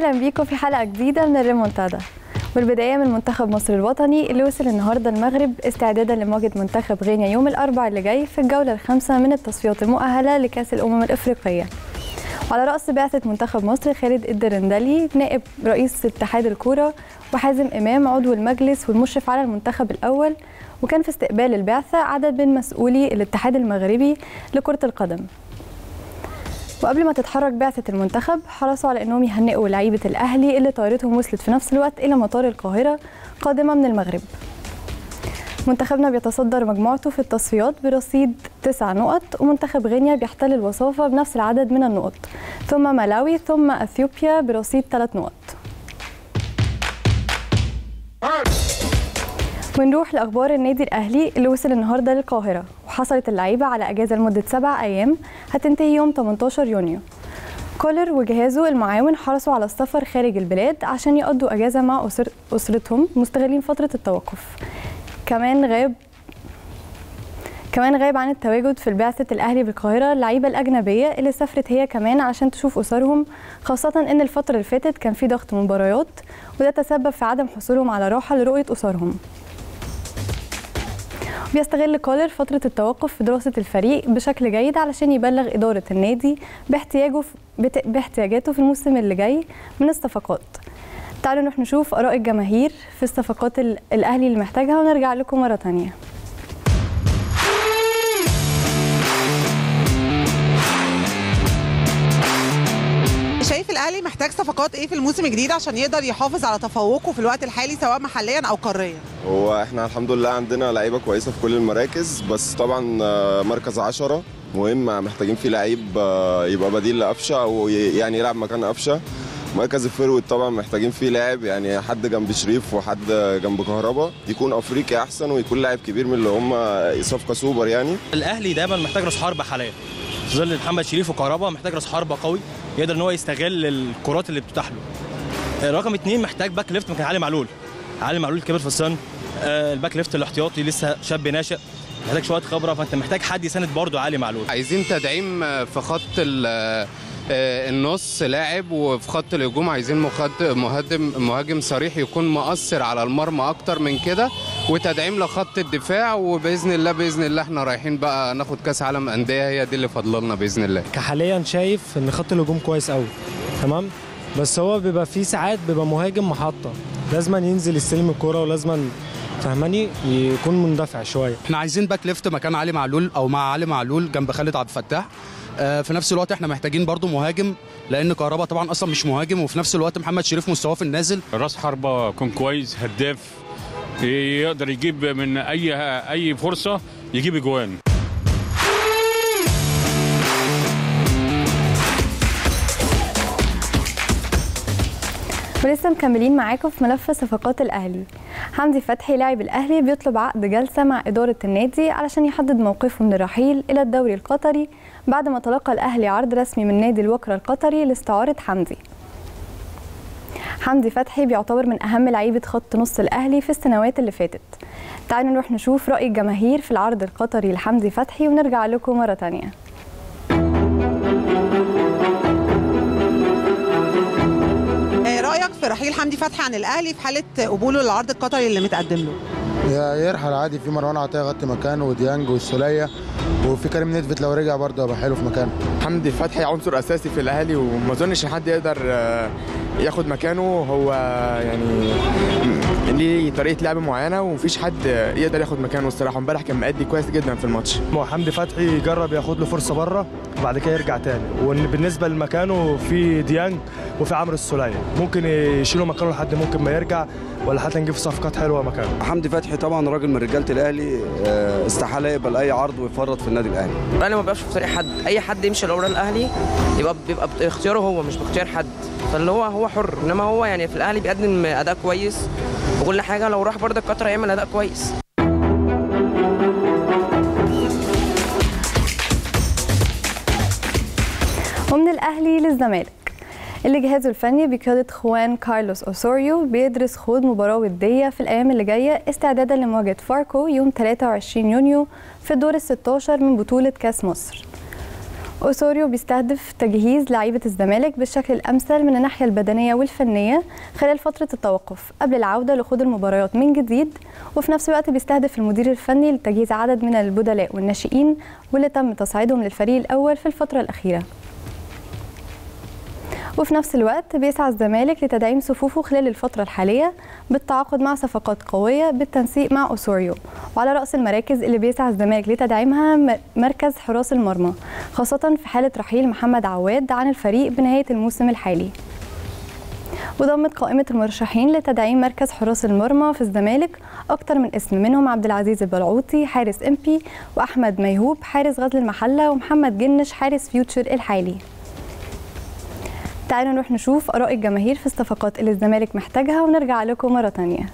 اهلا بيكم في حلقه جديده من الريمونتادا والبدايه من منتخب مصر الوطني اللي وصل النهارده المغرب استعدادا لمواجهه منتخب غينيا يوم الاربعاء اللي جاي في الجوله الخامسه من التصفيات المؤهله لكاس الامم الافريقيه وعلى راس بعثه منتخب مصر خالد الدرندلي نائب رئيس اتحاد الكوره وحازم امام عضو المجلس والمشرف على المنتخب الاول وكان في استقبال البعثه عدد من مسؤولي الاتحاد المغربي لكره القدم وقبل ما تتحرك بعثة المنتخب حرصوا على انهم يهنئوا لعيبة الاهلي اللي طائرتهم وصلت في نفس الوقت الى مطار القاهرة قادمة من المغرب. منتخبنا بيتصدر مجموعته في التصفيات برصيد تسع نقط ومنتخب غينيا بيحتل الوصافة بنفس العدد من النقط ثم ملاوي ثم اثيوبيا برصيد ثلاث نقط. ونروح لاخبار النادي الاهلي اللي وصل النهارده للقاهره وحصلت اللعيبه على اجازه لمده سبع ايام هتنتهي يوم 18 يونيو كولر وجهازه المعاون حرصوا على السفر خارج البلاد عشان يقضوا اجازه مع أسر اسرتهم مستغلين فتره التوقف كمان غاب كمان غايب عن التواجد في البعثة الأهلي بالقاهرة اللعيبة الأجنبية اللي سافرت هي كمان عشان تشوف أسرهم خاصة إن الفترة اللي فاتت كان في ضغط مباريات وده تسبب في عدم حصولهم على راحة لرؤية أسرهم بيستغل كولر فترة التوقف في دراسة الفريق بشكل جيد علشان يبلغ إدارة النادي باحتياجه بت... باحتياجاته في الموسم اللي جاي من الصفقات. تعالوا نروح نشوف آراء الجماهير في الصفقات الأهلي اللي محتاجها ونرجع لكم مرة تانية. شايف الاهلي محتاج صفقات ايه في الموسم الجديد عشان يقدر يحافظ على تفوقه في الوقت الحالي سواء محليا او قاريا هو احنا الحمد لله عندنا لعيبه كويسه في كل المراكز بس طبعا مركز عشرة مهم محتاجين فيه لعيب يبقى بديل لقفشه او يعني يلعب مكان قفشه مركز الفيرود طبعا محتاجين فيه لاعب يعني حد جنب شريف وحد جنب كهربا يكون افريقي احسن ويكون لاعب كبير من اللي هم صفقه سوبر يعني الاهلي دايما محتاج راس حربه حاليا في ظل محمد شريف وكهربا محتاج راس حربه قوي يقدر ان هو يستغل الكرات اللي بتتاح له رقم اثنين محتاج باك ليفت مكان علي معلول علي معلول كبر في السن الباك ليفت الاحتياطي لسه شاب ناشئ محتاج شويه خبره فانت محتاج حد يساند برضه علي معلول عايزين تدعيم في خط النص لاعب وفي خط الهجوم عايزين مهاجم مهاجم صريح يكون مؤثر على المرمى اكتر من كده وتدعيم لخط الدفاع وباذن الله باذن الله احنا رايحين بقى ناخد كاس عالم انديه هي دي اللي فاضله لنا باذن الله كحاليا شايف ان خط الهجوم كويس قوي تمام بس هو بيبقى فيه ساعات بيبقى مهاجم محطه لازم ينزل يستلم الكوره ولازم فهماني يكون مندفع شويه احنا عايزين باك ليفت مكان علي معلول او مع علي معلول جنب خالد عبد الفتاح في نفس الوقت احنا محتاجين برضو مهاجم لان كهربا طبعا اصلا مش مهاجم وفي نفس الوقت محمد شريف مستواه في النازل راس حربه يكون كويس هداف يقدر يجيب من اي اي فرصه يجيب اجوان ولسه مكملين معاكم في ملف صفقات الاهلي حمدي فتحي لاعب الاهلي بيطلب عقد جلسه مع اداره النادي علشان يحدد موقفه من الرحيل الى الدوري القطري بعد ما تلقى الاهلي عرض رسمي من نادي الوكره القطري لاستعاره حمدي حمدي فتحي بيعتبر من اهم لعيبه خط نص الاهلي في السنوات اللي فاتت تعالوا نروح نشوف راي الجماهير في العرض القطري لحمدي فتحي ونرجع لكم مره ثانيه رايك في رحيل حمدي فتحي عن الاهلي في حاله قبوله للعرض القطري اللي متقدم له يرحل عادي في مروان عطيه يغطي مكانه وديانج والسوليه وفي كريم نيدفيد لو رجع برضه هيبقى حلو في مكانه حمدي فتحي عنصر اساسي في الاهلي وما اظنش ان حد يقدر ياخد مكانه هو يعني ليه طريقه لعب معينه ومفيش حد يقدر ياخد مكانه الصراحه امبارح كان مأدي كويس جدا في الماتش هو حمدي فتحي جرب ياخد له فرصه بره وبعد كده يرجع تاني وبالنسبه لمكانه في ديانج وفي عمرو السوليه ممكن يشيلوا مكانه لحد ممكن ما يرجع ولا حتى نجيب صفقات حلوه مكانه حمدي فتحي طبعا راجل من رجاله الاهلي استحاله يقبل اي عرض ويفرط في النادي الاهلي الاهلي ما بيبقاش في طريق حد اي حد يمشي لورا الاهلي يبقى بيبقى باختياره هو مش باختيار حد فاللي هو هو حر انما هو يعني في الاهلي بيقدم اداء كويس وكل حاجه لو راح برضه قطر هيعمل اداء كويس ومن الاهلي للزمالك اللي جهازه الفني بقيادة خوان كارلوس أوسوريو بيدرس خوض مباراة ودية في الأيام اللي جاية استعدادا لمواجهة فاركو يوم 23 يونيو في الدور ال 16 من بطولة كأس مصر. أوسوريو بيستهدف تجهيز لعيبة الزمالك بالشكل الأمثل من الناحية البدنية والفنية خلال فترة التوقف قبل العودة لخوض المباريات من جديد وفي نفس الوقت بيستهدف المدير الفني لتجهيز عدد من البدلاء والناشئين واللي تم تصعيدهم للفريق الأول في الفترة الأخيرة وفي نفس الوقت بيسعى الزمالك لتدعيم صفوفه خلال الفترة الحالية بالتعاقد مع صفقات قوية بالتنسيق مع أوسوريو وعلى رأس المراكز اللي بيسعى الزمالك لتدعيمها مركز حراس المرمى خاصة في حالة رحيل محمد عواد عن الفريق بنهاية الموسم الحالي وضمت قائمة المرشحين لتدعيم مركز حراس المرمى في الزمالك أكثر من اسم منهم عبد العزيز البلعوطي حارس إمبي وأحمد ميهوب حارس غزل المحلة ومحمد جنش حارس فيوتشر الحالي تعالوا نروح نشوف آراء الجماهير في الصفقات اللي الزمالك محتاجها ونرجع لكم مرة تانية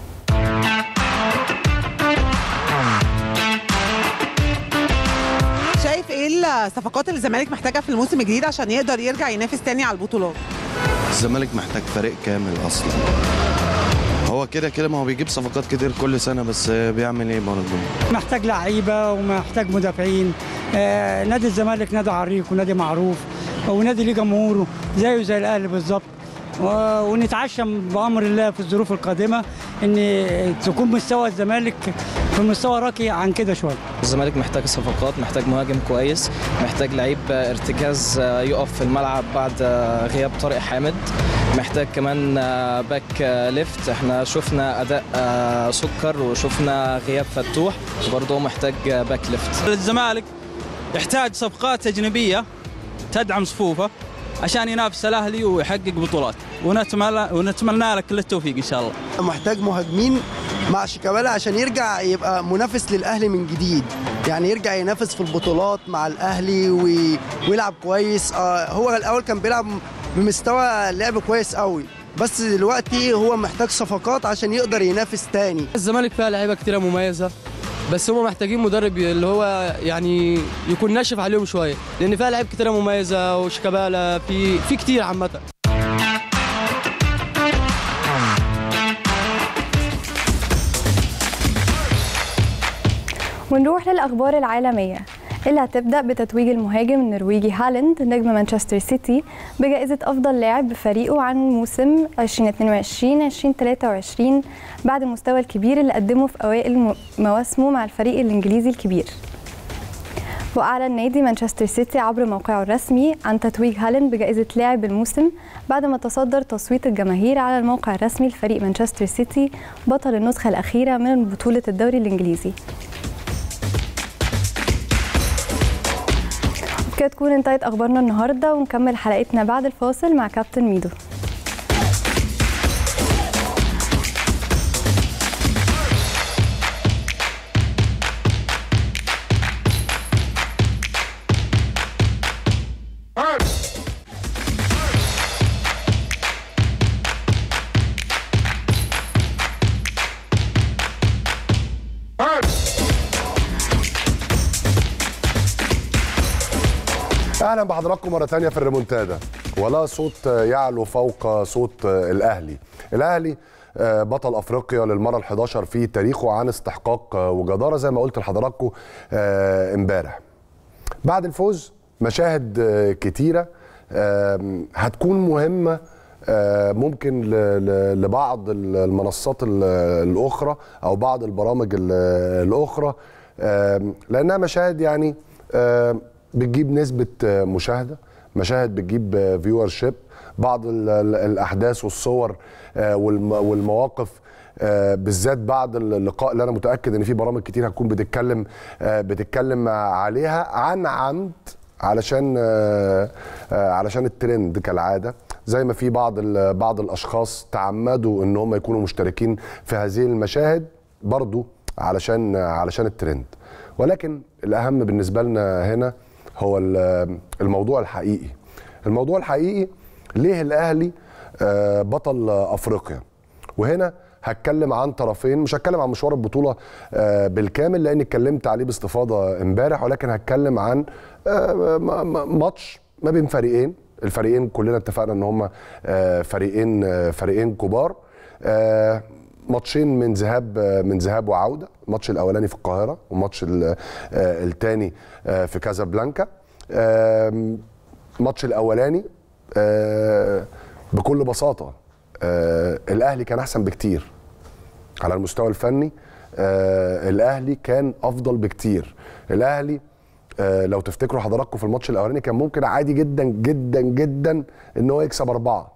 شايف ايه الصفقات اللي الزمالك محتاجها في الموسم الجديد عشان يقدر يرجع ينافس تاني على البطولات الزمالك محتاج فريق كامل اصلا هو كده كده ما هو بيجيب صفقات كتير كل سنه بس بيعمل ايه برضه محتاج لعيبه ومحتاج مدافعين آه نادي الزمالك نادي عريق ونادي معروف ونادي ليه جمهوره زيه زي الاهلي بالظبط و- ونتعشم بامر الله في الظروف القادمه ان تكون مستوى الزمالك في مستوى راقي عن كده شويه الزمالك محتاج صفقات محتاج مهاجم كويس محتاج لعيب ارتكاز يقف في الملعب بعد غياب طارق حامد محتاج كمان باك ليفت احنا شفنا اداء سكر وشفنا غياب فتوح برضه محتاج باك ليفت الزمالك يحتاج صفقات أجنبية تدعم صفوفه عشان ينافس الأهلي ويحقق بطولات ونتمنى ونتمنى لك كل التوفيق إن شاء الله محتاج مهاجمين مع شيكابالا عشان يرجع يبقى منافس للاهلي من جديد يعني يرجع ينافس في البطولات مع الاهلي وي... ويلعب كويس آه هو الاول كان بيلعب بمستوى لعب كويس قوي بس دلوقتي هو محتاج صفقات عشان يقدر ينافس تاني الزمالك فيها لعيبه كتيره مميزه بس هم محتاجين مدرب اللي هو يعني يكون ناشف عليهم شويه لان فيها لعيبه كتيره مميزه وشيكابالا في في كتير عامه ونروح للأخبار العالمية اللي هتبدأ بتتويج المهاجم النرويجي هالاند نجم مانشستر سيتي بجائزة أفضل لاعب بفريقه عن موسم 2022-2023 بعد المستوى الكبير اللي قدمه في أوائل مواسمه مع الفريق الإنجليزي الكبير وأعلن نادي مانشستر سيتي عبر موقعه الرسمي عن تتويج هالاند بجائزة لاعب الموسم بعد ما تصدر تصويت الجماهير على الموقع الرسمي لفريق مانشستر سيتي بطل النسخة الأخيرة من بطولة الدوري الإنجليزي كده تكون انتهت اخبارنا النهارده ونكمل حلقتنا بعد الفاصل مع كابتن ميدو اهلا بحضراتكم مره ثانيه في الريمونتادا ولا صوت يعلو فوق صوت الاهلي الاهلي بطل افريقيا للمره ال11 في تاريخه عن استحقاق وجداره زي ما قلت لحضراتكم امبارح بعد الفوز مشاهد كتيره هتكون مهمه ممكن لبعض المنصات الاخرى او بعض البرامج الاخرى لانها مشاهد يعني بتجيب نسبة مشاهدة مشاهد بتجيب فيور شيب بعض الأحداث والصور والمواقف بالذات بعد اللقاء اللي انا متاكد ان في برامج كتير هتكون بتتكلم بتتكلم عليها عن عمد علشان علشان الترند كالعاده زي ما في بعض بعض الاشخاص تعمدوا ان هم يكونوا مشتركين في هذه المشاهد برضو علشان علشان الترند ولكن الاهم بالنسبه لنا هنا هو الموضوع الحقيقي الموضوع الحقيقي ليه الاهلي بطل افريقيا وهنا هتكلم عن طرفين مش هتكلم عن مشوار البطوله بالكامل لاني اتكلمت عليه باستفاضه امبارح ولكن هتكلم عن ماتش ما بين فريقين الفريقين كلنا اتفقنا ان هم فريقين فريقين كبار ماتشين من ذهاب من ذهاب وعوده الماتش الاولاني في القاهره والماتش الثاني في كازابلانكا آم، الماتش الاولاني آه، بكل بساطه آه، الاهلي كان احسن بكتير على المستوى الفني آه الاهلي كان افضل بكتير الاهلي آه لو تفتكروا حضراتكم في الماتش الاولاني كان ممكن عادي جدا جدا جدا ان هو يكسب اربعه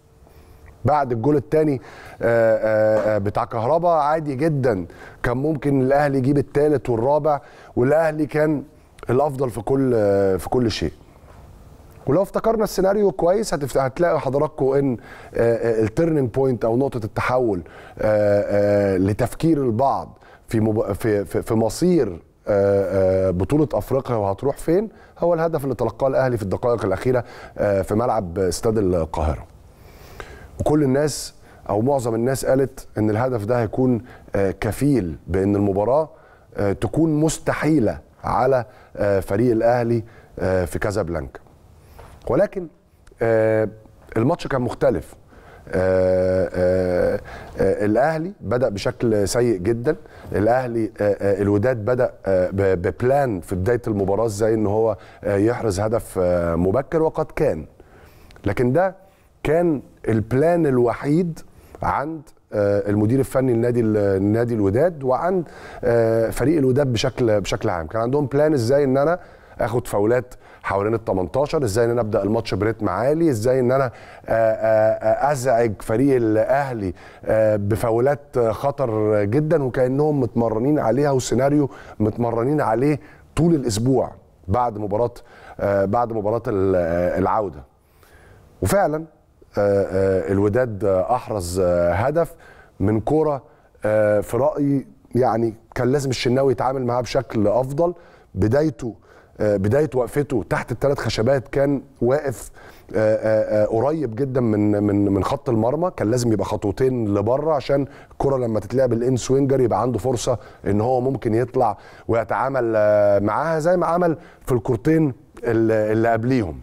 بعد الجول الثاني بتاع كهربا عادي جدا كان ممكن الاهلي يجيب الثالث والرابع والاهلي كان الافضل في كل آه في كل شيء ولو افتكرنا السيناريو كويس هتفت... هتلاقوا حضراتكم ان التيرنينج بوينت او نقطه التحول آه، آه، لتفكير البعض في مب... في في, في مصير آه، آه، بطوله افريقيا وهتروح فين هو الهدف اللي تلقاه الاهلي في الدقائق الاخيره آه، في ملعب استاد القاهره وكل الناس او معظم الناس قالت ان الهدف ده هيكون آه، كفيل بان المباراه آه، تكون مستحيله على آه، فريق الاهلي آه، في كازابلانكا ولكن آه الماتش كان مختلف آه آه آه الاهلي بدا بشكل سيء جدا الاهلي آه آه الوداد بدا آه ب- ببلان في بدايه المباراه ازاي ان هو آه يحرز هدف آه مبكر وقد كان لكن ده كان البلان الوحيد عند آه، المدير الفني لنادي ال- نادي الوداد وعند آه، فريق الوداد بشكل بشكل عام كان عندهم بلان ازاي ان انا اخد فاولات حوالين ال 18 ازاي ان انا ابدا الماتش بريتم عالي ازاي ان انا آه، آه، آه، ازعج فريق الاهلي آه، بفاولات آه، خطر جدا وكانهم متمرنين عليها وسيناريو متمرنين عليه طول الاسبوع بعد مباراه آه، بعد مباراه ال- آه، العوده وفعلا آه، آه، الوداد آه، احرز آه، هدف من كوره آه، في رايي يعني كان لازم الشناوي يتعامل معاه بشكل افضل بدايته آه، بدايه وقفته تحت الثلاث خشبات كان واقف آه، آه، آه، قريب جدا من من من خط المرمى كان لازم يبقى خطوتين لبره عشان الكره لما تتلعب الان سوينجر يبقى عنده فرصه ان هو ممكن يطلع ويتعامل آه، معاها زي ما عمل في الكورتين اللي اللي قبليهم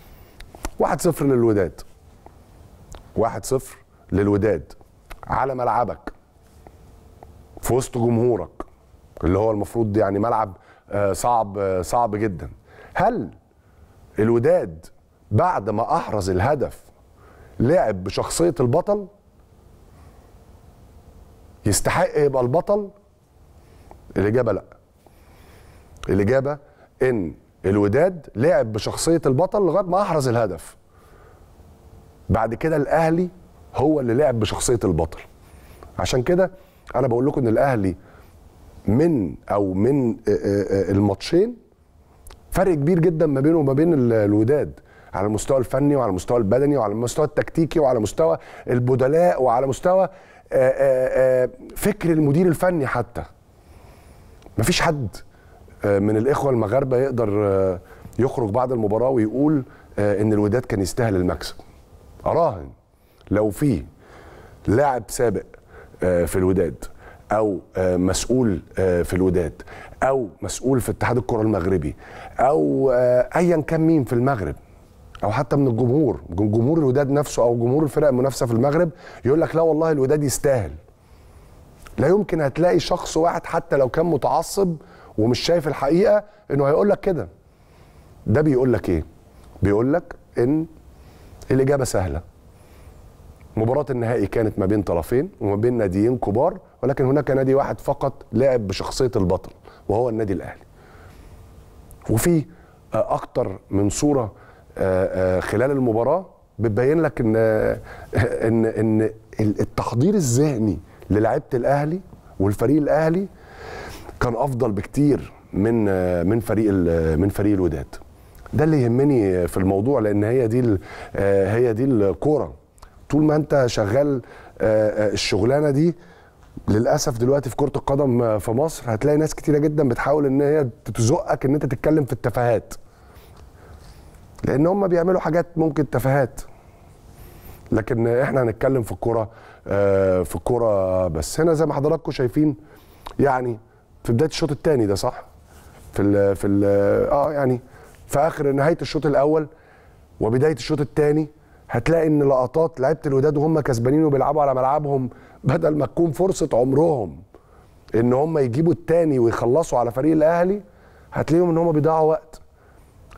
1-0 للوداد 1-0 للوداد على ملعبك في وسط جمهورك اللي هو المفروض يعني ملعب آه، صعب آه، صعب جدا هل الوداد بعد ما احرز الهدف لعب بشخصيه البطل يستحق يبقى البطل الاجابه لا الاجابه ان الوداد لعب بشخصيه البطل لغايه ما احرز الهدف بعد كده الاهلي هو اللي لعب بشخصيه البطل عشان كده انا بقول لكم ان الاهلي من او من آه، آه، آه، الماتشين فرق كبير جدا ما بينه وما بين ال- الوداد على المستوى الفني وعلى المستوى البدني وعلى المستوى التكتيكي وعلى مستوى البدلاء وعلى مستوى آه، آه، آه، فكر المدير الفني حتى مفيش حد آه، من الاخوه المغاربه يقدر آه، يخرج بعد المباراه ويقول آه، ان الوداد كان يستاهل المكسب اراهن لو في لاعب سابق آه، في الوداد او آه، مسؤول آه، في الوداد او مسؤول في اتحاد الكره المغربي او آه، ايا كان مين في المغرب او حتى من الجمهور من جمهور الوداد نفسه او جمهور الفرق المنافسه في المغرب يقول لك لا والله الوداد يستاهل لا يمكن هتلاقي شخص واحد حتى لو كان متعصب ومش شايف الحقيقه انه هيقول لك كده ده بيقول لك ايه بيقول لك ان الاجابه سهله مباراة النهائي كانت ما بين طرفين وما بين ناديين كبار ولكن هناك نادي واحد فقط لعب بشخصية البطل وهو النادي الأهلي وفي آه، أكتر من صورة آه، آه، خلال المباراة بتبين لك إن آه، إن إن التحضير الذهني للاعيبة الأهلي والفريق الأهلي كان أفضل بكتير من آه، من فريق ال- من فريق الوداد ده اللي يهمني في الموضوع لأن هي دي ال- آه، هي دي الكورة طول ما انت شغال آه، آه، الشغلانه دي للاسف دلوقتي في كره القدم آه، في مصر هتلاقي ناس كتيره جدا بتحاول ان هي تزقك ان انت تتكلم في التفاهات لان هم بيعملوا حاجات ممكن تفاهات لكن احنا هنتكلم في الكوره آه، في الكوره بس هنا زي ما حضراتكم شايفين يعني في بدايه الشوط الثاني ده صح في ال في ال اه يعني في اخر نهايه الشوط الاول وبدايه الشوط الثاني هتلاقي ان لقطات لعيبه الوداد وهم كسبانين وبيلعبوا على ملعبهم بدل ما تكون فرصه عمرهم ان هم يجيبوا الثاني ويخلصوا على فريق الاهلي هتلاقيهم ان هم بيضيعوا وقت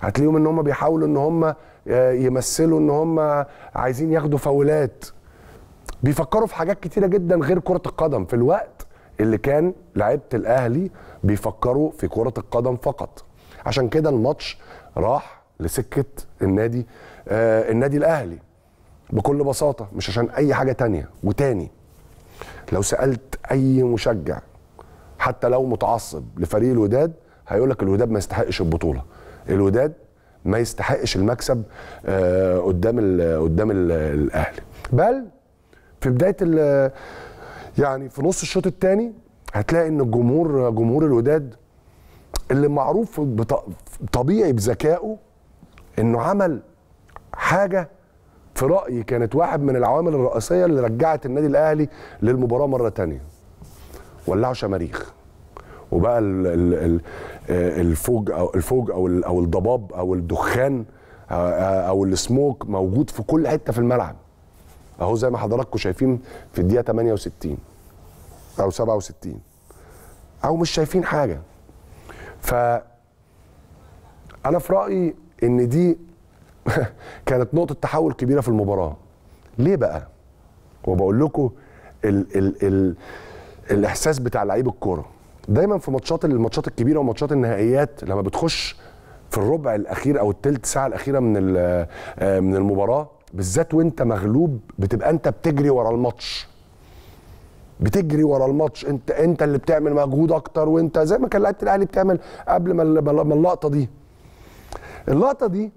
هتلاقيهم ان هم بيحاولوا ان هم آه، يمثلوا ان هم عايزين ياخدوا فاولات بيفكروا في حاجات كتيره جدا غير كره القدم في الوقت اللي كان لعيبه الاهلي بيفكروا في كره القدم فقط عشان كده الماتش راح لسكه النادي آه النادي الاهلي بكل بساطه مش عشان اي حاجه تانية وتاني لو سالت اي مشجع حتى لو متعصب لفريق الوداد هيقول لك الوداد ما يستحقش البطوله الوداد ما يستحقش المكسب آه قدام ال قدام ال الاهلي بل في بدايه ال- يعني في نص الشوط الثاني هتلاقي ان الجمهور جمهور الوداد اللي معروف بط- طبيعي بذكائه انه عمل حاجه في رايي كانت واحد من العوامل الرئيسيه اللي رجعت النادي الاهلي للمباراه مره تانية ولعوا شماريخ وبقى ال- ال- ال- آه، الفوج او الفوج او ال- او الضباب او الدخان آه، او السموك موجود في كل حته في الملعب اهو زي ما حضراتكم شايفين في الدقيقه 68 او 67 او مش شايفين حاجه ف انا في رايي ان دي كانت نقطه تحول كبيره في المباراه ليه بقى وبقول لكم ال ال ال الاحساس بتاع لعيب الكوره دايما في ماتشات الماتشات الكبيره وماتشات النهائيات لما بتخش في الربع الاخير او الثلث ساعه الاخيره من ال- آه، من المباراه بالذات وانت مغلوب بتبقى انت بتجري ورا الماتش بتجري ورا الماتش انت انت اللي بتعمل مجهود اكتر وانت زي ما كان لعيبه الاهلي بتعمل قبل ما ال- ما اللقطه دي اللقطه دي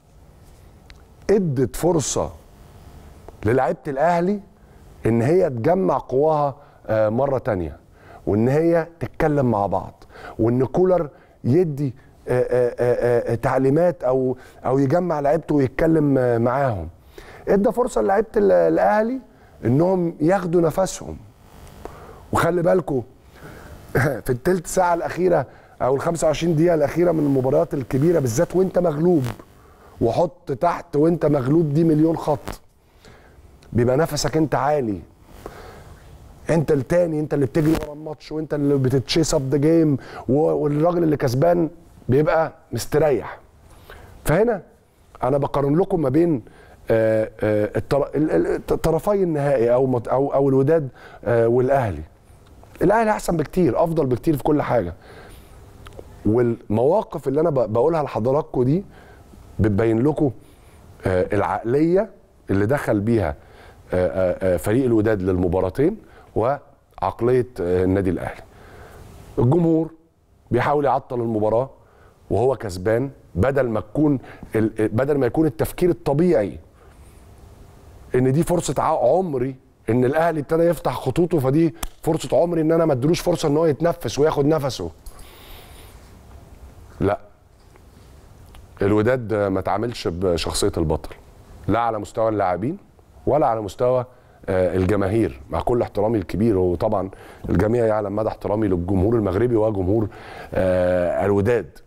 ادت فرصه للعيبه الاهلي ان هي تجمع قواها آه، مره تانية وان هي تتكلم مع بعض وان كولر يدي آه، آه، آه، آه، تعليمات او او يجمع لعيبته ويتكلم آه، معاهم ادى فرصه لعيبه ال- الاهلي انهم ياخدوا نفسهم وخلي بالكم في الثلث ساعه الاخيره او ال 25 دقيقه الاخيره من المباريات الكبيره بالذات وانت مغلوب وحط تحت وانت مغلوب دي مليون خط بيبقى نفسك انت عالي انت التاني انت اللي بتجري ورا الماتش وانت اللي بتتشيس اب ذا جيم والراجل اللي كسبان بيبقى مستريح فهنا انا بقارن لكم ما بين آه، آه، الطر- ال- ال- طرفي النهائي او مت- او او الوداد آه، والاهلي الاهلي احسن بكتير افضل بكتير في كل حاجه والمواقف اللي انا ب- بقولها لحضراتكم دي بتبين لكم آه، العقليه اللي دخل بيها آه، آه، آه، فريق الوداد للمباراتين وعقليه آه، النادي الاهلي الجمهور بيحاول يعطل المباراه وهو كسبان بدل ما تكون ال- بدل ما يكون التفكير الطبيعي ان دي فرصه ع- عمري ان الاهلي ابتدى يفتح خطوطه فدي فرصه عمري ان انا ما ادلوش فرصه ان هو يتنفس وياخد نفسه لا الوداد ما تعاملش بشخصيه البطل لا على مستوى اللاعبين ولا على مستوى آه، الجماهير مع كل احترامي الكبير وطبعا الجميع يعلم مدى احترامي للجمهور المغربي وجمهور آه، الوداد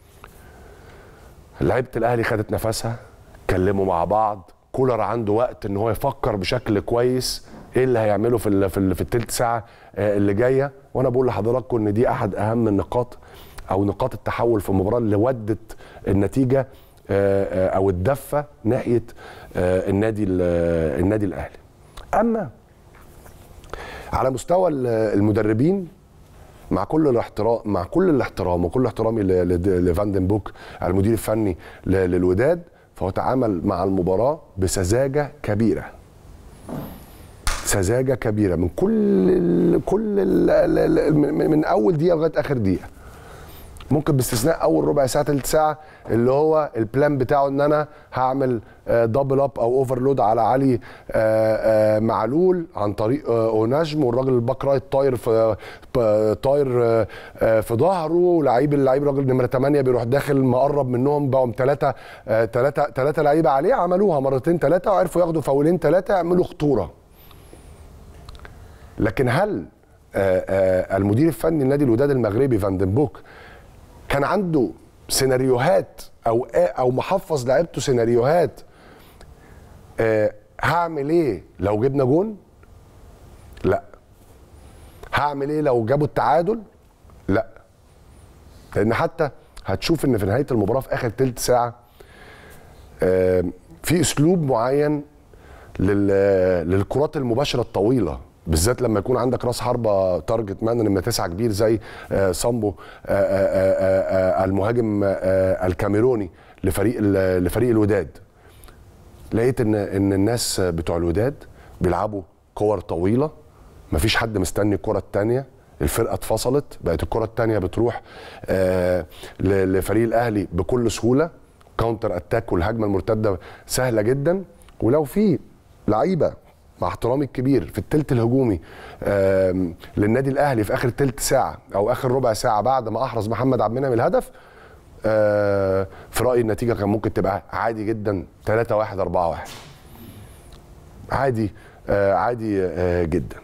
لعيبه الاهلي خدت نفسها اتكلموا مع بعض كولر عنده وقت ان هو يفكر بشكل كويس ايه اللي هيعمله في ال في, ال في الثلث ساعه آه، اللي جايه وانا بقول لحضراتكم ان دي احد اهم النقاط او نقاط التحول في المباراه اللي ودت النتيجه آه، آه، او الدفه ناحيه آه، النادي ال- آه، النادي الاهلي اما على مستوى ال- المدربين مع كل الاحترام مع كل الاحترام وكل احترامي ل- ل- لفاندن بوك المدير الفني ل- للوداد فهو تعامل مع المباراه بسذاجه كبيره سذاجه كبيره من كل ال كل ال ال ال من من اول دقيقه لغايه اخر دقيقه ممكن باستثناء اول ربع ساعه ثلث ساعه اللي هو البلان بتاعه ان انا هعمل دبل اب او اوفرلود على علي آه، آه، معلول عن طريق آه، اوناجم والراجل الباك رايت طاير في ب- طاير آه، آه، في ظهره ولعيب اللعيب راجل نمره 8 بيروح داخل مقرب منهم بقوا ثلاثه ثلاثه ثلاثه لعيبه عليه عملوها مرتين ثلاثه وعرفوا ياخدوا فاولين ثلاثه يعملوا خطوره لكن هل آه، آه، المدير الفني لنادي الوداد المغربي فاندن بوك كان عنده سيناريوهات او او محفظ لعيبته سيناريوهات آه هعمل ايه لو جبنا جون لا هعمل ايه لو جابوا التعادل لا لان حتى هتشوف ان في نهايه المباراه في اخر تلت ساعه آه، في اسلوب معين لل- للكرات المباشره الطويله بالذات لما يكون عندك راس حربه تارجت مان نمره تسعه كبير زي آه، سامبو آه، آه، آه، آه، المهاجم آه، الكاميروني لفريق ال- لفريق الوداد لقيت ان ان الناس بتوع الوداد بيلعبوا كور طويله مفيش حد مستني الكره الثانيه الفرقه اتفصلت بقت الكره الثانيه بتروح آه ل- لفريق الاهلي بكل سهوله كاونتر اتاك والهجمه المرتده سهله جدا ولو في لعيبه مع احترامي الكبير في الثلث الهجومي آم، للنادي الاهلي في اخر ثلث ساعه او اخر ربع ساعه بعد ما احرز محمد عبد المنعم الهدف آه، في رايي النتيجه كان ممكن تبقى عادي جدا 3 1 4 1 عادي آه، عادي آه، جدا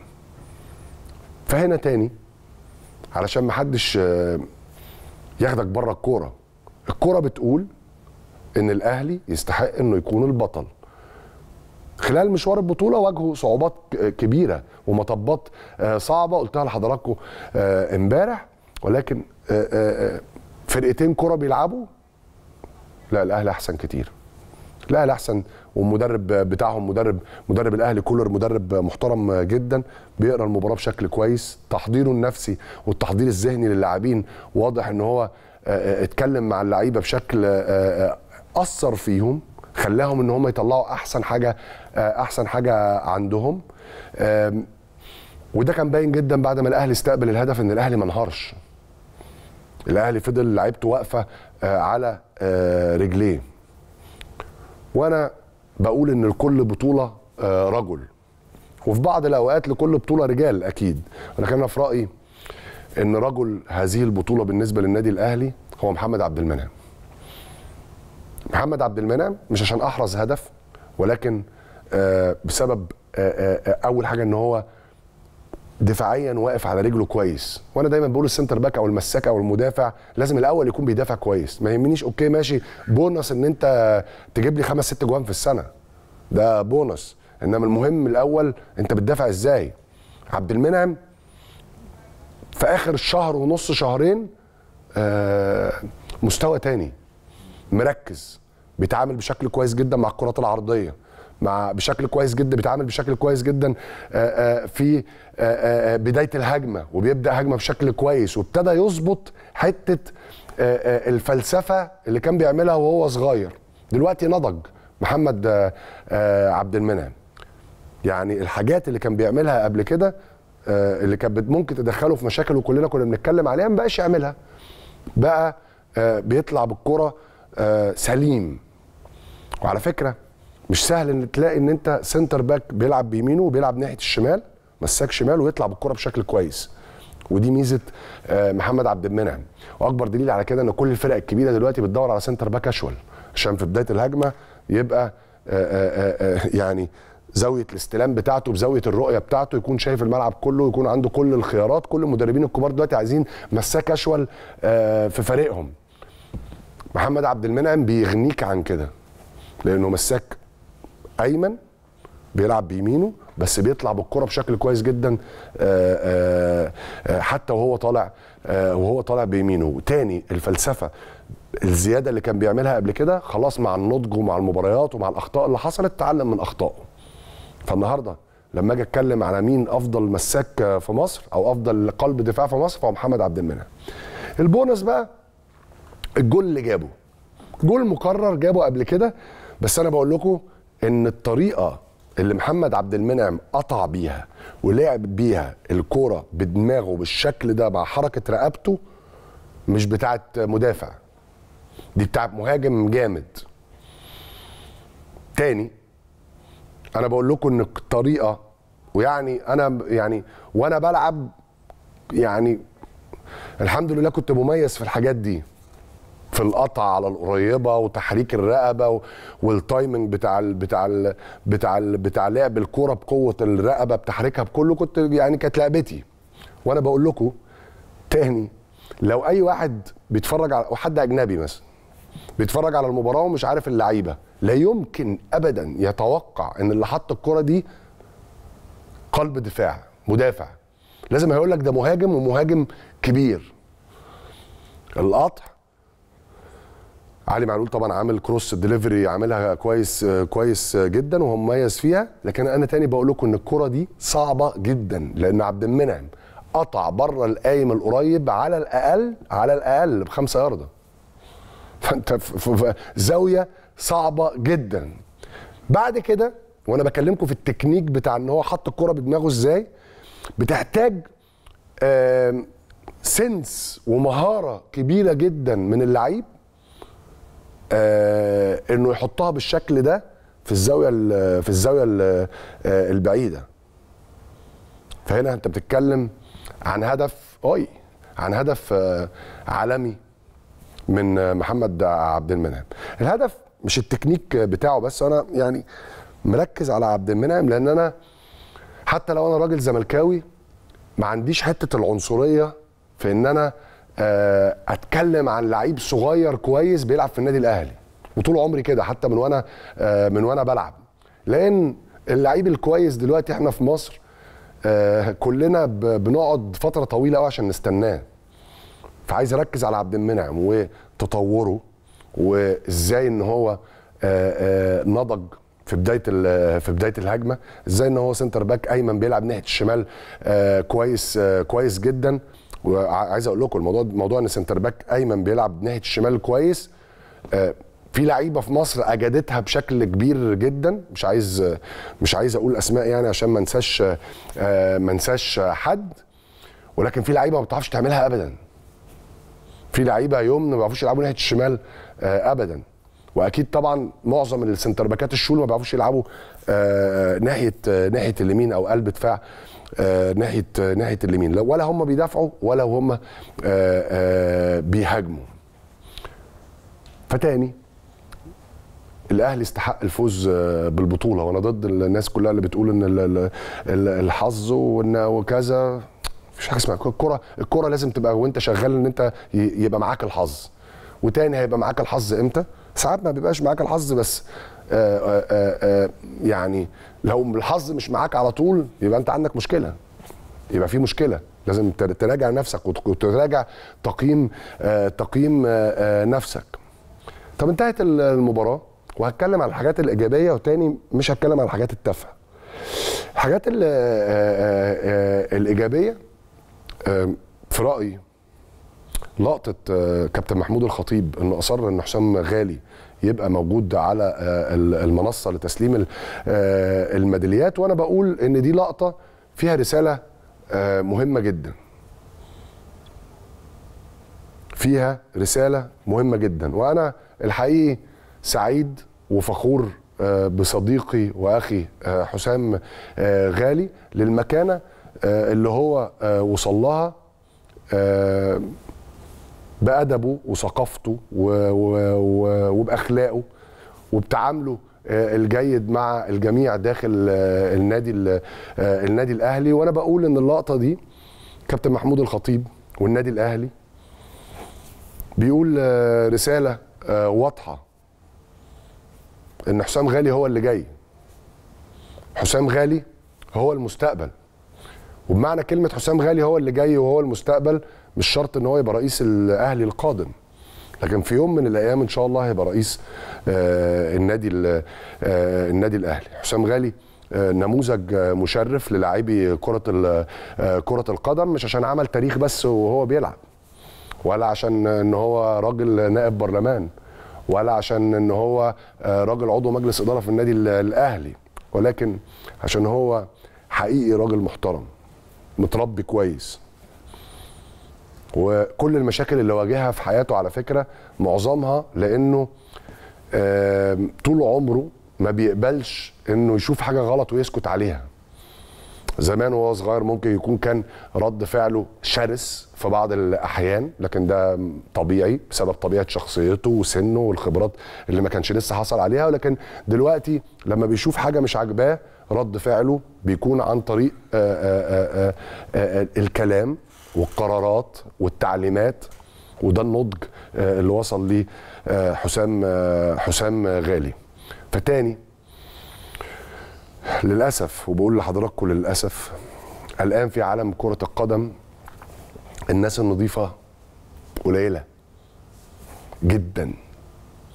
فهنا تاني علشان محدش آه، ياخدك بره الكوره الكوره بتقول ان الاهلي يستحق انه يكون البطل خلال مشوار البطوله واجهوا صعوبات ك- كبيره ومطبات آه، صعبه قلتها لحضراتكم آه، امبارح ولكن آه، آه، آه، فرقتين كره بيلعبوا لا الاهلي احسن كتير الاهلي احسن والمدرب بتاعهم مدرب مدرب الاهلي كولر مدرب محترم جدا بيقرا المباراه بشكل كويس تحضيره النفسي والتحضير الذهني للاعبين واضح ان هو آه، آه، اتكلم مع اللعيبه بشكل آه، آه، اثر فيهم خلاهم ان هم يطلعوا احسن حاجه آه، احسن حاجه عندهم آم، وده كان باين جدا بعد ما الاهلي استقبل الهدف ان الاهلي ما انهارش الاهلي فضل لعيبته واقفه آه، على آه، رجليه وانا بقول ان لكل بطوله آه، رجل وفي بعض الاوقات لكل بطوله رجال اكيد ولكن انا في رايي ان رجل هذه البطوله بالنسبه للنادي الاهلي هو محمد عبد المنعم محمد عبد المنعم مش عشان احرز هدف ولكن آه، بسبب آه، آه، آه، اول حاجه ان هو دفاعيا واقف على رجله كويس وانا دايما بقول السنتر باك او المساك او المدافع لازم الاول يكون بيدافع كويس ما يهمنيش اوكي ماشي بونص ان انت تجيب لي خمس ست جوان في السنه ده بونص انما المهم الاول انت بتدافع ازاي عبد المنعم في اخر شهر ونص شهرين آه مستوى تاني مركز بيتعامل بشكل كويس جدا مع الكرات العرضيه مع بشكل كويس جدا بيتعامل بشكل كويس جدا آه، آه، في آه، آه، بدايه الهجمه وبيبدا هجمه بشكل كويس وابتدى يظبط حته آه، آه، الفلسفه اللي كان بيعملها وهو صغير دلوقتي نضج محمد آه، آه، عبد المنعم يعني الحاجات اللي كان بيعملها قبل كده آه، اللي كانت بت- ممكن تدخله في مشاكل وكلنا كنا بنتكلم عليها ما بقاش يعملها بقى آه، بيطلع بالكره آه، سليم وعلى فكره مش سهل ان تلاقي ان انت سنتر باك بيلعب بيمينه وبيلعب ناحيه الشمال مساك شمال ويطلع بالكره بشكل كويس ودي ميزه آه، محمد عبد المنعم واكبر دليل على كده ان كل الفرق الكبيره دلوقتي بتدور على سنتر باك اشول عشان في بدايه الهجمه يبقى آه، آه، آه، يعني زاويه الاستلام بتاعته بزاويه الرؤيه بتاعته يكون شايف الملعب كله يكون عنده كل الخيارات كل المدربين الكبار دلوقتي عايزين مساك اشول آه، في فريقهم محمد عبد المنعم بيغنيك عن كده لانه مساك ايمن بيلعب بيمينه بس بيطلع بالكره بشكل كويس جدا آه، آه، آه، حتى وهو طالع آه، وهو طالع بيمينه تاني الفلسفه الزياده اللي كان بيعملها قبل كده خلاص مع النضج ومع المباريات ومع الاخطاء اللي حصلت تعلم من اخطائه فالنهارده لما اجي اتكلم على مين افضل مساك آه، في مصر او افضل قلب دفاع في مصر فهو محمد عبد المنعم البونص بقى الجول اللي جابه جول مكرر جابه قبل كده بس انا بقول لكم ان الطريقه اللي محمد عبد المنعم قطع بيها ولعب بيها الكوره بدماغه بالشكل ده مع حركه رقبته مش بتاعت مدافع دي بتاعت مهاجم جامد تاني انا بقول لكم ان الطريقه ويعني انا يعني وانا بلعب يعني الحمد لله كنت مميز في الحاجات دي في القطع على القريبه وتحريك الرقبه و- والتايمنج بتاع ال بتاع ال بتاع ال بتاع لعب الكوره بقوه الرقبه بتحريكها بكله كنت يعني كانت لعبتي وانا بقول لكم تاني لو اي واحد بيتفرج على وحد اجنبي مثلا بيتفرج على المباراه ومش عارف اللعيبه لا يمكن ابدا يتوقع ان اللي حط الكره دي قلب دفاع مدافع لازم هيقول لك ده مهاجم ومهاجم كبير القطع علي معلول طبعا عامل كروس ديليفري عاملها كويس آه، كويس آه، جدا وهو مميز فيها لكن انا تاني بقول لكم ان الكره دي صعبه جدا لان عبد المنعم قطع بره القايم القريب على الاقل على الاقل بخمسه يارده فانت في- في في زاويه صعبه جدا بعد كده وانا بكلمكم في التكنيك بتاع ان هو حط الكره بدماغه ازاي بتحتاج آم، سنس ومهاره كبيره جدا من اللعيب آه، انه يحطها بالشكل ده في الزاويه ال- في الزاويه ال- آه، البعيده فهنا انت بتتكلم عن هدف اي عن هدف آه، عالمي من آه، محمد عبد المنعم الهدف مش التكنيك بتاعه بس انا يعني مركز على عبد المنعم لان انا حتى لو انا راجل زملكاوي ما عنديش حته العنصريه في ان انا آه، اتكلم عن لعيب صغير كويس بيلعب في النادي الاهلي وطول عمري كده حتى من وانا آه، من وانا بلعب لان اللعيب الكويس دلوقتي احنا في مصر آه، كلنا ب- بنقعد فتره طويله قوي عشان نستناه فعايز اركز على عبد المنعم وتطوره وازاي ان هو آه، آه، نضج في بدايه ال- في بدايه الهجمه ازاي ان هو سنتر باك ايمن بيلعب ناحيه الشمال آه، كويس آه، كويس جدا وعايز اقول لكم الموضوع موضوع ان سنتر باك ايمن بيلعب ناحيه الشمال كويس آه، في لعيبه في مصر اجدتها بشكل كبير جدا مش عايز مش عايز اقول اسماء يعني عشان ما انساش آه، ما انساش حد ولكن في لعيبه ما بتعرفش تعملها ابدا في لعيبه يوم ما بيعرفوش يلعبوا ناحيه الشمال آه، ابدا واكيد طبعا معظم السنتر باكات الشول ما بيعرفوش يلعبوا آه، ناحيه آه، ناحيه اليمين او قلب دفاع آه، ناحيه آه، ناحيه اليمين لا- ولا هم بيدافعوا ولا هم آه، آه، بيهاجموا فتاني الاهلي استحق الفوز آه، بالبطوله وانا ضد الناس كلها اللي بتقول ان ال- ال- ال- الحظ وان وكذا مفيش حاجه اسمها الكره الكره لازم تبقى وانت شغال ان انت ي- يبقى معاك الحظ وتاني هيبقى معاك الحظ امتى ساعات ما بيبقاش معاك الحظ بس آآ آآ آآ يعني لو الحظ مش معاك على طول يبقى انت عندك مشكله يبقى في مشكله لازم تر- تراجع نفسك وت- وتراجع تقييم آه، تقييم آه، آه، نفسك طب انتهت ال- المباراه وهتكلم على الحاجات الايجابيه وتاني مش هتكلم على الحاجات التافهه الحاجات ال- آه، آه، آه، الايجابيه آه، في رايي لقطه آه، كابتن محمود الخطيب انه اصر ان حسام غالي يبقى موجود على آه، ال- المنصه لتسليم ال- آه، الميداليات وانا بقول ان دي لقطه فيها رساله آه، مهمه جدا فيها رساله مهمه جدا وانا الحقيقي سعيد وفخور آه، بصديقي واخي آه، حسام آه، غالي للمكانه آه، اللي هو آه، وصل لها آه، بأدبه وثقافته و- و- و- وبأخلاقه وبتعامله آه، الجيد مع الجميع داخل آه، النادي ال- آه، النادي الأهلي وأنا بقول إن اللقطة دي كابتن محمود الخطيب والنادي الأهلي بيقول آه، رسالة آه، واضحة إن حسام غالي هو اللي جاي حسام غالي هو المستقبل وبمعنى كلمة حسام غالي هو اللي جاي وهو المستقبل مش شرط ان هو يبقى رئيس الاهلي القادم لكن في يوم من الايام ان شاء الله هيبقى رئيس آه النادي ال- آه النادي الاهلي حسام غالي آه نموذج آه، مشرف للاعبي كرة ال- آه كرة القدم مش عشان عمل تاريخ بس وهو بيلعب ولا عشان ان هو راجل نائب برلمان ولا عشان ان هو آه، راجل عضو مجلس اداره في النادي ال- الاهلي ولكن عشان هو حقيقي راجل محترم متربي كويس وكل المشاكل اللي واجهها في حياته على فكره معظمها لانه آم، طول عمره ما بيقبلش انه يشوف حاجه غلط ويسكت عليها زمان وهو صغير ممكن يكون كان رد فعله شرس في بعض الاحيان لكن ده طبيعي بسبب طبيعه شخصيته وسنه والخبرات اللي ما كانش لسه حصل عليها ولكن دلوقتي لما بيشوف حاجه مش عاجباه رد فعله بيكون عن طريق آآ آآ آآ آآ الكلام والقرارات والتعليمات وده النضج آه، اللي وصل ليه آه، حسام آه، حسام غالي فتاني للاسف وبقول لحضراتكم للاسف الان في عالم كره القدم الناس النظيفه قليله جدا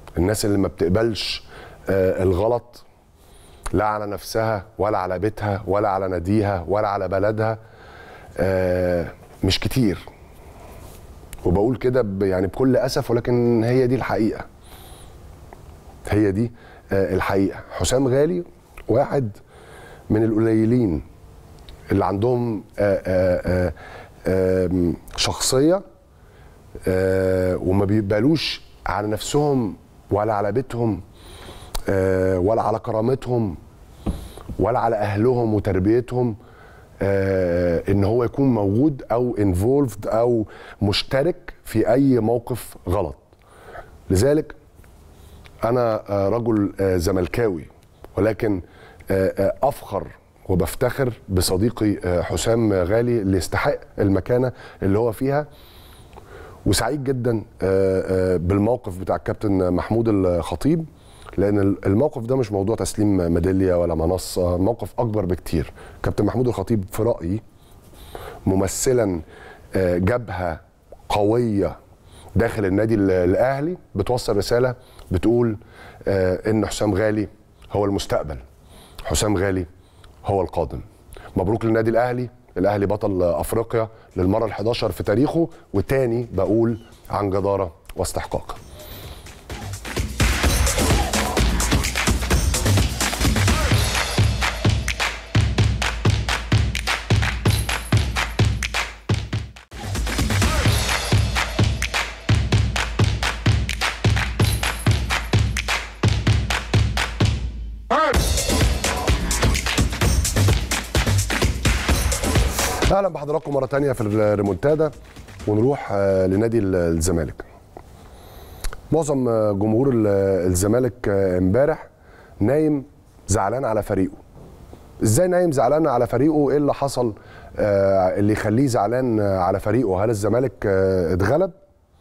الناس اللي ما بتقبلش آه، الغلط لا على نفسها ولا على بيتها ولا على ناديها ولا على بلدها آه، مش كتير وبقول كده ب- يعني بكل اسف ولكن هي دي الحقيقه هي دي آه، الحقيقه حسام غالي واحد من القليلين اللي عندهم آه، آه، آه، آم، شخصيه آه، وما بيقبلوش على نفسهم ولا على بيتهم آه، ولا على كرامتهم ولا على اهلهم وتربيتهم آه، ان هو يكون موجود او انفولفد او مشترك في اي موقف غلط لذلك انا آه، رجل آه، زملكاوي ولكن آه، آه، افخر وبفتخر بصديقي آه، حسام غالي اللي يستحق المكانه اللي هو فيها وسعيد جدا آه، آه، بالموقف بتاع الكابتن محمود الخطيب لان الموقف ده مش موضوع تسليم ميداليه ولا منصه موقف اكبر بكتير كابتن محمود الخطيب في رايي ممثلا آه، جبهه قويه داخل النادي ال- الاهلي بتوصل رساله بتقول آه، ان حسام غالي هو المستقبل حسام غالي هو القادم مبروك للنادي الاهلي الاهلي بطل افريقيا للمره ال11 في تاريخه وتاني بقول عن جداره واستحقاق اهلا بحضراتكم مره تانية في الريمونتادا ونروح آه، لنادي ال- الزمالك معظم آه، جمهور ال- الزمالك آه، امبارح نايم زعلان على فريقه ازاي نايم زعلان على فريقه ايه اللي حصل آه، اللي يخليه زعلان آه، على فريقه هل الزمالك آه، اتغلب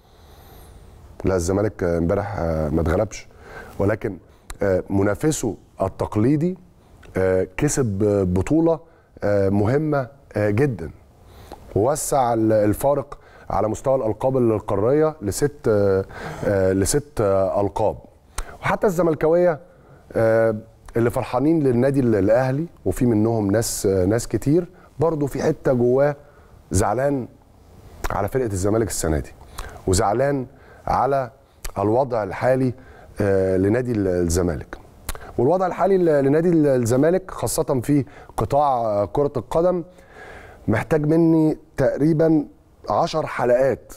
لا الزمالك آه، امبارح آه، ما اتغلبش ولكن آه، منافسه التقليدي آه، كسب آه، بطوله آه، مهمه آه، جدا ووسع ال- الفارق على مستوى الالقاب القاريه لست آه، آه، لست آه، القاب وحتى الزملكاويه آه، اللي فرحانين للنادي ال- الاهلي وفي منهم ناس آه، ناس كتير برضه في حته جواه زعلان على فرقه الزمالك السنه دي وزعلان على الوضع الحالي آه، لنادي ال- الزمالك والوضع الحالي ل- لنادي ال- الزمالك خاصه في قطاع آه، كره القدم محتاج مني تقريبا عشر حلقات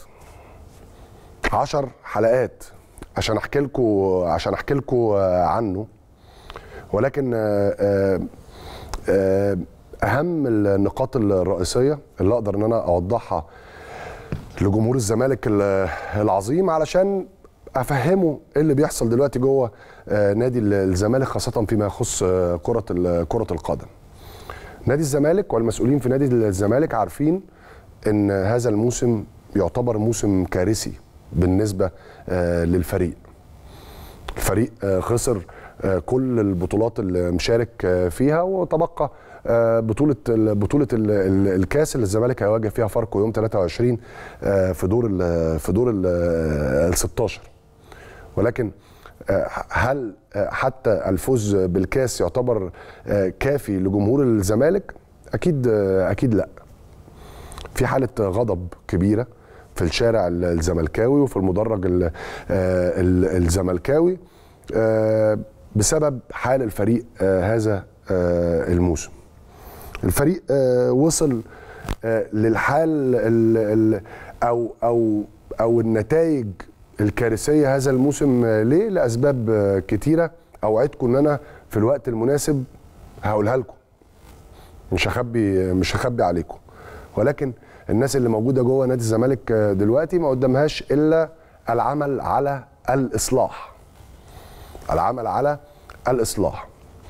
عشر حلقات عشان احكي لكم عشان احكي لكم عنه ولكن آه، آه، آه، اهم النقاط الرئيسيه اللي اقدر ان انا اوضحها لجمهور الزمالك ال- العظيم علشان افهمه ايه اللي بيحصل دلوقتي جوه آه، نادي ال- الزمالك خاصه فيما يخص آه، كره ال- كره القدم نادي الزمالك والمسؤولين في نادي الزمالك عارفين ان هذا الموسم يعتبر موسم كارثي بالنسبه آه، للفريق الفريق آه، خسر آه، كل البطولات اللي مشارك آه، فيها وتبقى آه، بطوله ال- بطوله ال- ال- الكاس اللي الزمالك هيواجه فيها فاركو يوم 23 آه، في دور ال- في دور ال 16 ولكن آه، هل آه، حتى الفوز بالكاس يعتبر آه، كافي لجمهور الزمالك اكيد آه، اكيد لا في حاله غضب كبيره في الشارع ال- الزملكاوي وفي المدرج ال- آه، ال- الزملكاوي آه، بسبب حال الفريق آه، هذا آه، الموسم الفريق آه، وصل آه، للحال ال- ال- او او او النتائج الكارثيه هذا الموسم آه، ليه لاسباب آه، كتيره اوعدكم ان انا في الوقت المناسب هقولها لكم مش هخبي مش هخبي عليكم ولكن الناس اللي موجوده جوه نادي الزمالك آه، دلوقتي ما قدامهاش الا العمل على الاصلاح العمل على الاصلاح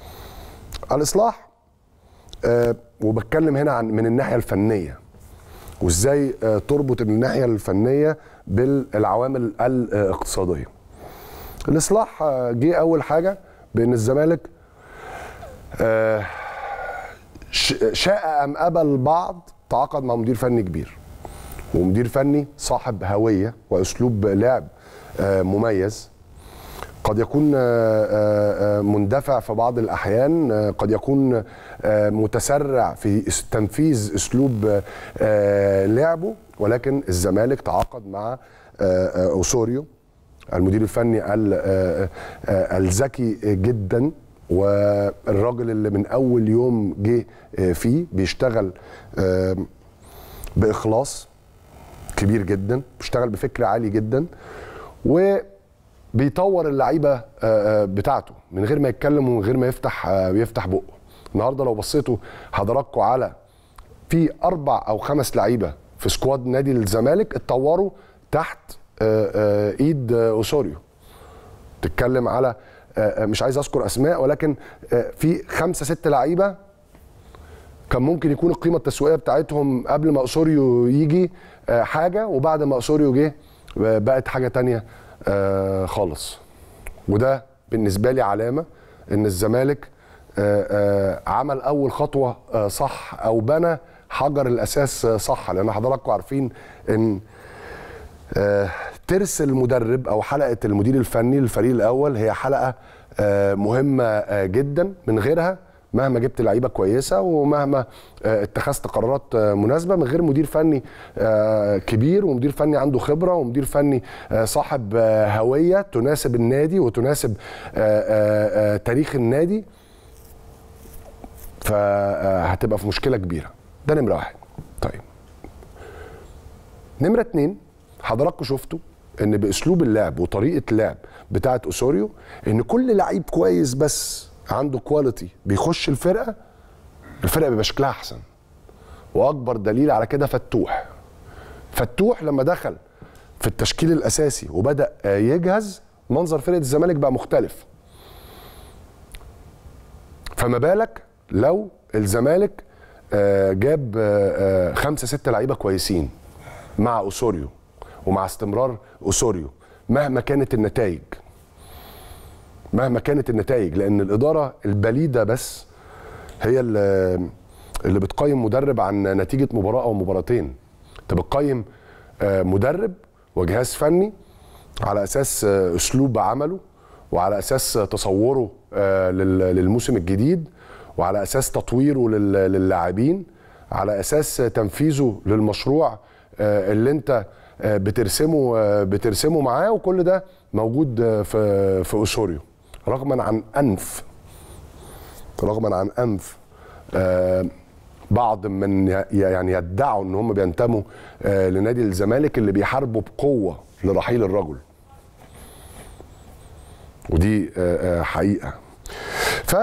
الاصلاح آه، وبتكلم هنا عن من الناحيه الفنيه وازاي آه، تربط الناحيه الفنيه بالعوامل الاقتصاديه الاصلاح آه، جه اول حاجه بان الزمالك آه، ش- شاء ام ابى البعض تعاقد مع مدير فني كبير ومدير فني صاحب هويه واسلوب لعب آه، مميز قد يكون آه، آه، آه، مندفع في بعض الاحيان آه، قد يكون آه، متسرع في اس- تنفيذ اسلوب آه، آه، لعبه ولكن الزمالك تعاقد مع آه، آه، اوسوريو المدير الفني ال- آه، آه، الذكي جدا والراجل اللي من اول يوم جه آه، فيه بيشتغل آه، باخلاص كبير جدا بيشتغل بفكر عالي جدا وبيطور اللعيبه آه، آه، بتاعته من غير ما يتكلم ومن غير ما يفتح آه، يفتح بقه النهارده لو بصيتوا حضراتكم على في اربع او خمس لعيبه في سكواد نادي الزمالك اتطوروا تحت آه، آه، ايد آه، اوسوريو تتكلم على آه، آه، مش عايز اذكر اسماء ولكن آه، في خمسه ست لعيبه كان ممكن يكون القيمه التسويقيه بتاعتهم قبل ما اسوريو يجي آه، حاجه وبعد ما اسوريو جه آه، بقت حاجه تانية آه، خالص وده بالنسبه لي علامه ان الزمالك آه، آه، عمل اول خطوه آه، صح او بنى حجر الاساس آه، صح لان حضراتكم عارفين ان آه، ترس المدرب او حلقه المدير الفني للفريق الاول هي حلقه آه، مهمه آه، جدا من غيرها مهما جبت لعيبه كويسه ومهما آه، اتخذت قرارات آه، مناسبه من غير مدير فني آه، كبير ومدير فني عنده خبره ومدير فني آه، صاحب آه، هويه تناسب النادي وتناسب آه، آه، آه، تاريخ النادي فهتبقى في مشكله كبيره ده نمره واحد طيب نمره اتنين حضراتكم شفتوا ان باسلوب اللعب وطريقه اللعب بتاعه اسوريو ان كل لعيب كويس بس عنده كواليتي بيخش الفرقه الفرقه بيبقى شكلها احسن واكبر دليل على كده فتوح فتوح لما دخل في التشكيل الاساسي وبدا آه، يجهز منظر فرقه الزمالك بقى مختلف فما بالك لو الزمالك آه، جاب آه، آه، خمسه سته لعيبه كويسين مع اوسوريو ومع استمرار اوسوريو مهما كانت النتائج مهما كانت النتائج لان الاداره البليده بس هي اللي اللي بتقيم مدرب عن نتيجه مباراه او مباراتين انت بتقيم آه، مدرب وجهاز فني على اساس آه، اسلوب عمله وعلى اساس آه، تصوره آه، لل- للموسم الجديد وعلى اساس تطويره لل- للاعبين على اساس آه، تنفيذه للمشروع آه، اللي انت آه، بترسمه آه، بترسمه معاه وكل ده موجود آه، في في اسوريو رغما عن انف رغما عن انف آه، بعض من ي- يعني يدعوا ان هم بينتموا آه، لنادي الزمالك اللي بيحاربوا بقوه لرحيل الرجل ودي آه، آه، حقيقه ف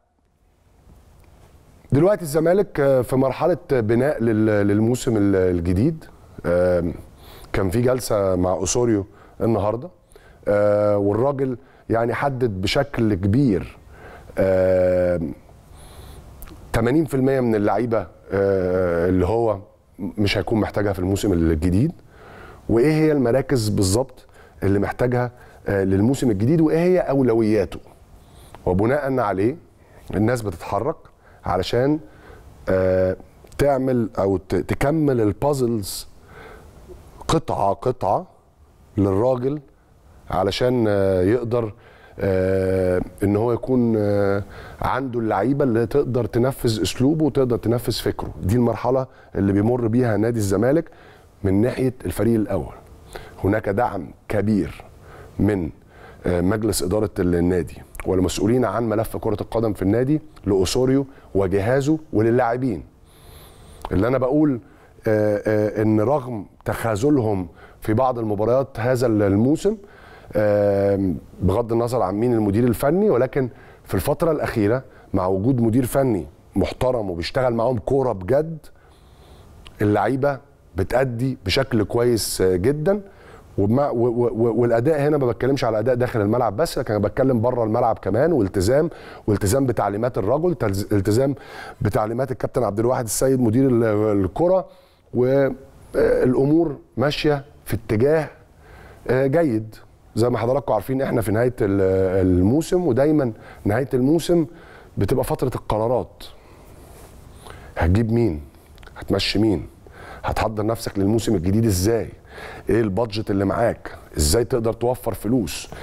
دلوقتي الزمالك آه، في مرحله بناء لل- للموسم ال- الجديد آم، كان في جلسه مع اوسوريو النهارده آه، والراجل يعني حدد بشكل كبير آم، 80% من اللعيبه آه، اللي هو مش هيكون محتاجها في الموسم الجديد وايه هي المراكز بالظبط اللي محتاجها آه، للموسم الجديد وايه هي اولوياته وبناء عليه الناس بتتحرك علشان آه، تعمل او ت- تكمل البازلز قطعه قطعه للراجل علشان آه، يقدر آه، ان هو يكون آه، عنده اللعيبه اللي تقدر تنفذ اسلوبه وتقدر تنفذ فكره دي المرحله اللي بيمر بيها نادي الزمالك من ناحيه الفريق الاول هناك دعم كبير من آه، مجلس اداره النادي والمسؤولين عن ملف كره القدم في النادي لاوسوريو وجهازه وللاعبين اللي انا بقول آه، آه، ان رغم تخاذلهم في بعض المباريات هذا الموسم آه، بغض النظر عن مين المدير الفني ولكن في الفتره الاخيره مع وجود مدير فني محترم وبيشتغل معاهم كوره بجد اللعيبه بتأدي بشكل كويس آه، جدا وبما و و و والاداء هنا ما بتكلمش على اداء داخل الملعب بس لكن انا بتكلم بره الملعب كمان والتزام والتزام بتعليمات الرجل تلز- التزام بتعليمات الكابتن عبد الواحد السيد مدير ال- الكره والامور ماشيه في اتجاه آه، جيد زي ما حضراتكم عارفين احنا في نهايه ال- الموسم ودايما نهايه الموسم بتبقى فتره القرارات هتجيب مين هتمشي مين هتحضر نفسك للموسم الجديد ازاي ايه البادجت اللي معاك ازاي تقدر توفر فلوس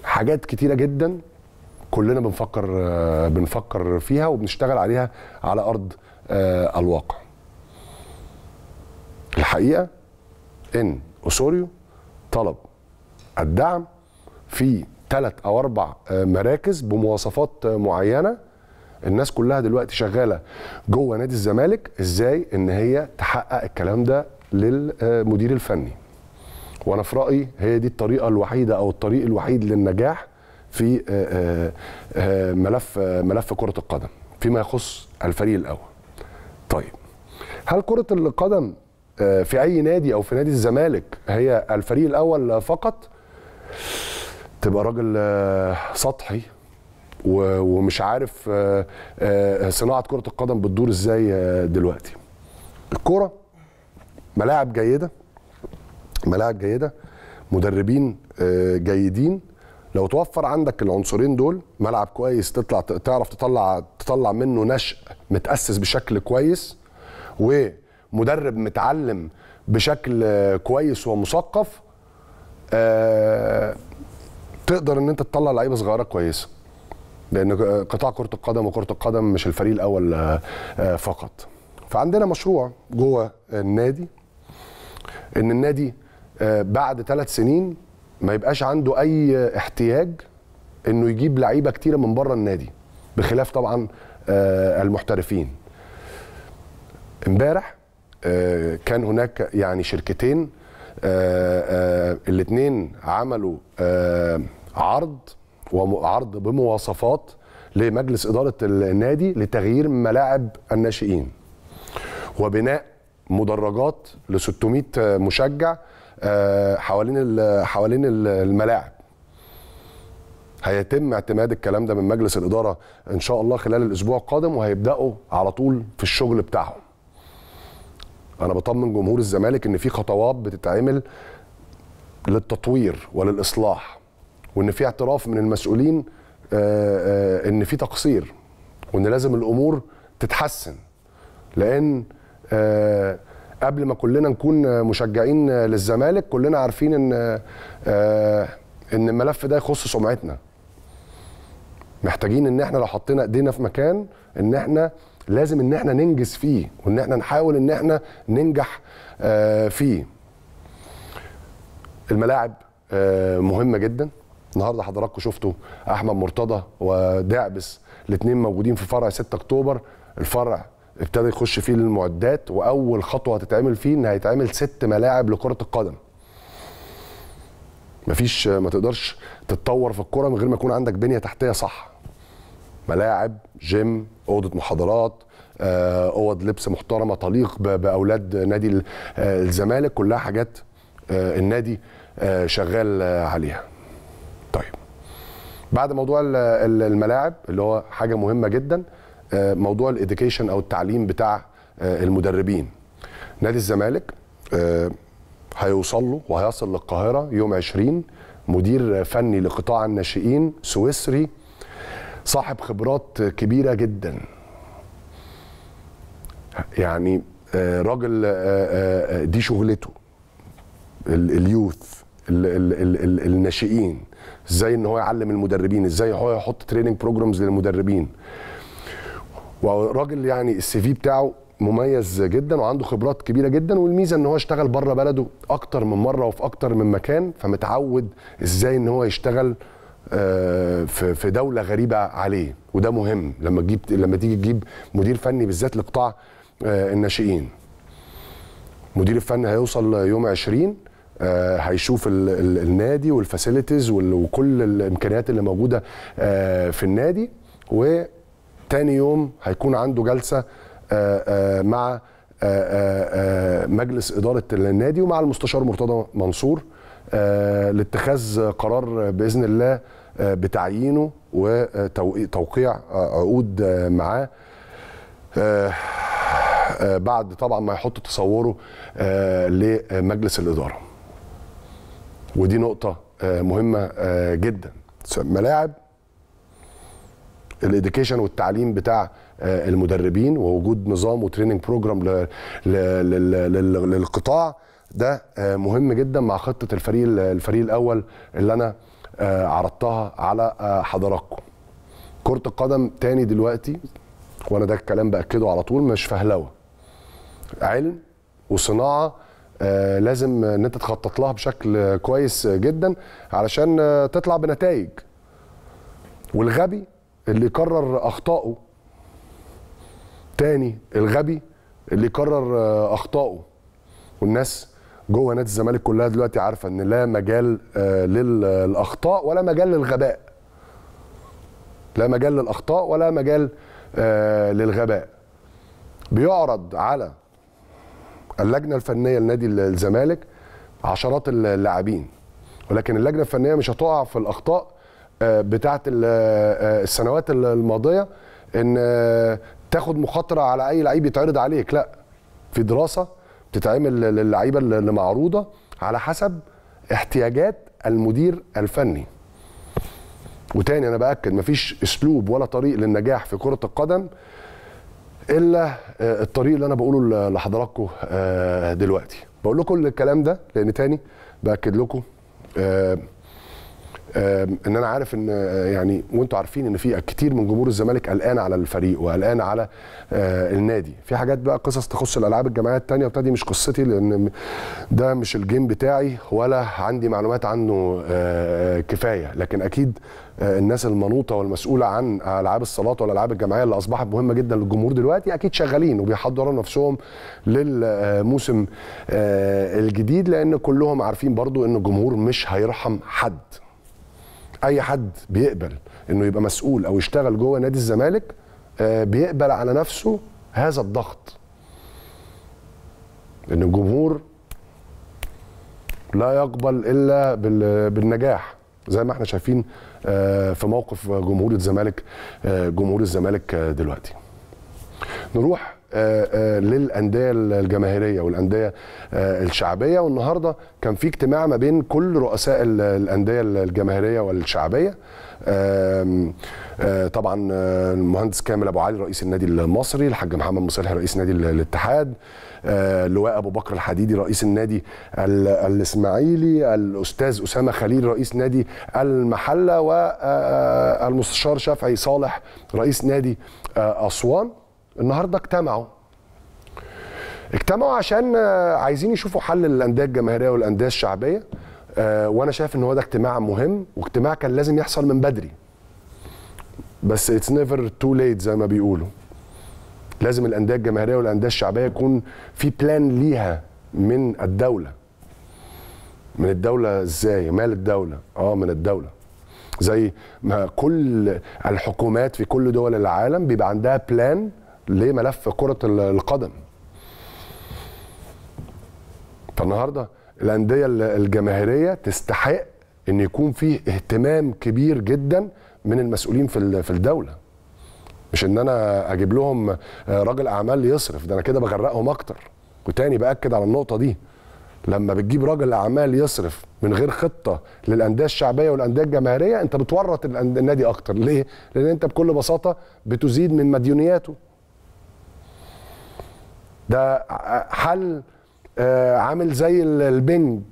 حاجات كتيره جدا كلنا بنفكر آه، بنفكر فيها وبنشتغل عليها على ارض آه، الواقع الحقيقه ان اوسوريو طلب الدعم في ثلاث او اربع آه، مراكز بمواصفات آه، معينه الناس كلها دلوقتي شغاله جوه نادي الزمالك ازاي ان هي تحقق الكلام ده للمدير الفني وانا في رايي هي دي الطريقه الوحيده او الطريق الوحيد للنجاح في آه، آه، آه، ملف آه، ملف كره القدم فيما يخص الفريق الاول طيب هل كره القدم آه، في اي نادي او في نادي الزمالك هي الفريق الاول فقط تبقى راجل آه، سطحي و- ومش عارف آه، آه، صناعه كره القدم بتدور ازاي آه، دلوقتي الكره ملاعب جيده ملاعب جيده مدربين آه، جيدين لو توفر عندك العنصرين دول ملعب كويس تطلع تعرف تطلع تطلع منه نشء متاسس بشكل كويس ومدرب متعلم بشكل آه، كويس ومثقف آه، تقدر ان انت تطلع لعيبه صغيره كويسه لان قطاع كره القدم وكره القدم مش الفريق الاول آه، آه، فقط فعندنا مشروع جوه النادي ان النادي آه، بعد ثلاث سنين ما يبقاش عنده اي احتياج انه يجيب لعيبه كتيره من بره النادي بخلاف طبعا آه، المحترفين امبارح آه، كان هناك يعني شركتين الاثنين عملوا آه، عرض وعرض بمواصفات لمجلس اداره النادي لتغيير ملاعب الناشئين وبناء مدرجات ل 600 مشجع آه، حوالين ال- حوالين ال- الملاعب هيتم اعتماد الكلام ده من مجلس الاداره ان شاء الله خلال الاسبوع القادم وهيبداوا على طول في الشغل بتاعهم انا بطمن جمهور الزمالك ان في خطوات بتتعمل للتطوير وللاصلاح وان في اعتراف من المسؤولين آه، آه، ان في تقصير وان لازم الامور تتحسن لان آه، قبل ما كلنا نكون مشجعين للزمالك كلنا عارفين ان آه، ان الملف ده يخص سمعتنا محتاجين ان احنا لو حطينا ايدينا في مكان ان احنا لازم ان احنا ننجز فيه وان احنا نحاول ان احنا ننجح آه، فيه الملاعب آه، مهمه جدا النهارده حضراتكم شفتوا احمد مرتضى ودعبس الاثنين موجودين في فرع 6 اكتوبر الفرع ابتدى يخش فيه المعدات واول خطوه هتتعمل فيه ان هيتعمل ست ملاعب لكره القدم مفيش ما تقدرش تتطور في الكوره من غير ما يكون عندك بنيه تحتيه صح ملاعب جيم اوضه محاضرات آه، اوض لبس محترمه تليق ب- باولاد نادي ال- آه، الزمالك كلها حاجات آه، النادي آه، شغال آه، عليها طيب بعد موضوع ال- ال- الملاعب اللي هو حاجه مهمه جدا آه، موضوع الاديوكيشن او التعليم بتاع آه، المدربين نادي الزمالك آه، هيوصل له وهيصل للقاهره يوم 20 مدير فني لقطاع الناشئين سويسري صاحب خبرات كبيره جدا يعني آه، راجل آه، آه، آه، دي شغلته ال- اليوث ال- ال- ال- ال- الناشئين ازاي ان هو يعلم المدربين ازاي هو يحط تريننج بروجرامز للمدربين وراجل يعني السي في بتاعه مميز جدا وعنده خبرات كبيره جدا والميزه ان هو اشتغل بره بلده اكتر من مره وفي اكتر من مكان فمتعود ازاي ان هو يشتغل آه، في في دوله غريبه عليه وده مهم لما تجيب لما تيجي تجيب مدير فني بالذات لقطاع آه، الناشئين مدير الفني هيوصل يوم 20 آه، هيشوف ال- ال- النادي والفاسيلتيز وال- وكل الامكانيات اللي موجوده آه، في النادي وتاني يوم هيكون عنده جلسه آه، آه، مع آه، آه، آه، مجلس اداره النادي ومع المستشار مرتضى منصور آه، لاتخاذ قرار باذن الله آه، بتعيينه وتوقيع عقود آه، معاه آه، آه، بعد طبعا ما يحط تصوره آه، لمجلس الاداره ودي نقطه آه، مهمه آه، جدا ملاعب الاديوكيشن والتعليم بتاع آه، المدربين ووجود نظام وتريننج بروجرام ل- ل- لل- لل- للقطاع ده آه، مهم جدا مع خطه الفريق الفريق الاول اللي انا آه، عرضتها على آه، حضراتكم كره القدم تاني دلوقتي وانا ده الكلام باكده على طول مش فهلوه علم وصناعه آه، لازم ان انت تخطط لها بشكل آه، كويس جدا علشان آه، تطلع بنتائج والغبي اللي يكرر اخطائه تاني الغبي اللي يكرر آه، اخطائه والناس جوه نادي الزمالك كلها دلوقتي عارفه ان لا مجال آه، للاخطاء ولا مجال للغباء لا مجال للاخطاء ولا مجال آه، للغباء بيعرض على اللجنه الفنيه لنادي الزمالك عشرات اللاعبين ولكن اللجنه الفنيه مش هتقع في الاخطاء آه، بتاعه ال- آه، السنوات الماضيه ان آه، تاخد مخاطره على اي لعيب يتعرض عليك لا في دراسه بتتعمل للعيبه اللي معروضه على حسب احتياجات المدير الفني وتاني انا باكد مفيش اسلوب ولا طريق للنجاح في كره القدم الا آه، الطريق اللي انا بقوله ل- لحضراتكم آه، دلوقتي بقول لكم الكلام ده لان تاني باكد لكم آه، آه، ان انا عارف ان آه، يعني وانتم عارفين ان في كتير من جمهور الزمالك قلقان على الفريق وقلقان على آه، النادي في حاجات بقى قصص تخص الالعاب الجماعيه التانية وبتاعتي مش قصتي لان ده مش الجيم بتاعي ولا عندي معلومات عنه آه، كفايه لكن اكيد آه، الناس المنوطه والمسؤوله عن العاب الصالات والالعاب الجماعيه اللي اصبحت مهمه جدا للجمهور دلوقتي اكيد شغالين وبيحضروا نفسهم للموسم آه، الجديد لان كلهم عارفين برضو ان الجمهور مش هيرحم حد اي حد بيقبل انه يبقى مسؤول او يشتغل جوه نادي الزمالك آه، بيقبل على نفسه هذا الضغط ان الجمهور لا يقبل الا بال- بالنجاح زي ما احنا شايفين آه، في موقف جمهور الزمالك آه، جمهور الزمالك آه، دلوقتي نروح آه، آه، للانديه الجماهيريه والانديه آه، الشعبيه والنهارده كان في اجتماع ما بين كل رؤساء ال- الانديه الجماهيريه والشعبيه آم، آه، طبعا آه، المهندس كامل ابو علي رئيس النادي المصري الحاج محمد مصلحي رئيس نادي ال- الاتحاد آه، اللواء ابو بكر الحديدي رئيس النادي ال- الاسماعيلي الاستاذ اسامه خليل رئيس نادي المحله والمستشار شافعي صالح رئيس نادي آه، اسوان النهارده اجتمعوا اجتمعوا عشان آه، عايزين يشوفوا حل للانديه الجماهيريه والانديه الشعبيه آه، وانا شايف ان هو ده اجتماع مهم واجتماع كان لازم يحصل من بدري بس اتس نيفر تو ليت زي ما بيقولوا لازم الانديه الجماهيريه والانديه الشعبيه يكون في بلان ليها من الدوله من الدوله ازاي مال الدوله اه من الدوله زي ما كل الحكومات في كل دول العالم بيبقى عندها بلان لملف كره ال- القدم فالنهارده الانديه ال- الجماهيريه تستحق ان يكون فيه اهتمام كبير جدا من المسؤولين في ال- في الدوله مش ان انا اجيب لهم آه، راجل اعمال يصرف ده انا كده بغرقهم اكتر وتاني باكد على النقطه دي لما بتجيب راجل اعمال يصرف من غير خطه للانديه الشعبيه والانديه الجماهيريه انت بتورط الأن- النادي اكتر ليه لان انت بكل بساطه بتزيد من مديونياته ده ع- حل آه، عامل زي ال- البنج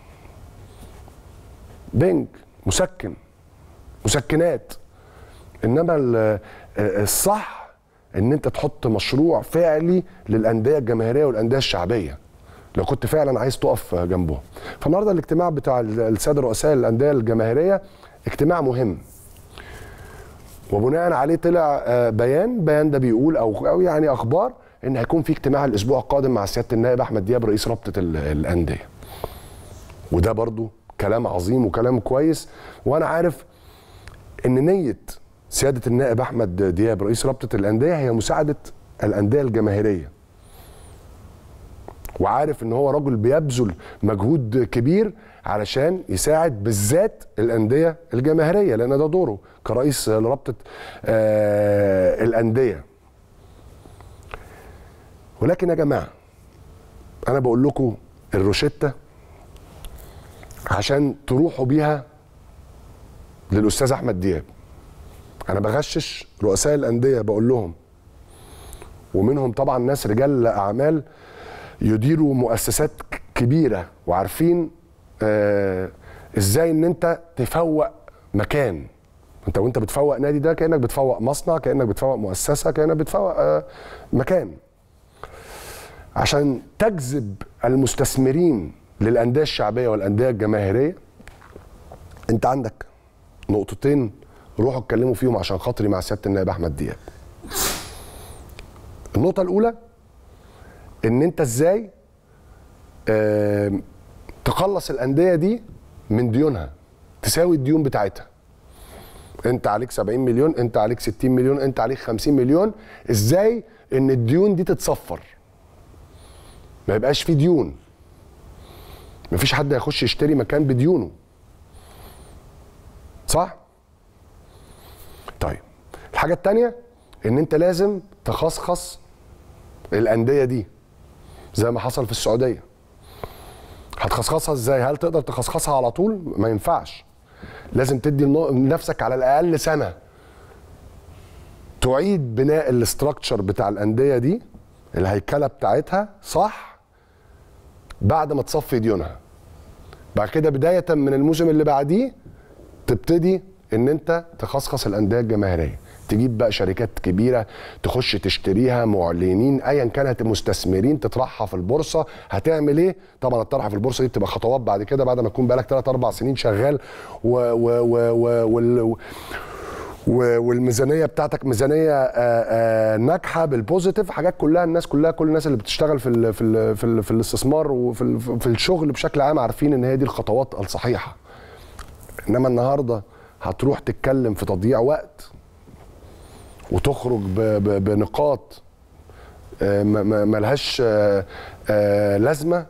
بنج مسكن مسكنات انما ال- آه، الصح ان انت تحط مشروع فعلي للانديه الجماهيريه والانديه الشعبيه لو كنت فعلا عايز تقف جنبهم فالنهارده الاجتماع بتاع ال- الساده رؤساء الانديه الجماهيريه اجتماع مهم وبناء عليه طلع آه، بيان بيان ده بيقول او او يعني اخبار ان هيكون في اجتماع الاسبوع القادم مع سياده النائب احمد دياب رئيس رابطه ال- الانديه وده برضو كلام عظيم وكلام كويس وانا عارف ان نيه سياده النائب احمد دياب رئيس رابطه الانديه هي مساعده الانديه الجماهيريه وعارف ان هو رجل بيبذل مجهود كبير علشان يساعد بالذات الانديه الجماهيريه لان ده دوره كرئيس لرابطه آه الانديه ولكن يا جماعه انا بقول لكم الروشته عشان تروحوا بيها للاستاذ احمد دياب انا بغشش رؤساء الانديه بقول لهم ومنهم طبعا ناس رجال اعمال يديروا مؤسسات ك- كبيره وعارفين آه ازاي ان انت تفوق مكان انت وانت بتفوق نادي ده كانك بتفوق مصنع كانك بتفوق مؤسسه كانك بتفوق آه، مكان عشان تجذب المستثمرين للانديه الشعبيه والانديه الجماهيريه انت عندك نقطتين روحوا اتكلموا فيهم عشان خاطري مع سياده النائب احمد دياب النقطه الاولى ان انت ازاي آم، تخلص الانديه دي من ديونها تساوي الديون بتاعتها انت عليك 70 مليون انت عليك 60 مليون انت عليك 50 مليون ازاي ان الديون دي تتصفر ما يبقاش في ديون مفيش حد هيخش يشتري مكان بديونه صح طيب الحاجه التانية ان انت لازم تخصخص الانديه دي زي ما حصل في السعوديه هتخصخصها ازاي هل تقدر تخصخصها على طول ما ينفعش لازم تدي لنو- لنفسك على الاقل سنه تعيد بناء الاستراكشر بتاع الانديه دي الهيكله بتاعتها صح بعد ما تصفي ديونها بعد كده بدايه من الموسم اللي بعديه تبتدي ان انت تخصخص الانديه الجماهيريه تجيب بقى شركات كبيره تخش تشتريها معلنين ايا كانت مستثمرين تطرحها في البورصه هتعمل ايه طبعا الطرح في البورصه دي بتبقى خطوات بعد كده بعد ما تكون بقالك 3 4 سنين شغال و و و و وال و- والميزانيه بتاعتك ميزانيه آه، آه، ناجحه بالبوزيتيف حاجات كلها الناس كلها كل الناس اللي بتشتغل في ال في ال في, ال في الاستثمار وفي ال في الشغل بشكل عام عارفين ان هي دي الخطوات الصحيحه انما النهارده هتروح تتكلم في تضييع وقت وتخرج ب- ب- بنقاط آه، ما- ما- ملهاش آه، آه، لازمه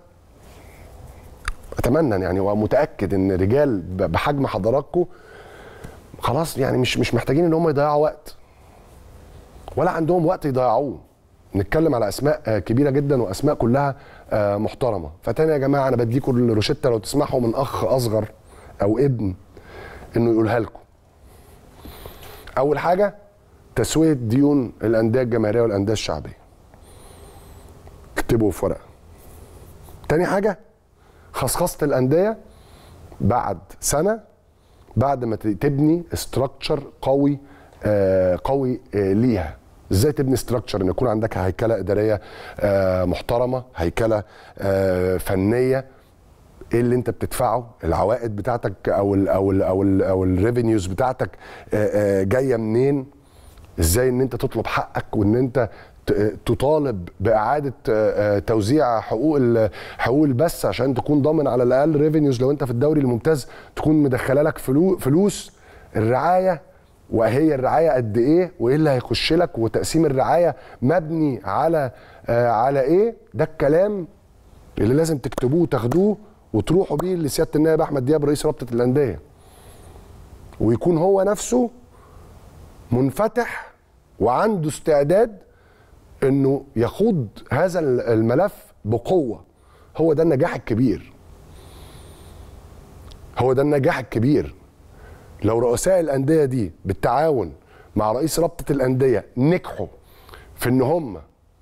اتمنى يعني ومتاكد ان رجال ب- بحجم حضراتكم خلاص يعني مش مش محتاجين ان هم يضيعوا وقت ولا عندهم وقت يضيعوه نتكلم على اسماء آه، كبيره جدا واسماء كلها آه، محترمه فتاني يا جماعه انا بديكم الروشته لو تسمحوا من اخ اصغر او ابن انه يقولها لكم اول حاجه تسويه ديون الانديه الجماهيريه والانديه الشعبيه اكتبوا في ورقه تاني حاجه خصخصه الانديه بعد سنه بعد ما ت- تبني استراكشر قوي آه قوي آه ليها ازاي تبني استراكشر ان يكون عندك هيكله اداريه آه محترمه هيكله آه فنيه ايه اللي انت بتدفعه العوائد بتاعتك او ال او ال او ال او الريفينيوز بتاعتك آه، آه، جايه منين ازاي ان انت تطلب حقك وان انت ت- تطالب باعاده آه، آه، توزيع حقوق ال- حقوق البث عشان تكون ضامن على الاقل ريفينيوز لو انت في الدوري الممتاز تكون مدخله لك فلو- فلوس الرعايه وهي الرعايه قد ايه وايه اللي هيخش لك وتقسيم الرعايه مبني على آه، على ايه ده الكلام اللي لازم تكتبوه وتاخدوه وتروحوا بيه لسياده النائب احمد دياب رئيس رابطه الانديه ويكون هو نفسه منفتح وعنده استعداد انه يخوض هذا الملف بقوه هو ده النجاح الكبير هو ده النجاح الكبير لو رؤساء الانديه دي بالتعاون مع رئيس رابطه الانديه نجحوا في ان هم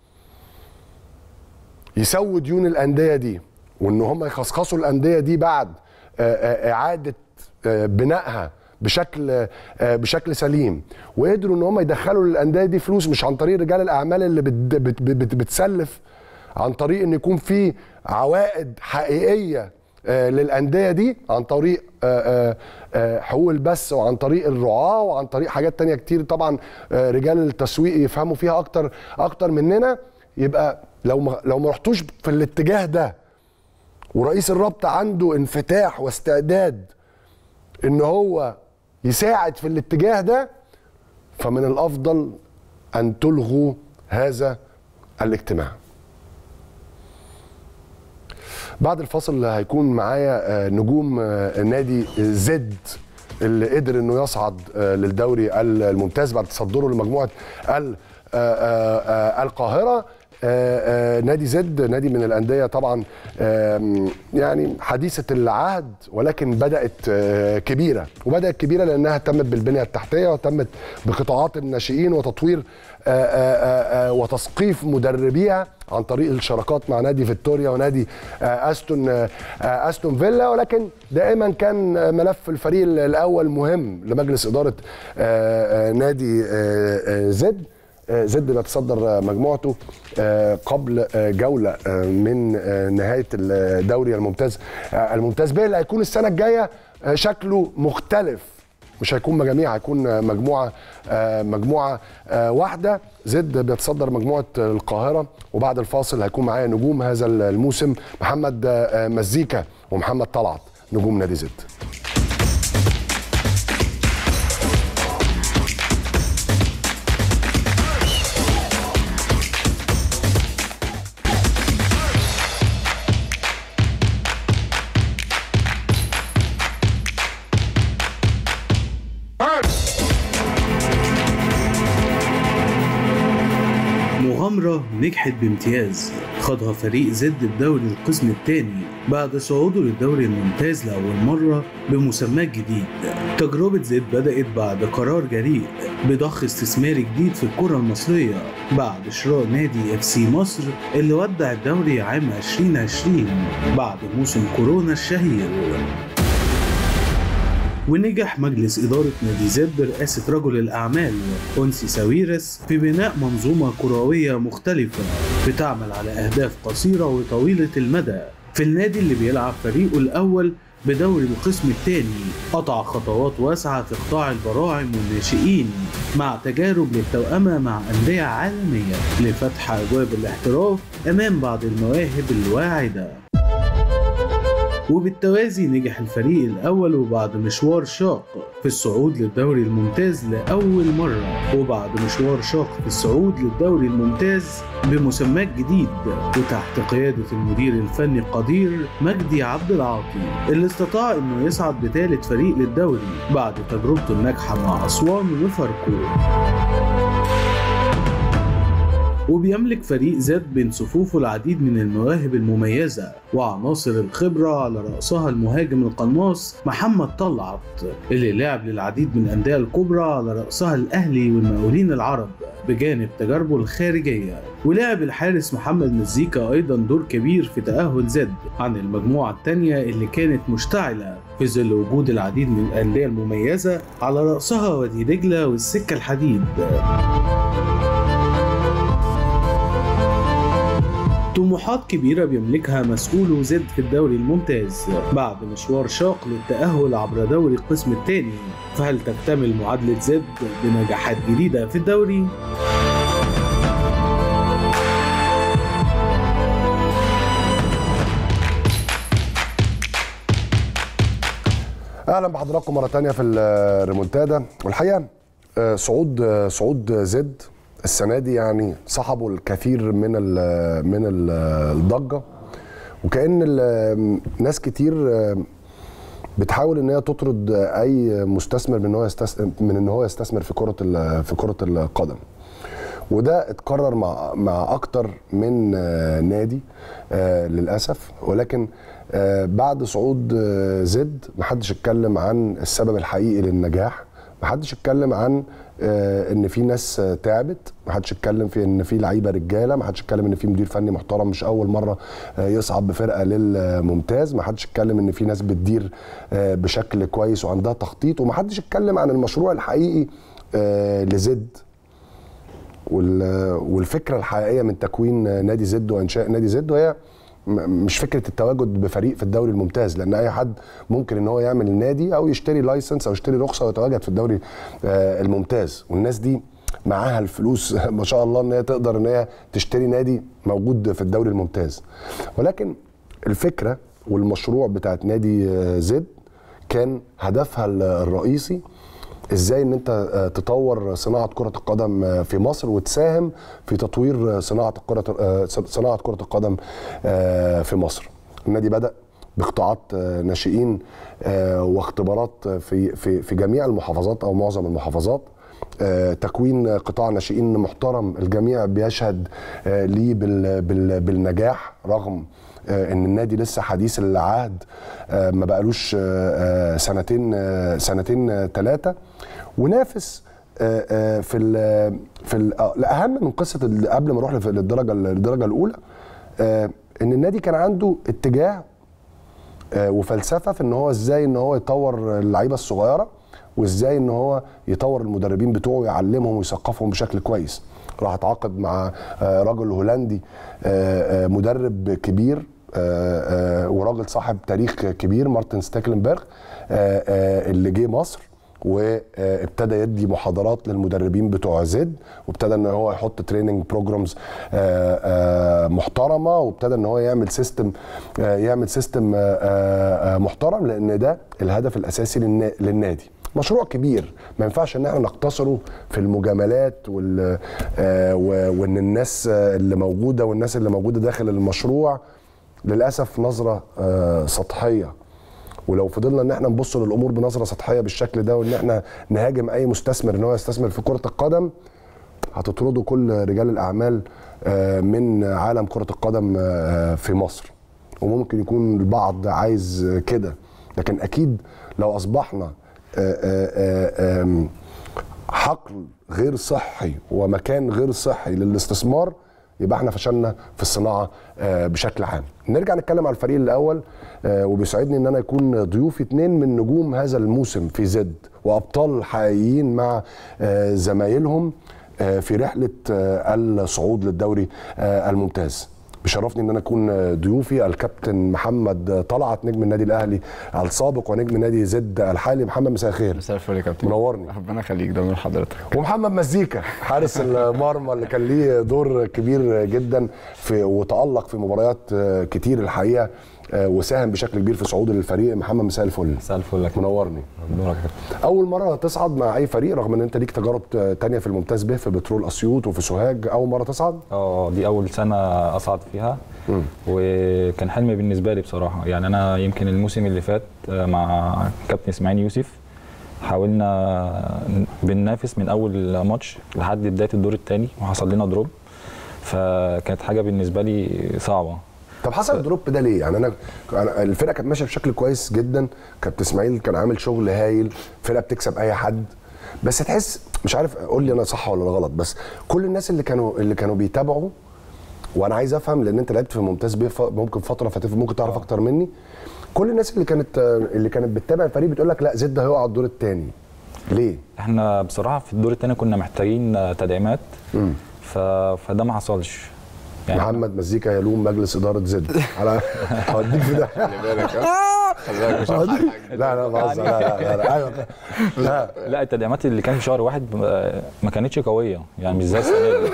يسووا ديون الانديه دي وان هم يخصخصوا الانديه دي بعد آه، آه، اعاده آه، بنائها بشكل آه، بشكل سليم وقدروا ان هم يدخلوا للانديه دي فلوس مش عن طريق رجال الاعمال اللي بت بت بت بتسلف عن طريق ان يكون في عوائد حقيقيه آه، للانديه دي عن طريق آه، آه، آه، حقوق البث وعن طريق الرعاه وعن طريق حاجات تانية كتير طبعا آه، رجال التسويق يفهموا فيها اكتر اكتر مننا يبقى لو ما لو ما رحتوش في الاتجاه ده ورئيس الرابطه عنده انفتاح واستعداد ان هو يساعد في الاتجاه ده فمن الافضل ان تلغوا هذا الاجتماع بعد الفاصل هيكون معايا آه، نجوم آه، نادي زد اللي قدر انه يصعد آه، للدوري الممتاز بعد تصدره لمجموعه ال- آه، آه، آه، القاهره آه، آه، نادي زد نادي من الانديه طبعا آم، يعني حديثه العهد ولكن بدات آه، كبيره وبدات كبيره لانها اهتمت بالبنيه التحتيه واهتمت بقطاعات الناشئين وتطوير آه، آه، آه، وتثقيف مدربيها عن طريق الشراكات مع نادي فيكتوريا ونادي آه، استون آه، آه، استون فيلا ولكن دائما كان آه، ملف الفريق الاول مهم لمجلس اداره آه، آه، نادي آه، آه، زد آه، زد بيتصدر آه، مجموعته آه، قبل آه، جوله آه، من آه، نهايه الدوري الممتاز آه، الممتاز ب اللي هيكون السنه الجايه آه، شكله مختلف مش هيكون مجاميع هيكون آه، مجموعه آه، مجموعه آه، واحده زد بيتصدر مجموعه آه، القاهره وبعد الفاصل هيكون معايا نجوم هذا الموسم محمد آه، آه، مزيكا ومحمد طلعت نجوم نادي زد مغامرة نجحت بامتياز خاضها فريق زد بدوري القسم الثاني بعد صعوده للدوري الممتاز لأول مرة بمسمى جديد تجربة زد بدأت بعد قرار جريء بضخ استثماري جديد في الكرة المصرية بعد شراء نادي اف سي مصر اللي ودع الدوري عام 2020 بعد موسم كورونا الشهير ونجح مجلس إدارة نادي زد برئاسة رجل الأعمال أنسي ساويرس في بناء منظومة كروية مختلفة بتعمل على أهداف قصيرة وطويلة المدى في النادي اللي بيلعب فريقه الأول بدوري القسم الثاني قطع خطوات واسعة في قطاع البراعم والناشئين مع تجارب للتوأمة مع أندية عالمية لفتح أبواب الاحتراف أمام بعض المواهب الواعدة وبالتوازي نجح الفريق الأول وبعد مشوار شاق في الصعود للدوري الممتاز لأول مرة وبعد مشوار شاق في الصعود للدوري الممتاز بمسمى جديد وتحت قيادة المدير الفني القدير مجدي عبد العاطي اللي استطاع انه يصعد بثالث فريق للدوري بعد تجربته الناجحة مع أسوان وفاركو وبيملك فريق زد بين صفوفه العديد من المواهب المميزة وعناصر الخبرة على رأسها المهاجم القناص محمد طلعت اللي لعب للعديد من الأندية الكبرى على رأسها الأهلي والمقاولين العرب بجانب تجاربه الخارجية ولعب الحارس محمد مزيكا أيضا دور كبير في تأهل زد عن المجموعة التانية اللي كانت مشتعلة في ظل وجود العديد من الأندية المميزة على رأسها وادي دجلة والسكة الحديد طموحات كبيرة بيملكها مسؤول زد في الدوري الممتاز بعد مشوار شاق للتأهل عبر دوري القسم الثاني فهل تكتمل معادلة زد بنجاحات جديدة في الدوري؟ اهلا بحضراتكم مره تانية في الريمونتادا والحقيقه آه، صعود آه، صعود زد السنه دي يعني صحبوا الكثير من ال من ال الضجه وكان ال- ناس كتير آه، بتحاول ان هي تطرد اي مستثمر من ان هو يستثمر من ان هو يستثمر في كره ال- في كره القدم وده اتكرر مع مع اكتر من آه، نادي آه، للاسف ولكن آه، بعد صعود آه، زد محدش اتكلم عن السبب الحقيقي للنجاح محدش اتكلم عن آه، ان في ناس آه، تعبت محدش اتكلم في ان في لعيبه رجاله محدش اتكلم ان في مدير فني محترم مش اول مره آه، يصعد بفرقه للممتاز محدش اتكلم ان في ناس بتدير آه، بشكل كويس وعندها تخطيط ومحدش اتكلم عن المشروع الحقيقي آه، لزد وال- والفكره الحقيقيه من تكوين نادي زد وانشاء نادي زد وهي م- مش فكره التواجد بفريق في الدوري الممتاز لان اي حد ممكن ان هو يعمل نادي او يشتري لايسنس او يشتري رخصه ويتواجد في الدوري آه، الممتاز والناس دي معاها الفلوس ما شاء الله ان هي تقدر ان هي تشتري نادي موجود في الدوري الممتاز ولكن الفكره والمشروع بتاعت نادي آه، زد كان هدفها ال- الرئيسي ازاي ان انت آه، تطور صناعه كره القدم آه، في مصر وتساهم في تطوير آه، صناعه الكره آه، صناعه كره القدم آه، في مصر النادي بدا بقطاعات آه، ناشئين آه، واختبارات آه، في في في جميع المحافظات او معظم المحافظات آه، تكوين قطاع ناشئين محترم الجميع بيشهد آه، ليه بال- بال- بالنجاح رغم آه، ان النادي لسه حديث العهد آه، ما بقالوش آه، آه، سنتين آه، سنتين ثلاثه ونافس آه، آه، في ال في ال آه، الاهم من قصه ال- قبل ما اروح لف- للدرجه للدرجه الاولى آه، ان النادي كان عنده اتجاه آه، وفلسفه في ان هو ازاي ان هو يطور اللعيبه الصغيره وازاي ان هو يطور المدربين بتوعه ويعلمهم ويثقفهم بشكل كويس راح اتعاقد مع آه، رجل هولندي آه، آه، مدرب كبير آه، آه، وراجل صاحب تاريخ كبير مارتن ستيكلنبرغ آه، آه، اللي جه مصر وابتدى يدي محاضرات للمدربين بتوع زد وابتدى ان هو يحط تريننج بروجرامز محترمه وابتدى ان هو يعمل سيستم يعمل سيستم محترم لان ده الهدف الاساسي للنا- للنادي مشروع كبير ما ينفعش ان احنا نقتصره في المجاملات وال آه، و- وان الناس آه، اللي موجوده والناس اللي موجوده داخل المشروع للاسف نظره آه، سطحيه ولو فضلنا ان احنا نبص للامور بنظره سطحيه بالشكل ده وان احنا نهاجم اي مستثمر ان هو يستثمر في كره القدم هتطردوا كل رجال الاعمال آه، من عالم كره القدم آه، في مصر وممكن يكون البعض عايز كده لكن اكيد لو اصبحنا آه، آه، آه، آم، حقل غير صحي ومكان غير صحي للاستثمار يبقى احنا فشلنا في الصناعه آه، بشكل عام. نرجع نتكلم على الفريق الاول آه، وبيسعدني ان انا يكون ضيوفي اتنين من نجوم هذا الموسم في زد وابطال حقيقيين مع آه، زمايلهم آه، في رحله آه، الصعود للدوري آه، الممتاز. بشرفني ان انا اكون آه، ضيوفي الكابتن محمد طلعت نجم النادي الاهلي السابق ونجم نادي زد الحالي محمد مساء الخير مساء الفل يا كابتن منورني ربنا يخليك ده من حضرتك ومحمد مزيكا حارس المرمى اللي كان ليه دور كبير جدا في وتالق في مباريات آه، كتير الحقيقه آه، وساهم بشكل كبير في صعود الفريق محمد مساء الفل مساء الفل منورني نورك يا كابتن اول مره تصعد مع اي فريق رغم ان انت ليك تجارب آه، تانية في الممتاز به في بترول اسيوط وفي سوهاج اول مره تصعد اه دي اول سنه اصعد فيها مم. وكان حلم بالنسبه لي بصراحه يعني انا يمكن الموسم اللي فات آه، مع كابتن اسماعيل يوسف حاولنا بننافس من اول ماتش لحد بدايه الدور الثاني وحصل لنا دروب فكانت حاجه بالنسبه لي صعبه طب حصل الدروب ده ليه؟ يعني انا أنا الفرقه كانت ماشيه بشكل كويس جدا كابتن اسماعيل كان عامل شغل هايل فرقه بتكسب اي حد بس تحس مش عارف قول لي انا صح ولا غلط بس كل الناس اللي كانوا اللي كانوا بيتابعوا وانا عايز افهم لان انت لعبت في ممتاز بيه ف- ممكن فتره فاتت ممكن تعرف اكتر مني كل الناس اللي كانت اللي كانت بتتابع الفريق بتقول لك لا زد هيقع الدور الثاني ليه؟ احنا بصراحه في الدور الثاني كنا محتاجين آه، تدعيمات ف... فده ما حصلش يعني محمد مزيكا يلوم مجلس اداره زد على هوديك في ده خلي بالك، ها؟ خلي بالك مش هوديك- هضحك. لا لا بهزر لا لا لا, لا. ايوه لا لا التدعيمات اللي كان في شهر واحد آه، ما كانتش قويه يعني مش زي السنه دي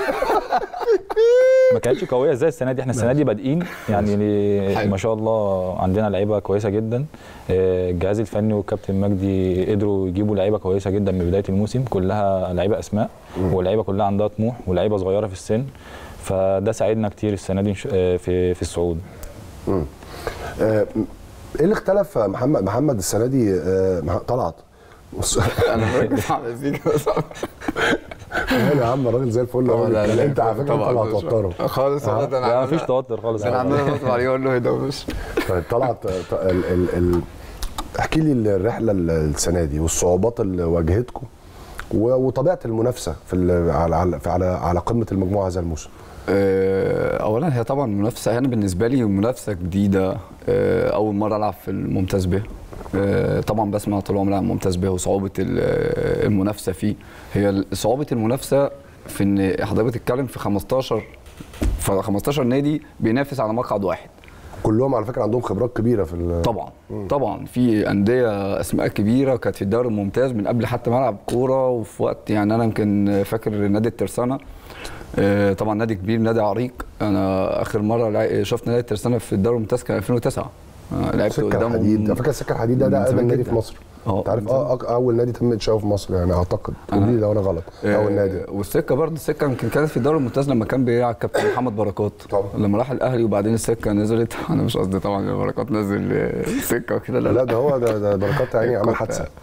ما كانتش قويه زي السنه دي احنا السنه دي بادئين يعني ما شاء الله عندنا لعيبه كويسه جدا آه، الجهاز الفني والكابتن مجدي قدروا يجيبوا لعيبه كويسه جدا من بدايه الموسم كلها لعيبه اسماء واللعيبه كلها عندها طموح ولعيبه صغيره في السن فده ساعدنا كتير السنه دي آه، في في الصعود مم. آه، ايه اللي اختلف يا محمد محمد السنه دي آه، مح- طلعت انا مركز على المزيكا ماله يا عم الراجل زي الفل أهو. لا، لا، انت على فكره انت اللي طبعاً. هتوتره خالص والله ده انا لا، عمال- مفيش توتر خالص. ده انا عمال اطلب عليه اقول له ايه ده مش طيب طلعت ط- ال ال ال احكي لي الرحله ال- السنه دي والصعوبات اللي واجهتكم و- وطبيعه المنافسه في ال- على على في- على على قمه المجموعه هذا الموسم آه، اولا هي طبعا منافسه انا بالنسبه لي منافسه جديده آه، اول مره العب في الممتاز به آه، طبعا بسمع طول عمري عن الممتاز به وصعوبه ال- آه، المنافسه فيه هي صعوبه المنافسه في ان حضرتك بتتكلم في 15 في 15 نادي بينافس على مقعد واحد كلهم على فكره عندهم خبرات كبيره في ال- طبعا طبعا في انديه اسماء كبيره كانت في الدوري الممتاز من قبل حتى ما العب كوره وفي وقت يعني انا يمكن فاكر نادي الترسانه آه، طبعا نادي كبير نادي عريق انا اخر مره لع- شفت نادي الترسانه في الدوري الممتاز كان 2009 آه، لعبت سكه قدامهم الحديد على فكره سكه الحديد ده من ده زمان اقدم نادي جداً. في مصر اه انت عارف من زمان. اه أك- اول نادي تم انشاؤه في مصر يعني اعتقد قول لي لو انا غلط اول نادي آه، والسكه برضه السكه يمكن كانت في الدوري الممتاز لما كان بيلعب كابتن محمد بركات طبعا لما راح الاهلي وبعدين السكه نزلت انا مش قصدي طبعا إن بركات نزل آه، السكه وكده لا لا ده هو ده, ده بركات عيني عمل كنت- حادثه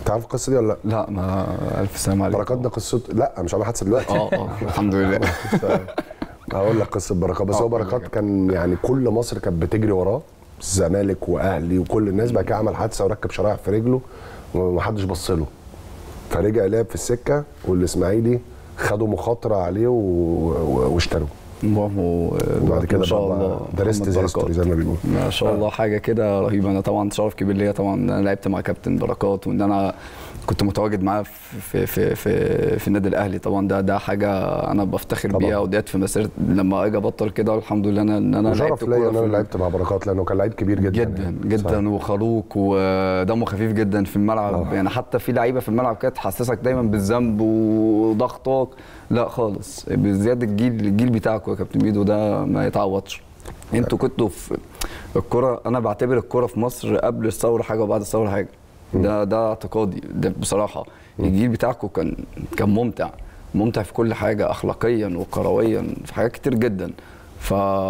تعرف القصه دي ولا لا؟ لا ما الف سلامه عليك بركات ده قصته لا مش عامل حادثه دلوقتي اه اه الحمد لله هقول لك قصه بركات بس آه، هو قول بركات كان يعني كل مصر كانت بتجري وراه الزمالك واهلي وكل الناس بعد كده عمل حادثه وركب شرايح في رجله ومحدش بص له فرجع لعب في السكه والاسماعيلي خدوا مخاطره عليه و... و... واشتروه وهو وبعد كده ما شاء بقى الله ده ريست محمد هيستوري بركات. زي ما بيقولوا ما شاء الله حاجه كده رهيبه انا طبعا شرف كبير ليا طبعا ان انا لعبت مع كابتن بركات وان انا كنت متواجد معاه في في في في النادي الاهلي طبعا ده ده حاجه انا بفتخر طبعاً. بيها وديت في مسيره لما اجي ابطل كده الحمد لله انا ان انا وشرف لعبت ليا كوره ان انا في- لعبت مع بركات لانه كان لعيب كبير جدا جدا يعني. جدا وخلوق ودمه خفيف جدا في الملعب يعني حتى في لعيبه في الملعب كانت تحسسك دايما بالذنب وضغطك لا خالص بالذات الجيل الجيل بتاعكم يا كابتن ميدو ده ما يتعوضش انتوا كنتوا في الكرة انا بعتبر الكرة في مصر قبل الثورة حاجة وبعد الثورة حاجة ده ده اعتقادي ده بصراحة الجيل بتاعكم كان كان ممتع ممتع في كل حاجة اخلاقيا وكرويا في حاجات كتير جدا ف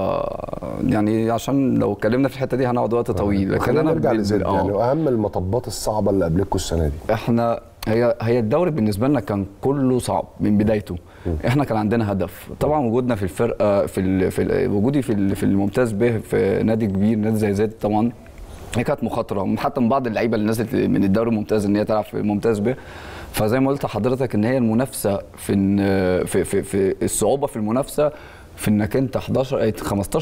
يعني عشان لو اتكلمنا في الحته دي هنقعد وقت طويل لكن خلينا انا نرجع بال- لزد آه. يعني واهم المطبات الصعبه اللي قابلتكم السنه دي احنا هي هي الدوري بالنسبه لنا كان كله صعب من بدايته احنا كان عندنا هدف طبعا وجودنا في الفرقه في ال في ال وجودي في ال- في الممتاز به في نادي كبير نادي زي زد طبعا هي كانت مخاطره حتى من بعض اللعيبه اللي نزلت من الدوري الممتاز ان هي تلعب في الممتاز به فزي ما قلت لحضرتك ان هي المنافسه في إن- في في, في الصعوبه في المنافسه في انك انت 11 أي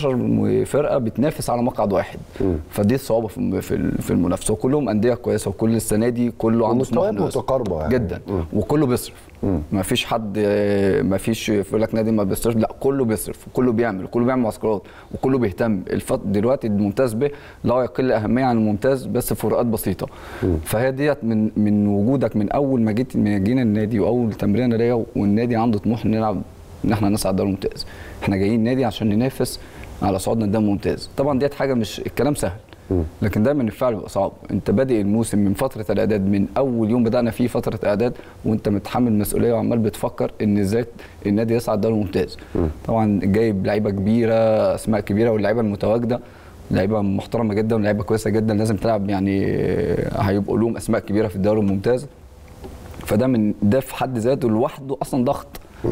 15 فرقه بتنافس على مقعد واحد فدي الصعوبه في في في المنافسه وكلهم انديه كويسه وكل السنه دي كله عنده طموح ومستويات إنه يوصل. متقاربه يعني جدا وكله بيصرف ما فيش حد ما فيش يقول لك نادي ما بيصرفش لا كله بيصرف وكله بيعمل وكله بيعمل معسكرات وكله بيهتم الفت دلوقتي الممتاز به لا يقل اهميه عن الممتاز بس فروقات بسيطه فهي ديت من من وجودك من اول ما جيت ما جينا النادي واول تمرينه ليا والنادي عنده طموح نلعب ان احنا نصعد دوري ممتاز احنا جايين نادي عشان ننافس على صعودنا الدوري ممتاز طبعا ديت حاجه مش الكلام سهل لكن دايما الفعل بيبقى صعب انت بادئ الموسم من فتره الاعداد من اول يوم بدانا فيه فتره اعداد وانت متحمل مسؤوليه وعمال بتفكر ان ازاي النادي يصعد دوري ممتاز طبعا جايب لعيبه كبيره اسماء كبيره واللعيبه المتواجده لعيبه محترمه جدا ولعيبه كويسه جدا لازم تلعب يعني هيبقوا لهم اسماء كبيره في الدوري الممتاز فده من ده في حد ذاته لوحده اصلا ضغط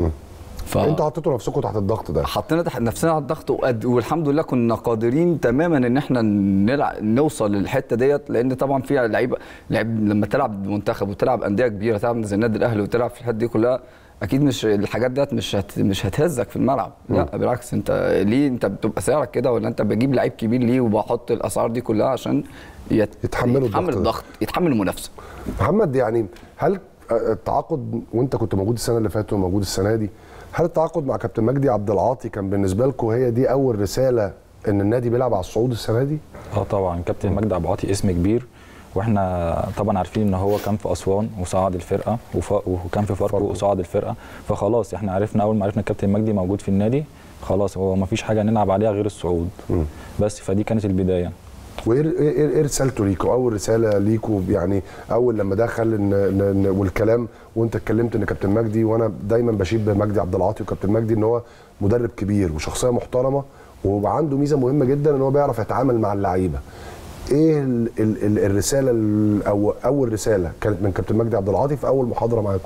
ف... انتوا حطيتوا نفسكم تحت الضغط ده حطينا تحت نفسنا على الضغط وقد والحمد لله كنا قادرين تماما ان احنا نلعب نوصل للحته ديت لان طبعا في لعيبه لعب لما تلعب منتخب وتلعب انديه كبيره تلعب زي النادي الاهلي وتلعب في الحته دي كلها اكيد مش الحاجات ديت مش هت مش هتهزك في الملعب لا بالعكس انت ليه انت بتبقى سعرك كده ولا انت بجيب لعيب كبير ليه وبحط الاسعار دي كلها عشان يت... يتحملوا يتحمل الضغط ده. الضغط يتحمل المنافسه محمد يعني هل التعاقد وانت كنت موجود السنه اللي فاتت وموجود السنه دي هل التعاقد مع كابتن مجدي عبد العاطي كان بالنسبه لكم هي دي اول رساله ان النادي بيلعب على الصعود السنه دي؟ اه طبعا كابتن مجدي عبد العاطي اسم كبير واحنا طبعا عارفين ان هو كان في اسوان وصعد الفرقه وف... وكان في فاركو وصعد الفرقه فخلاص احنا عرفنا اول ما عرفنا الكابتن مجدي موجود في النادي خلاص هو ما فيش حاجه نلعب عليها غير الصعود بس فدي كانت البدايه وايه ايه ايه رسالته ليكوا اول رساله ليكوا يعني اول لما دخل إن إن والكلام وانت اتكلمت ان كابتن مجدي وانا دايما بشيد بمجدي عبد العاطي وكابتن مجدي ان هو مدرب كبير وشخصيه محترمه وعنده ميزه مهمه جدا ان هو بيعرف يتعامل مع اللعيبه ايه ال ال ال الرساله ال- او اول رساله كانت من كابتن مجدي عبد العاطي في اول محاضره معاكم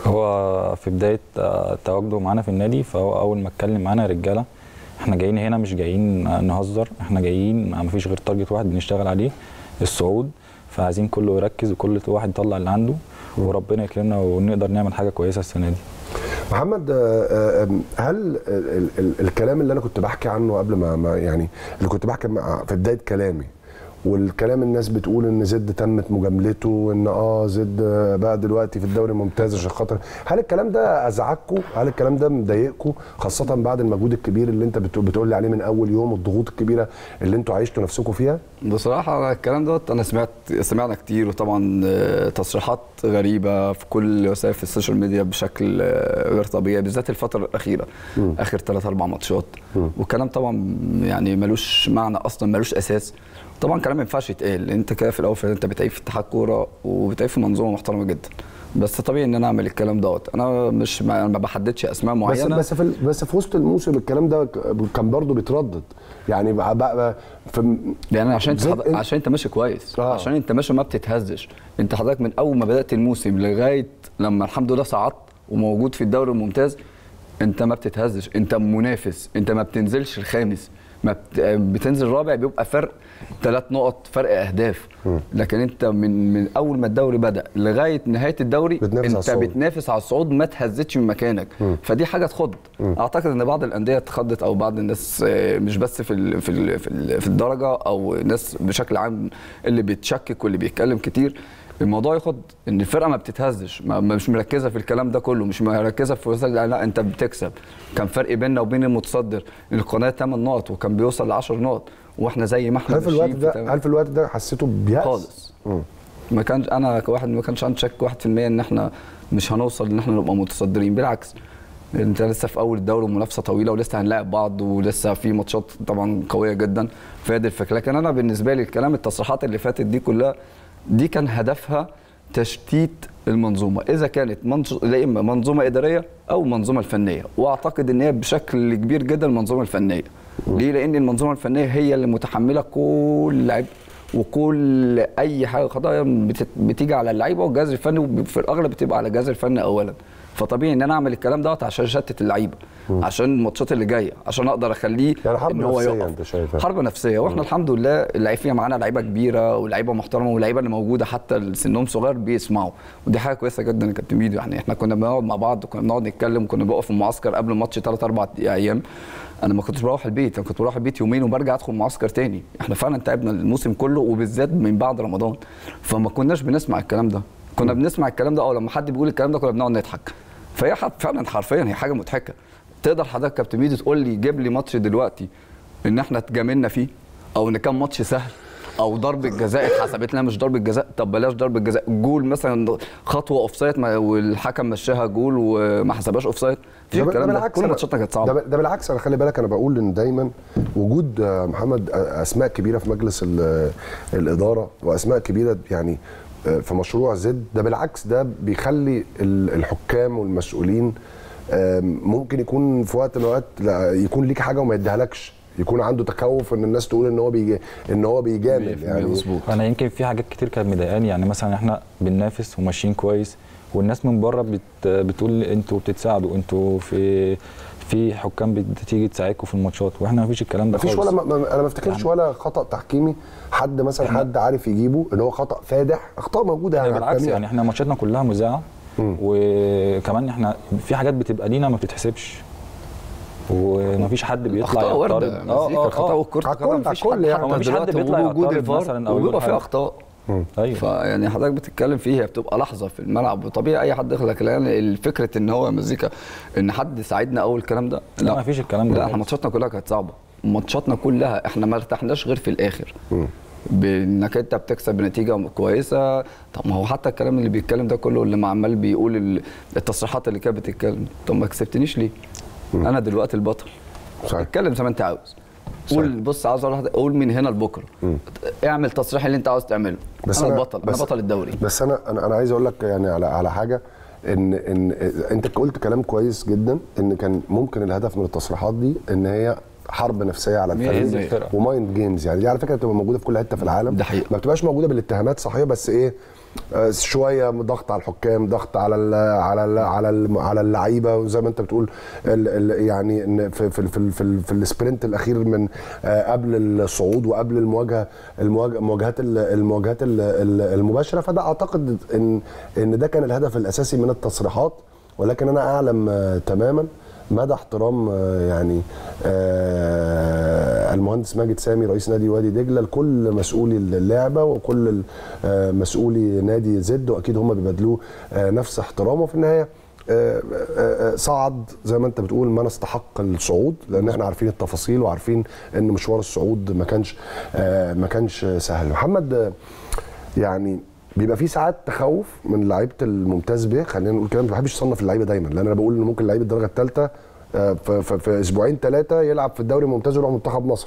هو في بدايه آه، تواجده معانا في النادي فهو اول ما اتكلم معانا يا رجاله احنا جايين هنا مش جايين آه، نهزر احنا جايين ما فيش غير تارجت واحد بنشتغل عليه الصعود فعايزين كله يركز وكل واحد يطلع اللي عنده وربنا يكرمنا ونقدر نعمل حاجه كويسه السنه دي محمد آه، آه، هل ال ال ال الكلام اللي انا كنت بحكي عنه قبل ما, ما يعني اللي كنت بحكي مع- في بدايه كلامي والكلام الناس بتقول ان زد تمت مجاملته وان اه زد آه، بقى دلوقتي في الدوري الممتاز عشان خاطر هل الكلام ده ازعجكم؟ هل الكلام ده مضايقكم خاصه بعد المجهود الكبير اللي انت بتقول, بتقول لي عليه من اول يوم والضغوط الكبيره اللي انتوا عايشتوا نفسكم فيها؟ بصراحة أنا الكلام دوت أنا سمعت سمعنا كتير وطبعا آه، تصريحات غريبة في كل وسائل في السوشيال ميديا بشكل آه، غير طبيعي بالذات الفترة الأخيرة آخر ثلاث أربع ماتشات والكلام طبعا يعني ملوش معنى أصلا ملوش أساس طبعا كلام ما ينفعش يتقال أنت كده في الأول في الآخر أنت بتعيب في اتحاد كورة وبتعيب في منظومة محترمة جدا بس طبيعي ان انا اعمل الكلام دوت انا مش ما, ما بحددش اسماء بس معينه بس في ال- بس في وسط الموسم الكلام ده ك- كان برضه بيتردد يعني بقى بقى في يعني عشان انت زي- حض... عشان انت ماشي كويس آه. عشان انت ماشي ما بتتهزش انت حضرتك من اول ما بدات الموسم لغايه لما الحمد لله صعدت وموجود في الدوري الممتاز انت ما بتتهزش انت منافس انت ما بتنزلش الخامس ما بت... بتنزل رابع بيبقى فرق ثلاث نقط فرق اهداف لكن انت من من اول ما الدوري بدا لغايه نهايه الدوري بتنافس على انت الصعود. بتنافس على الصعود ما تهزتش من مكانك فدي حاجه تخض اعتقد ان بعض الانديه اتخضت او بعض الناس آه، مش بس في ال في ال في, ال في الدرجه او ناس بشكل عام اللي بيتشكك واللي بيتكلم كتير الموضوع ياخد ان الفرقه ما بتتهزش ما ما- مش مركزه في الكلام ده كله مش مركزه في وسائل الإعلام، لا انت بتكسب كان فرق بيننا وبين المتصدر القناه 8 نقط وكان بيوصل ل 10 نقط واحنا زي ما احنا هل في الوقت ماشيين ده تمام. هل في الوقت ده حسيته بيأس؟ خالص ما كانش انا كواحد ما كانش عندي شك 1% ان احنا مش هنوصل ان احنا نبقى متصدرين بالعكس انت لسه في اول الدوري ومنافسه طويله ولسه هنلاعب بعض ولسه في ماتشات طبعا قويه جدا في هذه الفكره لكن انا بالنسبه لي الكلام التصريحات اللي فاتت دي كلها دي كان هدفها تشتيت المنظومه اذا كانت منظ- لا اما منظومه اداريه او منظومه الفنيه واعتقد ان هي بشكل كبير جدا المنظومه الفنيه ليه لان المنظومه الفنيه هي اللي متحمله كل لعيب وكل اي حاجه خطايا بت- بتيجي على اللعيبه والجهاز الفني وفي الاغلب بتبقى على الجهاز الفني اولا فطبيعي ان انا اعمل الكلام دوت عشان اشتت اللعيبه عشان الماتشات اللي جايه عشان اقدر اخليه يعني حرب ان هو نفسيه يقف انت شايفها حرب نفسيه واحنا الحمد لله اللعيبه فيها معانا لعيبه كبيره ولعيبه محترمه واللعيبه اللي موجوده حتى اللي سنهم صغير بيسمعوا ودي حاجه كويسه جدا يا كابتن ميدو يعني احنا كنا بنقعد مع بعض كنا بنقعد نتكلم كنا بنقف في المعسكر قبل الماتش ثلاث اربع ايام انا ما كنتش بروح البيت انا كنت بروح البيت يومين وبرجع ادخل معسكر تاني احنا فعلا تعبنا الموسم كله وبالذات من بعد رمضان فما كناش بنسمع الكلام ده كنا بنسمع الكلام ده او لما حد بيقول الكلام ده كنا بنقعد نضحك فهي حد- فعلا حرفيا هي حاجه مضحكه تقدر حضرتك كابتن ميدو تقول لي جيب لي ماتش دلوقتي ان احنا اتجاملنا فيه او ان كان ماتش سهل او ضربه جزاء اتحسبت لنا مش ضربه جزاء طب بلاش ضربه جزاء جول مثلا خطوه اوف سايد والحكم مشاها جول وما حسبهاش اوف سايد مفيش ده, ده الكلام ده بالعكس كل أنا- ماتشاتنا كانت ده, صعبه ب- ده بالعكس انا خلي بالك انا بقول ان دايما وجود آه، محمد آه، اسماء كبيره في مجلس ال- الاداره واسماء كبيره يعني آه، في مشروع زد ده بالعكس ده بيخلي ال- الحكام والمسؤولين آه، ممكن يكون في وقت من الاوقات لا، يكون ليك حاجه وما يديهالكش يكون عنده تخوف ان الناس تقول ان هو بيجي ان هو بيجامل يعني انا يمكن في حاجات كتير كانت مضايقاني يعني مثلا احنا بننافس وماشيين كويس والناس من بره بت بتقول انتوا بتتساعدوا انتوا في في حكام بتيجي تساعدكم في الماتشات واحنا ما فيش الكلام ده مفيش خالص. ولا ما ما- انا ما افتكرش ولا خطا تحكيمي حد مثلا حد عارف يجيبه ان هو خطا فادح اخطاء موجوده يعني يعني على بالعكس الجميع. يعني احنا ماتشاتنا كلها مذاعه وكمان احنا في حاجات بتبقى لينا ما بتتحسبش ومفيش حد بيطلع اخطاء وارده يعترض. مزيكا الخطا والكره على القدم الكل- مفيش على حد الكل يعني. حتى مفيش حد دلوقتي بيطلع وجود يعترض الفار مثلا أو يقول وبيبقى فيه حاجة. اخطاء ايوه فيعني حضرتك بتتكلم فيه هي بتبقى لحظه في الملعب وطبيعي اي حد يخلق لان الفكره ان هو مزيكا ان حد ساعدنا اول الكلام ده لا، مفيش الكلام ده لا احنا خالص. ماتشاتنا كلها كانت صعبه ماتشاتنا كلها احنا ما ارتحناش غير في الاخر بانك انت بتكسب بنتيجه كويسه طب ما هو حتى الكلام اللي بيتكلم ده كله اللي عمال بيقول ال- التصريحات اللي كانت بتتكلم طب ما كسبتنيش ليه؟ انا دلوقتي البطل صحيح. اتكلم زي ما انت عاوز قول بص عاوز اقول لحضرتك- قول من هنا لبكره اعمل تصريح اللي انت عاوز تعمله بس انا أنا- البطل انا بس- بطل الدوري بس انا انا انا عايز اقول لك يعني على على حاجه ان ان انت قلت كلام كويس جدا ان كان ممكن الهدف من التصريحات دي ان هي حرب نفسيه على مية الفريق بالمية. ومايند جيمز يعني دي على فكره بتبقى موجوده في كل حته في العالم ده حقيقي. ما بتبقاش موجوده بالاتهامات صحيح بس ايه آه، شويه ضغط على الحكام ضغط على ال على ال على ال على اللعيبه وزي ما انت بتقول ال ال يعني إن في في في, في, في, في السبرنت الاخير من آه، قبل الصعود وقبل المواجهه المواجهه مواجهات ال- المواجهات ال- ال- المباشره فده اعتقد ان ان ده كان الهدف الاساسي من التصريحات ولكن انا اعلم آه، تماما مدى احترام آه، يعني آه، المهندس ماجد سامي رئيس نادي وادي دجله لكل مسؤولي اللعبه وكل ال- آه، مسؤولي نادي زد واكيد هم بيبادلوه آه، نفس احترامه في النهايه آه، آه، آه، صعد زي ما انت بتقول ما نستحق الصعود لان احنا عارفين التفاصيل وعارفين ان مشوار الصعود ما كانش آه، ما كانش سهل محمد آه، يعني بيبقى في ساعات تخوف من لعيبه الممتاز به خلينا نقول كده ما بحبش اصنف اللعيبه دايما لان انا بقول ان ممكن لعيب الدرجه الثالثه في, في, في اسبوعين ثلاثه يلعب في الدوري الممتاز ويروح منتخب مصر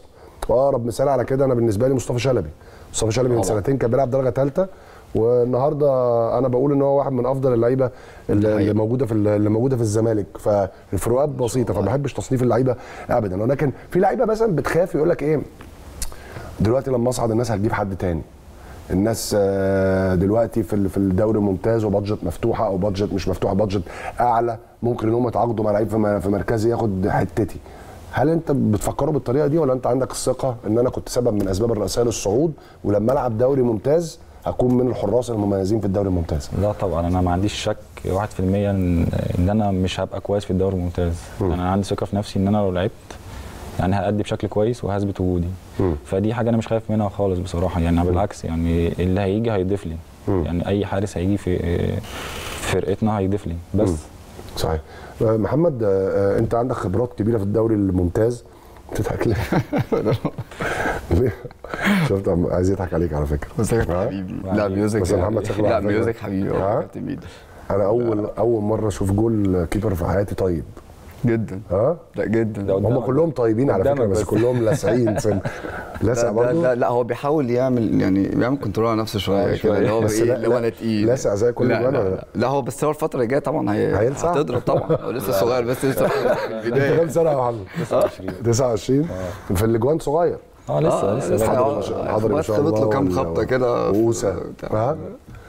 واقرب مثال على كده انا بالنسبه لي مصطفى شلبي مصطفى شلبي من سنتين كان بيلعب درجه ثالثه والنهارده انا بقول ان هو واحد من افضل اللعيبه اللي اللي موجوده في اللي موجوده في الزمالك فالفروقات بسيطه فما بحبش تصنيف اللعيبه ابدا ولكن في لعيبه مثلا بتخاف يقول لك ايه دلوقتي لما اصعد الناس هتجيب حد تاني الناس آه، دلوقتي في ال- في الدوري ممتاز وبادجت مفتوحه او بادجت مش مفتوحه بادجت اعلى ممكن ان هم يتعاقدوا مع لعيب في م- في مركزي ياخد حتتي هل انت بتفكروا بالطريقه دي ولا انت عندك الثقه ان انا كنت سبب من اسباب الرئيسيه للصعود ولما العب دوري ممتاز اكون من الحراس المميزين في الدوري الممتاز لا طبعا انا ما عنديش شك 1% ان ان انا مش هبقى كويس في الدوري الممتاز يعني انا عندي ثقه في نفسي ان انا لو لعبت يعني هأدي بشكل كويس وهثبت وجودي فدي حاجه انا مش خايف منها خالص بصراحه يعني بالعكس يعني اللي هيجي هيضيف لي يعني اي حارس هيجي في في فرقتنا هيضيف لي بس صحيح آه، محمد آه، آه، انت عندك خبرات كبيره في الدوري الممتاز بتضحك ليه؟ ليه؟ شفت عم- عايز يضحك عليك على فكره ميوزك ها؟ حبيبي لا ميوزك بس محمد شكله لا على فكرة. ميوزك حبيبي ها؟ اه كابتن ميدو انا اول اول مره اشوف جول كيبر في حياتي طيب جدا ها لا جدا هم كلهم طيبين على فكره قدامك بس بس. كلهم لاسعين سن لاسع لا, لا, برضه لا, لا هو بيحاول يعمل يعني بيعمل كنترول على نفسه شويه آه، شوية. كده اللي هو بس ايه لا- اللي هو لا، انا تقيل لاسع زي كل لا, الجوان لا, ولا لا, لا هو بس هو الفتره اللي جايه طبعا هي هيلسع؟ هتضرب طبعا هو لسه صغير بس لسه في انت البدايه كام سنه يا محمد؟ 29 29 في الاجوان صغير اه لسه آه، لسه لسه حضر آه، ما شاء- حضر ما بس شاء خبط له الله كام وال- خبطه كده في- ووسه ها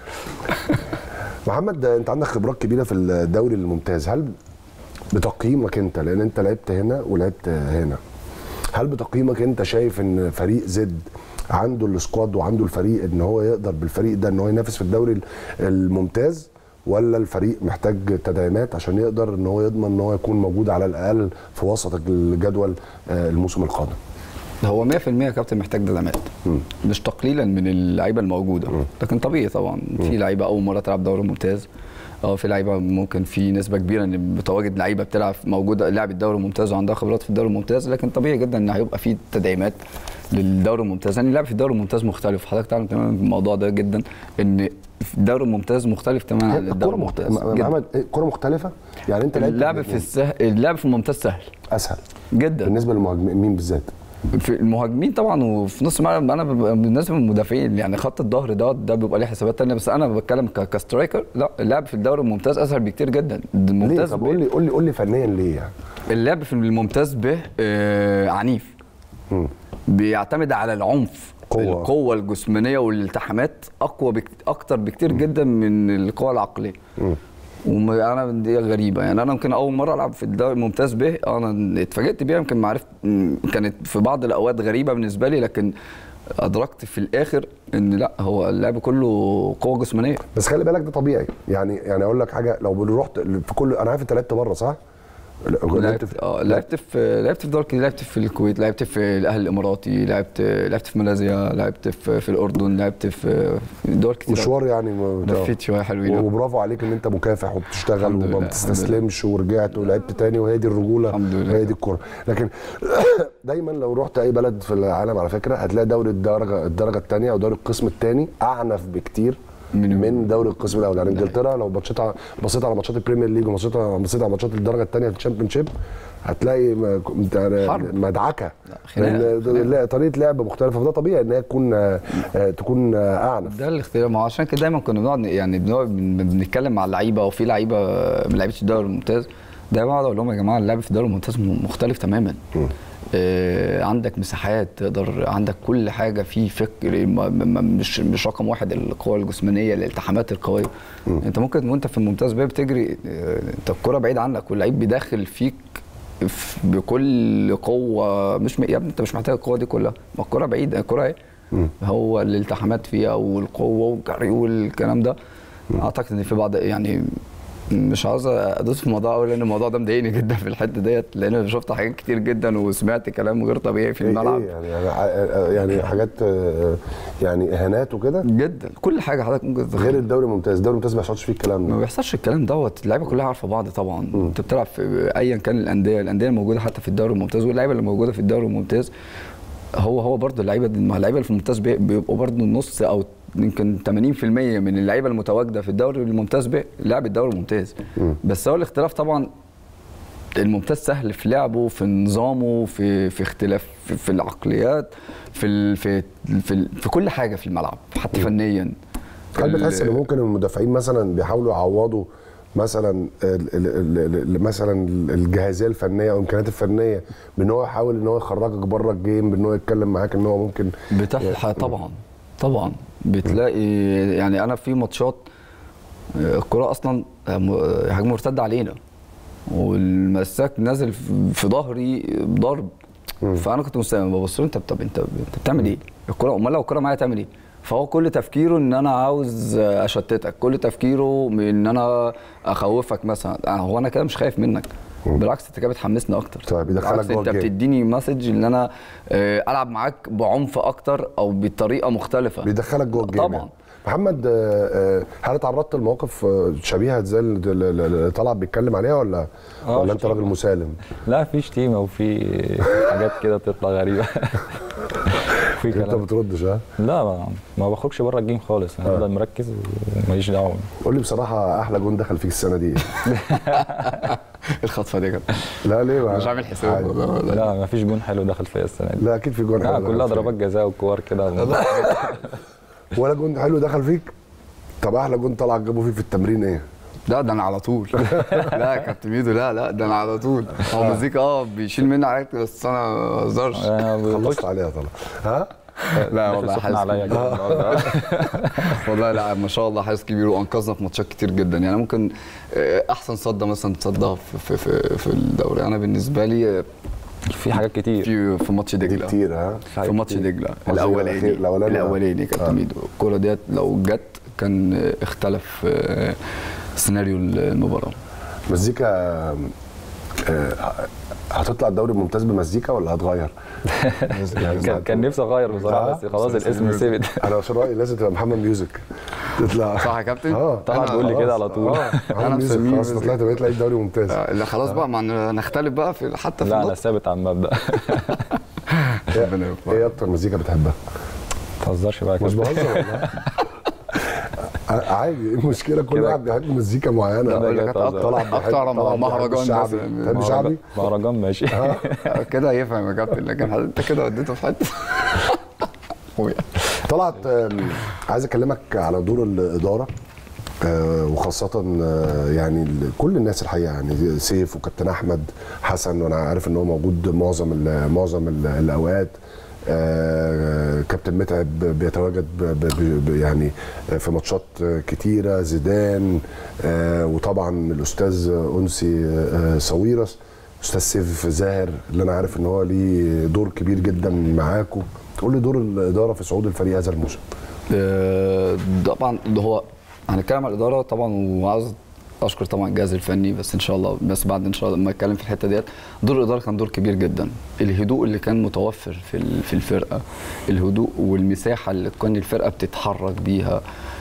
محمد انت عندك خبرات كبيره في الدوري الممتاز هل بتقييمك انت لان انت لعبت هنا ولعبت هنا هل بتقييمك انت شايف ان فريق زد عنده السكواد وعنده الفريق ان هو يقدر بالفريق ده ان هو ينافس في الدوري الممتاز ولا الفريق محتاج تدعيمات عشان يقدر ان هو يضمن ان هو يكون موجود على الاقل في وسط الجدول آه، الموسم القادم هو 100% يا كابتن محتاج دعمات مش تقليلا من اللعيبه الموجوده لكن طبيعي طبعا في لعيبه اول مره تلعب دوري ممتاز اه في لعيبه ممكن في نسبه كبيره ان بتواجد لعيبه بتلعب موجوده لعب الدوري الممتاز وعندها خبرات في الدوري الممتاز لكن طبيعي جدا ان هيبقى في تدعيمات للدوري الممتاز يعني اللعب في الدوري الممتاز مختلف حضرتك تعلم تماما الموضوع ده جدا ان الدوري الممتاز مختلف تماما عن الدوري الممتاز جداً. محمد كره مختلفه يعني انت لعبت اللعب في السهل اللعب في الممتاز سهل اسهل جدا بالنسبه للمهاجمين بالذات في المهاجمين طبعا وفي نص الملعب انا ببقى بالنسبه للمدافعين يعني خط الظهر ده ده بيبقى ليه حسابات تانية بس انا بتكلم ك- كسترايكر لا اللعب في الدوري الممتاز اسهل بكتير جدا ليه الممتاز طب قول لي قول لي قول لي فنيا ليه يعني اللعب في الممتاز ب آه، عنيف بيعتمد على العنف قوة. القوة الجسمانية والالتحامات أقوى بك... أكتر بكتير جدا من القوة العقلية وانا دي غريبه يعني انا يمكن اول مره العب في الدوري الممتاز به انا اتفاجئت بيها يمكن معرفت كانت في بعض الاوقات غريبه بالنسبه لي لكن ادركت في الاخر ان لا هو اللعب كله قوه جسمانيه بس خلي بالك ده طبيعي يعني يعني اقول لك حاجه لو رحت في كل انا عارف انت لعبت بره صح؟ لعبت اه لعبت في لعبت في دوري لعبت في الكويت لعبت في الاهلي الاماراتي لعبت لعبت في ماليزيا لعبت في, في الاردن لعبت في في دول كتير مشوار يعني م- لفيت شويه حلوين وبرافو عليك ان انت مكافح وبتشتغل الحمد لله، وما بتستسلمش ورجعت ولعبت تاني وهي دي الرجوله الحمد لله. وهي دي الكوره لكن دايما لو رحت اي بلد في العالم على فكره هتلاقي دوري الدرجه الدرجه الثانيه او دوري القسم الثاني اعنف بكتير من, من دوري القسم الاول يعني انجلترا لو بصيت على بصيت على ماتشات البريمير ليج وبصيت على بصيت على ماتشات الدرجه الثانيه في الشامبيون شيب هتلاقي م- حرب. مدعكه خناقة، لأن لا- طريقه لعب مختلفه فده طبيعي ان هي تكون آه، آه، تكون آه، اعنف ده الاختلاف ما هو عشان كده دايما كنا بنقعد يعني بنقعد بن- بنتكلم مع اللعيبه وفي لعيبه من لعيبه الدوري الممتاز دايما اقعد اقول لهم يا جماعه اللعب في الدوري الممتاز م- مختلف تماما آه عندك مساحات تقدر عندك كل حاجه في فكر ما- ما- ما- مش مش رقم واحد القوه الجسمانيه الالتحامات القويه انت ممكن وانت في الممتاز بقى بتجري آه، انت الكره بعيد عنك واللعيب بيدخل فيك ف- بكل قوه مش م... يا ابني انت مش محتاج القوه دي كلها ما الكره بعيده الكره اهي هو الالتحامات فيها والقوه والجري والكلام ده اعتقد ان في بعض يعني مش عاوز ادوس في الموضوع قوي لان الموضوع ده مضايقني جدا في الحته ديت لان انا شفت حاجات كتير جدا وسمعت كلام غير طبيعي في إيه- الملعب إيه يعني يعني يعني حاجات آه، يعني اهانات وكده جدا كل حاجه حضرتك ممكن غير الدوري الممتاز الدوري الممتاز ما بيحصلش فيه الكلام ده ما بيحصلش الكلام دوت اللعيبه كلها عارفه بعض طبعا انت بتلعب في ايا كان الانديه الانديه الموجوده حتى في الدوري الممتاز واللعيبه اللي موجوده في الدوري الممتاز هو هو برضه اللعيبه دي- ما اللعيبه اللي في الممتاز بي- بيبقوا برضه نص او يمكن 80% من اللعيبه المتواجده في الدوري الممتاز بي- لعب الدوري الممتاز بس هو الاختلاف طبعا الممتاز سهل في لعبه في نظامه في في اختلاف في, في العقليات في ال في في, ال في كل حاجه في الملعب حتى فنيا هل ال- بتحس ان ممكن المدافعين مثلا بيحاولوا يعوضوا مثلا ال- ال- ال- ال- مثلا الجاهزيه الفنيه او الامكانيات الفنيه بان هو يحاول ان هو يخرجك بره الجيم بان هو يتكلم معاك ان هو ممكن بتلحق طبعا طبعا بتلاقي يعني انا في ماتشات آه، الكرة اصلا آه، م- آه، هجمه مرتده علينا والمساك نازل في- في ظهري ضرب فانا كنت مستني ببص له انت طب انت انت بتعمل ايه؟ الكرة امال لو الكرة معايا تعمل ايه؟ فهو كل تفكيره ان انا عاوز آه، اشتتك كل تفكيره من ان انا اخوفك مثلا آه، هو انا كده مش خايف منك بالعكس انت كده بتحمسني اكتر طيب يدخلك بالعكس جوه انت الجيم. بتديني مسج ان انا آه، العب معاك بعنف اكتر او بطريقه مختلفه بيدخلك جوه الجيم طبعا يعني. محمد آه، آه، هل اتعرضت لمواقف آه، شبيهه زي اللي اللي- اللي طلعت بيتكلم عليها ولا آه، ولا انت شتيمة. راجل مسالم؟ لا في شتيمه وفي حاجات كده بتطلع غريبه في انت ما بتردش ها؟ لا ما, ما بخرجش بره الجيم خالص انا بفضل مركز وماليش دعوه قول لي بصراحه احلى جون دخل فيك السنه دي الخطفه دي كده لا ليه بقى؟ مش عامل حساب عادي. لا ما فيش جون حلو دخل فيا السنه دي لا اكيد في جون لا حلو كلها دخل ضربات جزاء وكور كده ولا جون حلو دخل فيك؟ طب احلى جون طلع جابه فيه في التمرين ايه؟ لا ده انا على طول لا يا كابتن ميدو لا لا ده انا على طول هو مزيكا اه بيشيل مني حاجات بس انا ما بهزرش خلصت عليها طبعا ها؟ لا والله سخن حارس عليا كبير. كده النهاردة. والله لا ما شاء الله حارس كبير وانقذنا في ماتشات كتير جدا يعني ممكن آه، احسن صده مثلا تصدها في في في, في الدوري انا بالنسبه لي آه، في حاجات كتير في في ماتش دجله كتير ها في ماتش كتير. دجله ماتش الاولاني الأخير- الأولاني. الاولاني آه. كابتن ميدو الكوره ديت لو جت كان آه، اختلف آه، سيناريو المباراه مزيكا آه، هتطلع الدوري الممتاز بمزيكا ولا هتغير؟ كان كان نفسي اغير بصراحه بس خلاص الاسم ثبت انا في رايي لازم تبقى محمد ميوزك تطلع صح يا كابتن؟ اه طلع أنا بيقول لي كده خلاص. على طول. اه أنا محمد ميوزك مسميه خلاص ميوزك. طلعت بقيت لعيب دوري ممتاز آه، لا خلاص بقى ما نختلف بقى في حتى في لا انا النقط. ثابت على المبدا ربنا يوفقك. ايه اكتر مزيكا بتحبها؟ ما تهزرش بقى يا مش كابتن. بهزر والله ع- عادي ايه المشكله كل كده- واحد بيحب مزيكا معينه لا، أقول لك طلع أكتر- بيحب- أكتر طلع بيحب مهرجان الشعبي. مثلا. تحب شعبي؟ مهرجان ماشي كده يفهم يا كابتن لكن انت كده وديته في حته أخويا. طلعت آم، عايز اكلمك على دور الاداره آه، وخاصة آه، يعني ال- كل الناس الحقيقة يعني سيف وكابتن أحمد حسن وأنا عارف إن هو موجود معظم ال معظم ال الأوقات آه، كابتن متعب بيتواجد ب- ب- ب- يعني في ماتشات كتيرة زيدان آه، وطبعا الأستاذ أنسي آه، صويرس أستاذ سيف زاهر اللي أنا عارف إن هو ليه دور كبير جدا معاكم قول لي دور الإدارة في صعود الفريق هذا الموسم آه، طبعا ده هو هنتكلم على الاداره طبعا وعاوز اشكر طبعا الجهاز الفني بس ان شاء الله بس بعد ان شاء الله لما اتكلم في الحته ديت دور الاداره كان دور كبير جدا الهدوء اللي كان متوفر في ال- في الفرقه الهدوء والمساحه اللي كان الفرقه بتتحرك بيها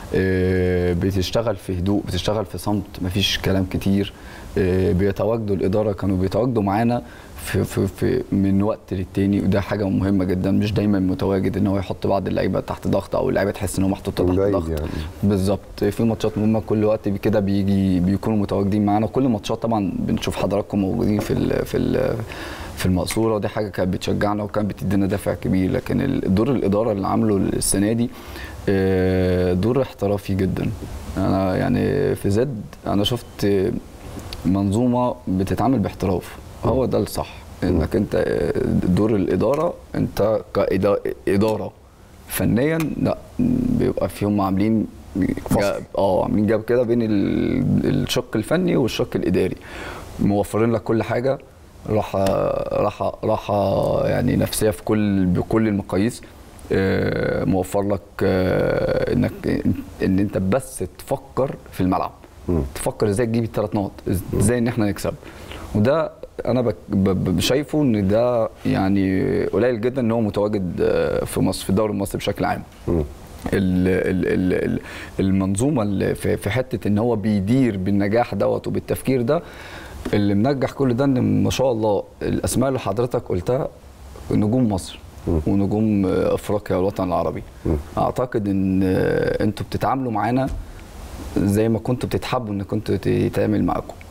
آه، بتشتغل في هدوء بتشتغل في صمت مفيش كلام كتير آه، بيتواجدوا الاداره كانوا بيتواجدوا معانا في, في, في من وقت للتاني وده حاجه مهمه جدا مش دايما متواجد ان هو يحط بعض اللعيبه تحت ضغط او اللعيبه تحس ان هو محطوط تحت ضغط يعني. بالظبط في ماتشات مهمه كل وقت بي- كده بيجي بيكونوا متواجدين معانا كل ماتشات طبعا بنشوف حضراتكم موجودين في ال في ال في المقصوره ودي حاجه كانت بتشجعنا وكانت بتدينا دافع كبير لكن ال- دور الاداره اللي عامله السنه دي آه، دور احترافي جدا انا يعني في زد انا شفت منظومه بتتعامل باحتراف هو ده الصح انك انت آه، دور الاداره انت كاداره فنيا لا بيبقى فيهم عاملين جاب اه عاملين جاب كده بين ال- الشق الفني والشق الاداري موفرين لك كل حاجه راحه راحه راحه يعني نفسيه في كل بكل المقاييس آه، موفر لك آه، انك ان انت بس تفكر في الملعب تفكر ازاي تجيب الثلاث نقط ازاي ان احنا نكسب وده انا بك- ب- ب- شايفه ان ده يعني قليل جدا ان هو متواجد آه، في مصر في الدوري المصري بشكل عام ال ال ال ال المنظومه اللي في في حته ان هو بيدير بالنجاح دوت وبالتفكير ده اللي منجح كل ده ان ما شاء الله الاسماء اللي حضرتك قلتها نجوم مصر ونجوم آه، افريقيا والوطن العربي اعتقد ان آه، انتوا بتتعاملوا معانا زي ما كنتوا بتتحبوا ان كنتوا يتعامل معاكم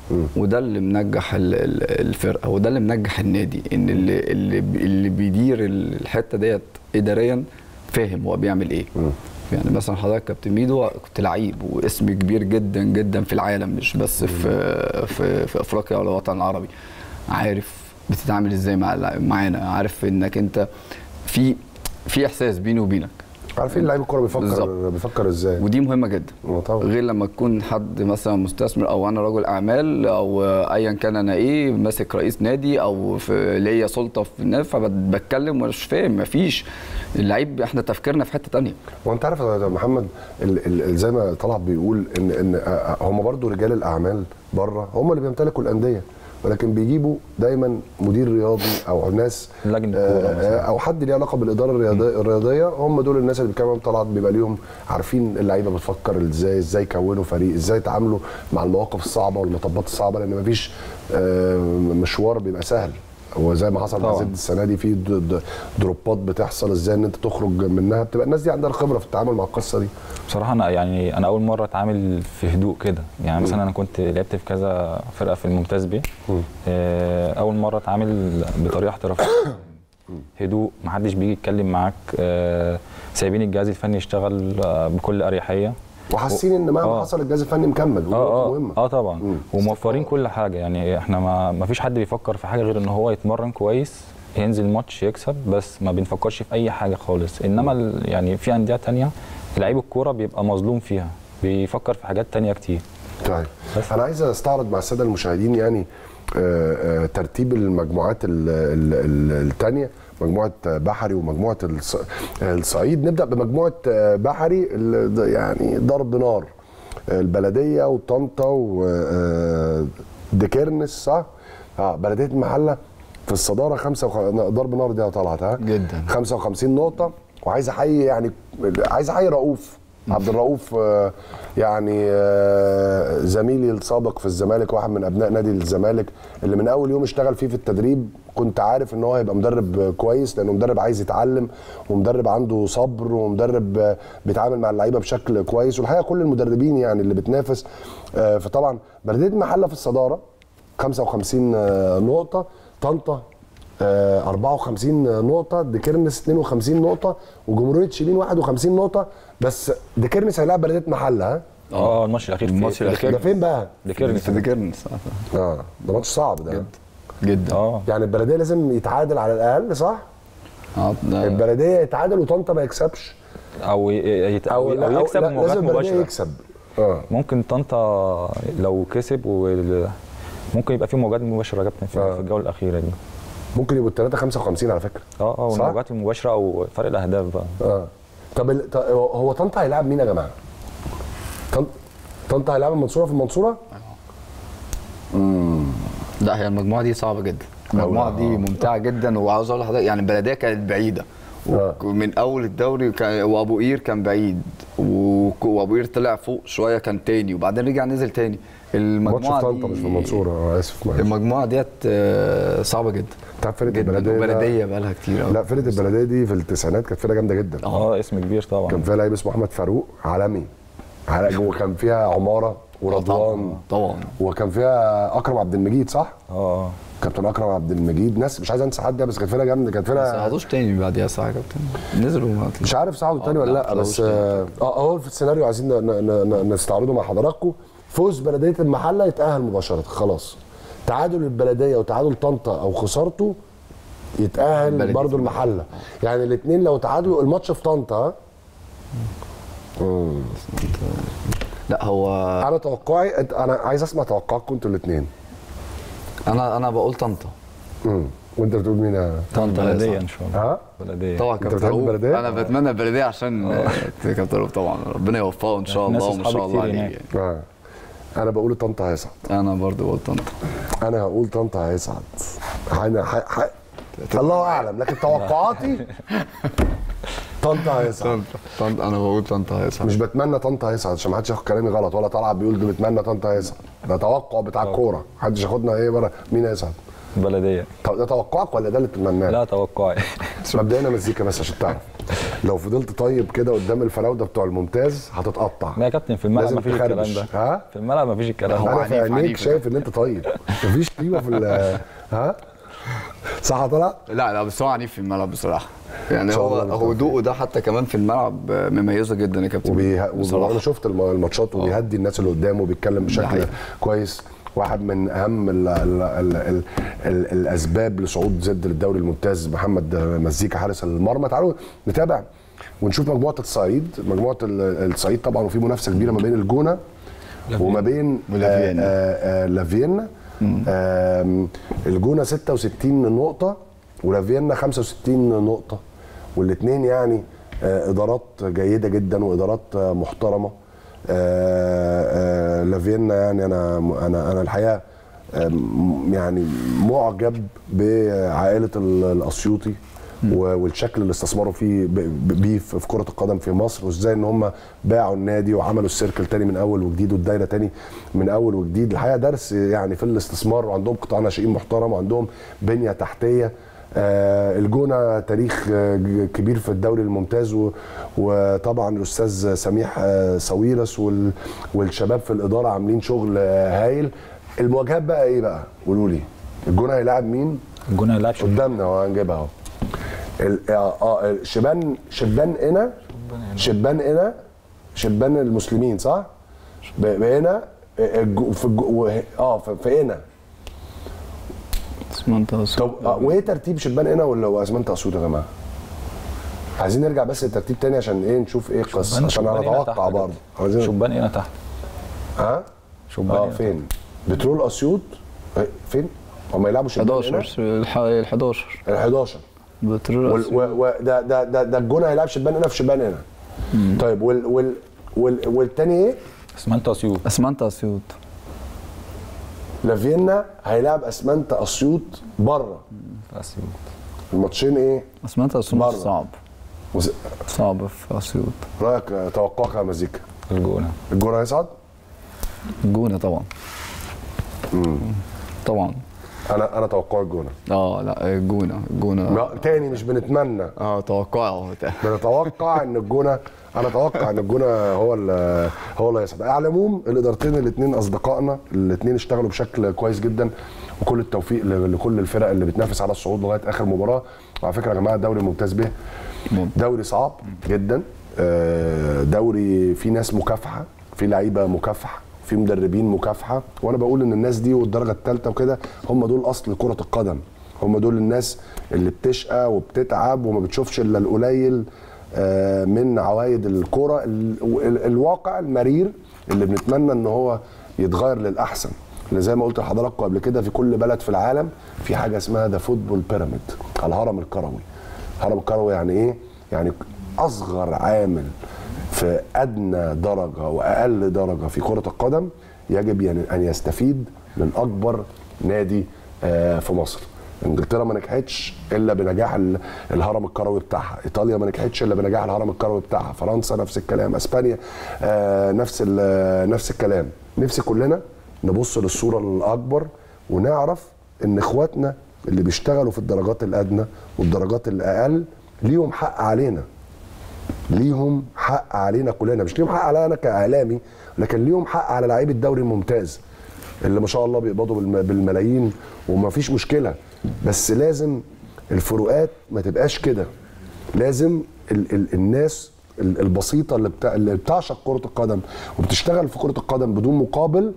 وده اللي منجح ال- ال- الفرقه وده اللي منجح النادي ان اللي اللي, بي- اللي بيدير الحته ديت اداريا فاهم هو بيعمل ايه يعني مثلا حضرتك كابتن ميدو كنت لعيب واسم كبير جدا جدا في العالم مش بس في في, في افريقيا ولا الوطن العربي عارف بتتعامل ازاي مع معانا عارف انك انت في في احساس بيني وبينك عارفين لعيب الكوره بيفكر بالظبط. بيفكر ازاي ودي مهمه جدا طبعا. غير لما تكون حد مثلا مستثمر او انا رجل اعمال او ايا كان انا ايه ماسك رئيس نادي او في ليا سلطه في النادي فبتكلم ومش فاهم مفيش اللعيب احنا تفكيرنا في حته تانية وانت عارف يا محمد ال ال زي ما طلعت بيقول ان ان آه، هم برضو رجال الاعمال بره هم اللي بيمتلكوا الانديه ولكن بيجيبوا دايما مدير رياضي او ناس لجنه آه، او حد ليه علاقه بالاداره الرياضيه الرياضيه هم دول الناس اللي بيتكلموا طلعت بيبقى ليهم عارفين اللعيبه بتفكر ازاي ازاي يكونوا فريق ازاي يتعاملوا مع المواقف الصعبه والمطبات الصعبه لان مفيش آه، مشوار بيبقى سهل هو زي ما حصل مع طبعاً. زد السنه دي في د- د- دروبات بتحصل ازاي ان انت تخرج منها بتبقى الناس دي عندها الخبره في التعامل مع القصه دي بصراحه انا يعني انا اول مره اتعامل في هدوء كده يعني مثلا انا كنت لعبت في كذا فرقه في الممتاز بيه آه، اول مره اتعامل بطريقه احترافيه هدوء محدش بيجي يتكلم معاك آه، سايبين الجهاز الفني يشتغل آه، بكل اريحيه وحاسين ان مهما آه. حصل الجهاز الفني مكمل ودي اه نقطة اه مهمه اه طبعا وموفرين كل حاجه يعني احنا ما, ما فيش حد بيفكر في حاجه غير ان هو يتمرن كويس ينزل ماتش يكسب بس ما بنفكرش في اي حاجه خالص انما ال- يعني في انديه تانية لعيب الكوره بيبقى مظلوم فيها بيفكر في حاجات تانية كتير طيب انا عايز استعرض مع الساده المشاهدين يعني آه، آه، ترتيب المجموعات الثانيه مجموعه بحري ومجموعه الص- الصعيد نبدا بمجموعه آه، بحري ال- يعني ضرب نار البلديه وطنطا وديكيرنس صح؟ اه بلديه المحله في الصداره خمسة وخ... ضرب نار دي يا طلعت ها جدا 55 نقطة وعايز احيي يعني عايز احيي رؤوف عبد الرؤوف آه، يعني آه، زميلي السابق في الزمالك واحد من ابناء نادي الزمالك اللي من اول يوم اشتغل فيه في التدريب كنت عارف ان هو هيبقى مدرب كويس لانه مدرب عايز يتعلم ومدرب عنده صبر ومدرب آه، بيتعامل مع اللعيبه بشكل كويس والحقيقه كل المدربين يعني اللي بتنافس آه، فطبعا بلديه المحله في الصداره 55 آه، نقطه طنطا آه، 54 نقطة ديكيرنس 52 نقطة وجمهورية شيلين 51 نقطة بس ديكيرنس هيلاعب بلدية محلة ها؟ اه الماتش الاخير في- الماتش في الأخير. ده فين بقى؟ ديكيرنس. في ديكيرنس اه ده ماتش صعب ده جدا جدا اه يعني البلدية لازم يتعادل على الأقل صح؟ اه ده البلدية يتعادل وطنطا ما يكسبش او ي- يت... او, لا، أو يكسب لا، مواجهات لازم البلدية مباشره يكسب اه ممكن طنطا لو كسب وال... ممكن يبقى في مواجهات مباشره يا كابتن في, في الجوله الاخيره دي ممكن يبقوا الثلاثة 55 على فكرة اه اه صح؟ والمواجهات المباشره او فرق الاهداف بقى اه طب ال- طب هو طنطا هيلاعب مين يا جماعة؟ طن- طنطا هيلاعب المنصورة في المنصورة؟ امم لا هي المجموعه دي صعبه جدا المجموعه دي ممتعه جدا وعاوز اقول لحضرتك يعني البلديه كانت بعيده ومن اول الدوري كان وابو قير كان بعيد وك- وابو قير طلع فوق شويه كان تاني وبعدين رجع نزل تاني ماتش المجموعه في طنطا دي مش في المنصورة اه اسف معلش المجموعه ديت آه، صعبه جدا انت عارف فرقة جدا البلدية والبلديه بقى لها كتير قوي لا فرقة البلدية دي في التسعينات كانت فرقة جامدة جدا اه اسم كبير طبعا كان فيها لعيب اسمه احمد فاروق عالمي عال- وكان فيها عماره ورضوان طبعا وكان فيها اكرم عبد المجيد صح؟ اه كابتن اكرم عبد المجيد ناس مش عايز انسى حد يعني بس كانت فرقه جامده كانت ما فرقه صعدوش تاني بعديها صح يا كابتن نزلوا ما مش عارف صعدوا تاني ولا لا، لا ما بس طلعوش اه آه، هو في السيناريو عايزين ن- ن- ن- نستعرضه مع حضراتكم فوز بلديه المحله يتاهل مباشره خلاص تعادل البلديه وتعادل طنطا او خسارته يتاهل بلدية برضه المحله يعني الاثنين لو تعادلوا الماتش في طنطا ها؟ مم. لا هو انا توقعي أنت- انا عايز اسمع توقعاتكم انتوا الاثنين انا انا بقول طنطا وانت بتقول مين يا طنطا يا بلديه صاحبي. ان شاء الله ها بلديه طبعا أنت كابتن بتحب رؤوف البلدية؟ انا بتمنى البلديه عشان كابتن رؤوف طبعا ربنا يوفقه ان شاء ناس الله وما أصحابي شاء الله كتير عليه هناك. آه. انا بقول طنطا هيصعد انا برضو بقول طنطا انا هقول طنطا هيصعد انا ح... ح... الله اعلم لكن توقعاتي طنطا هيصعد طنطا طنطا انا بقول طنطا هيصعد مش بتمنى طنطا هيصعد عشان ما حدش ياخد كلامي غلط ولا طلع بيقول ده بتمنى طنطا هيصعد ده توقع بتاع الكوره محدش ياخدنا ايه بره مين هيصعد بلديه طب ده توقعك ولا ده اللي بتتمناه؟ لا توقعي مبدئيا مزيكا بس عشان تعرف لو فضلت طيب كده قدام الفراوده بتوع الممتاز هتتقطع لا يا كابتن في الملعب لازم ما فيش الكلام تخربش. ده ها في الملعب ما فيش الكلام ده انا في عينيك شايف ان انت طيب مفيش طيبه في ال- ها صح يا طلع؟ لا لا بس هو عنيف في الملعب بصراحه إن يعني شاء هو الله هدوءه ده حتى كمان في الملعب مميزه جدا يا كابتن وبيه... بصراحة. انا شفت الم- الماتشات وبيهدي الناس اللي قدامه وبيتكلم بشكل حقيقي. كويس واحد من اهم ال ال ال ال ال الاسباب لصعود زد للدوري الممتاز محمد مزيكا حارس المرمى تعالوا نتابع ونشوف مجموعه الصعيد مجموعه ال- الصعيد طبعا وفي منافسه كبيره ما بين الجونه وما بين ولافيينا. آه، آه، آه، لافيينا آم، الجونه 66 نقطه ولافيينا 65 نقطه والاثنين يعني آه، ادارات جيده جدا وادارات آه، محترمه آه، آه، لافيينا يعني انا انا انا الحقيقه آم، يعني معجب بعائله ال- الاسيوطي و- والشكل اللي استثمروا فيه ب- ب- بيه في في كره القدم في مصر وازاي ان هم باعوا النادي وعملوا السيركل تاني من اول وجديد والدايره تاني من اول وجديد الحقيقه درس يعني في الاستثمار وعندهم قطاع ناشئين محترم وعندهم بنيه تحتيه آه، الجونه تاريخ آه، ج- كبير في الدوري الممتاز و- وطبعا الاستاذ سميح آه، ساويرس وال- والشباب في الاداره عاملين شغل آه، هايل المواجهات بقى ايه بقى قولوا لي الجونه هيلاعب مين الجونه هيلاعب قدامنا وهنجيبها اهو ال- اه آه، شبان شبان هنا شبان هنا شبان المسلمين صح؟ ب- هنا آه، الج- في الج- وه- اه في- في هنا اسمنت طب آه، وايه ترتيب شبان هنا ولا هو اسمنت اسيوط يا جماعه؟ عايزين نرجع بس للترتيب تاني عشان ايه نشوف ايه القصه عشان شبان هنا هنتوقع تحت برضه عايزين شبان هنا تحت ها؟ شبان اه هنا فين؟ بترول اسيوط آه، فين؟ هم يلعبوا شبان هنا؟ 11 الح- ال 11 ال 11 بترول وال أسيوط. و و ده ده ده, ده الجونه هيلعب شبان هنا في شبان هنا طيب وال وال وال والتاني ايه؟ اسمنت اسيوط اسمنت اسيوط لافينا هيلاعب اسمنت اسيوط بره اسيوط الماتشين ايه؟ اسمنت اسيوط بره. صعب وز... صعب في اسيوط رايك آه، توقعك يا مزيكا الجونه الجونه هيصعد؟ الجونه طبعا طبعا انا انا توقعي الجونه اه لا الجونه الجونه لا تاني مش بنتمنى اه توقعه بنتوقع ان الجونه انا اتوقع ان الجونه هو اللي هو اللي هيصعد على العموم الادارتين الاثنين اصدقائنا الاثنين اشتغلوا بشكل كويس جدا وكل التوفيق ل- لكل الفرق اللي بتنافس على الصعود لغايه اخر مباراه وعلى فكره يا جماعه الدوري الممتاز به دوري صعب جدا آه، دوري فيه ناس مكافحه في لعيبه مكافحه في مدربين مكافحه وانا بقول ان الناس دي والدرجه الثالثه وكده هم دول اصل كره القدم هم دول الناس اللي بتشقى وبتتعب وما بتشوفش الا القليل آه، من عوائد الكره ال- ال- الواقع المرير اللي بنتمنى ان هو يتغير للاحسن اللي زي ما قلت لحضراتكم قبل كده في كل بلد في العالم في حاجه اسمها ذا فوتبول بيراميد الهرم الكروي الهرم الكروي يعني ايه يعني اصغر عامل في ادنى درجه واقل درجه في كره القدم يجب يعني ان يستفيد من اكبر نادي آه، في مصر انجلترا ما نجحتش الا بنجاح ال- الهرم الكروي بتاعها ايطاليا ما نجحتش الا بنجاح الهرم الكروي بتاعها فرنسا نفس الكلام اسبانيا آه، نفس ال- نفس الكلام نفسي كلنا نبص للصوره الاكبر ونعرف ان اخواتنا اللي بيشتغلوا في الدرجات الادنى والدرجات الاقل ليهم حق علينا ليهم حق علينا كلنا مش ليهم حق علينا انا كاعلامي لكن ليهم حق على لعيبه الدوري الممتاز اللي ما شاء الله بيقبضوا بالم- بالملايين وما فيش مشكله بس لازم الفروقات ما تبقاش كده لازم ال ال الناس ال- البسيطه اللي, بتاع اللي بتعشق كره القدم وبتشتغل في كره القدم بدون مقابل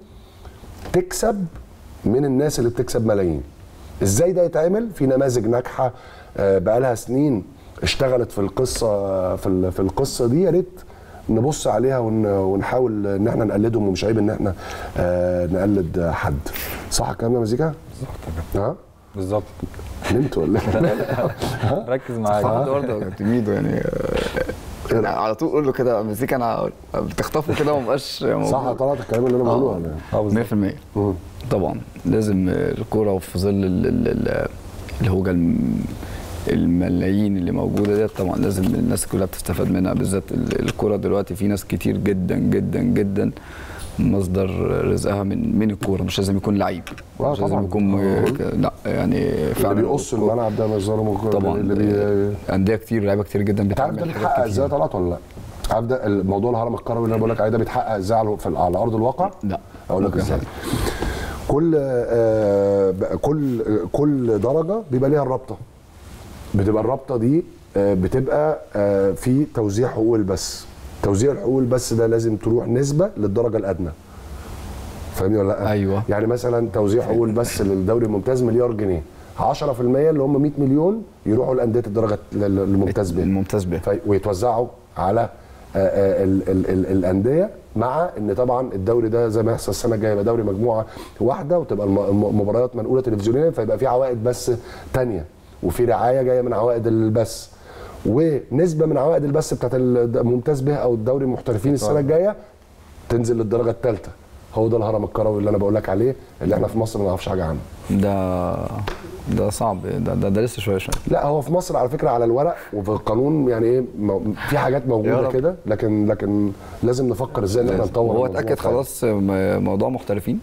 تكسب من الناس اللي بتكسب ملايين ازاي ده يتعمل في نماذج ناجحه آه، بقالها سنين اشتغلت في القصه في ال- في القصه دي يا ريت نبص عليها ون- ونحاول ان احنا نقلدهم ومش عيب ان احنا آه، نقلد حد صح الكلام ده مزيكا ها بالظبط نمت ولا إيه؟ ركز معايا صح برضه يا كابتن ميدو يعني آه، على طول قول له كده مزيكا انا بتخطفه كده وما بقاش صح طلعت الكلام اللي انا بقوله ولا إيه؟ 100% طبعا لازم الكوره وفي ظل ال- ال- ال- الهوجه الم- الملايين اللي موجوده ديت طبعا لازم الناس كلها بتستفاد منها بالذات ال- الكوره دلوقتي في ناس كتير جدا جدا جدا مصدر رزقها من من الكوره مش لازم يكون لعيب آه مش لازم طبعاً. يكون م- ك- لا يعني اللي فعلا بيقص الملعب ده مصدره ممكن طبعا اللي بي... انديه كتير لعيبه كتير جدا انت عارف ده بتعمل بيتحقق حاجات ازاي كتير طلعت ولا لا؟ عارف ده الموضوع الهرم الكروي اللي انا بقول لك عليه ده بيتحقق ازاي على في- على ارض الواقع؟ لا اقول لك ازاي كل آه ب- كل كل درجه بيبقى ليها الرابطه بتبقى الرابطه دي آه بتبقى آه في توزيع حقوق البث توزيع الحقوق البث ده لازم تروح نسبه للدرجه الادنى فاهمني ولا لا؟ ايوه يعني مثلا توزيع حقوق البث للدوري الممتاز مليار جنيه 10% اللي هم 100 مليون يروحوا لانديه الدرجه لل- الممتاز ب الممتاز ب ويتوزعوا على آه، آه، ال- ال- ال- الانديه مع ان طبعا الدوري ده زي ما يحصل السنه الجايه يبقى دوري مجموعه واحده وتبقى الم- الم- المباريات منقوله تلفزيونيا فيبقى في عوائد بس تانية وفي رعايه جايه من عوائد البث ونسبه من عوائد البث بتاعت الممتاز به او الدوري المحترفين السنه الجايه تنزل للدرجه الثالثه هو ده الهرم الكروي اللي انا بقول لك عليه اللي احنا في مصر ما نعرفش حاجه عنه ده ده صعب ده ده, ده لسه شويه شويه لا هو في مصر على فكره على الورق وفي القانون يعني ايه مو- في حاجات يا موجوده رب. كده لكن لكن لازم نفكر ازاي ان احنا نطور هو الموضوع اتاكد بتاعنا. خلاص م- موضوع محترفين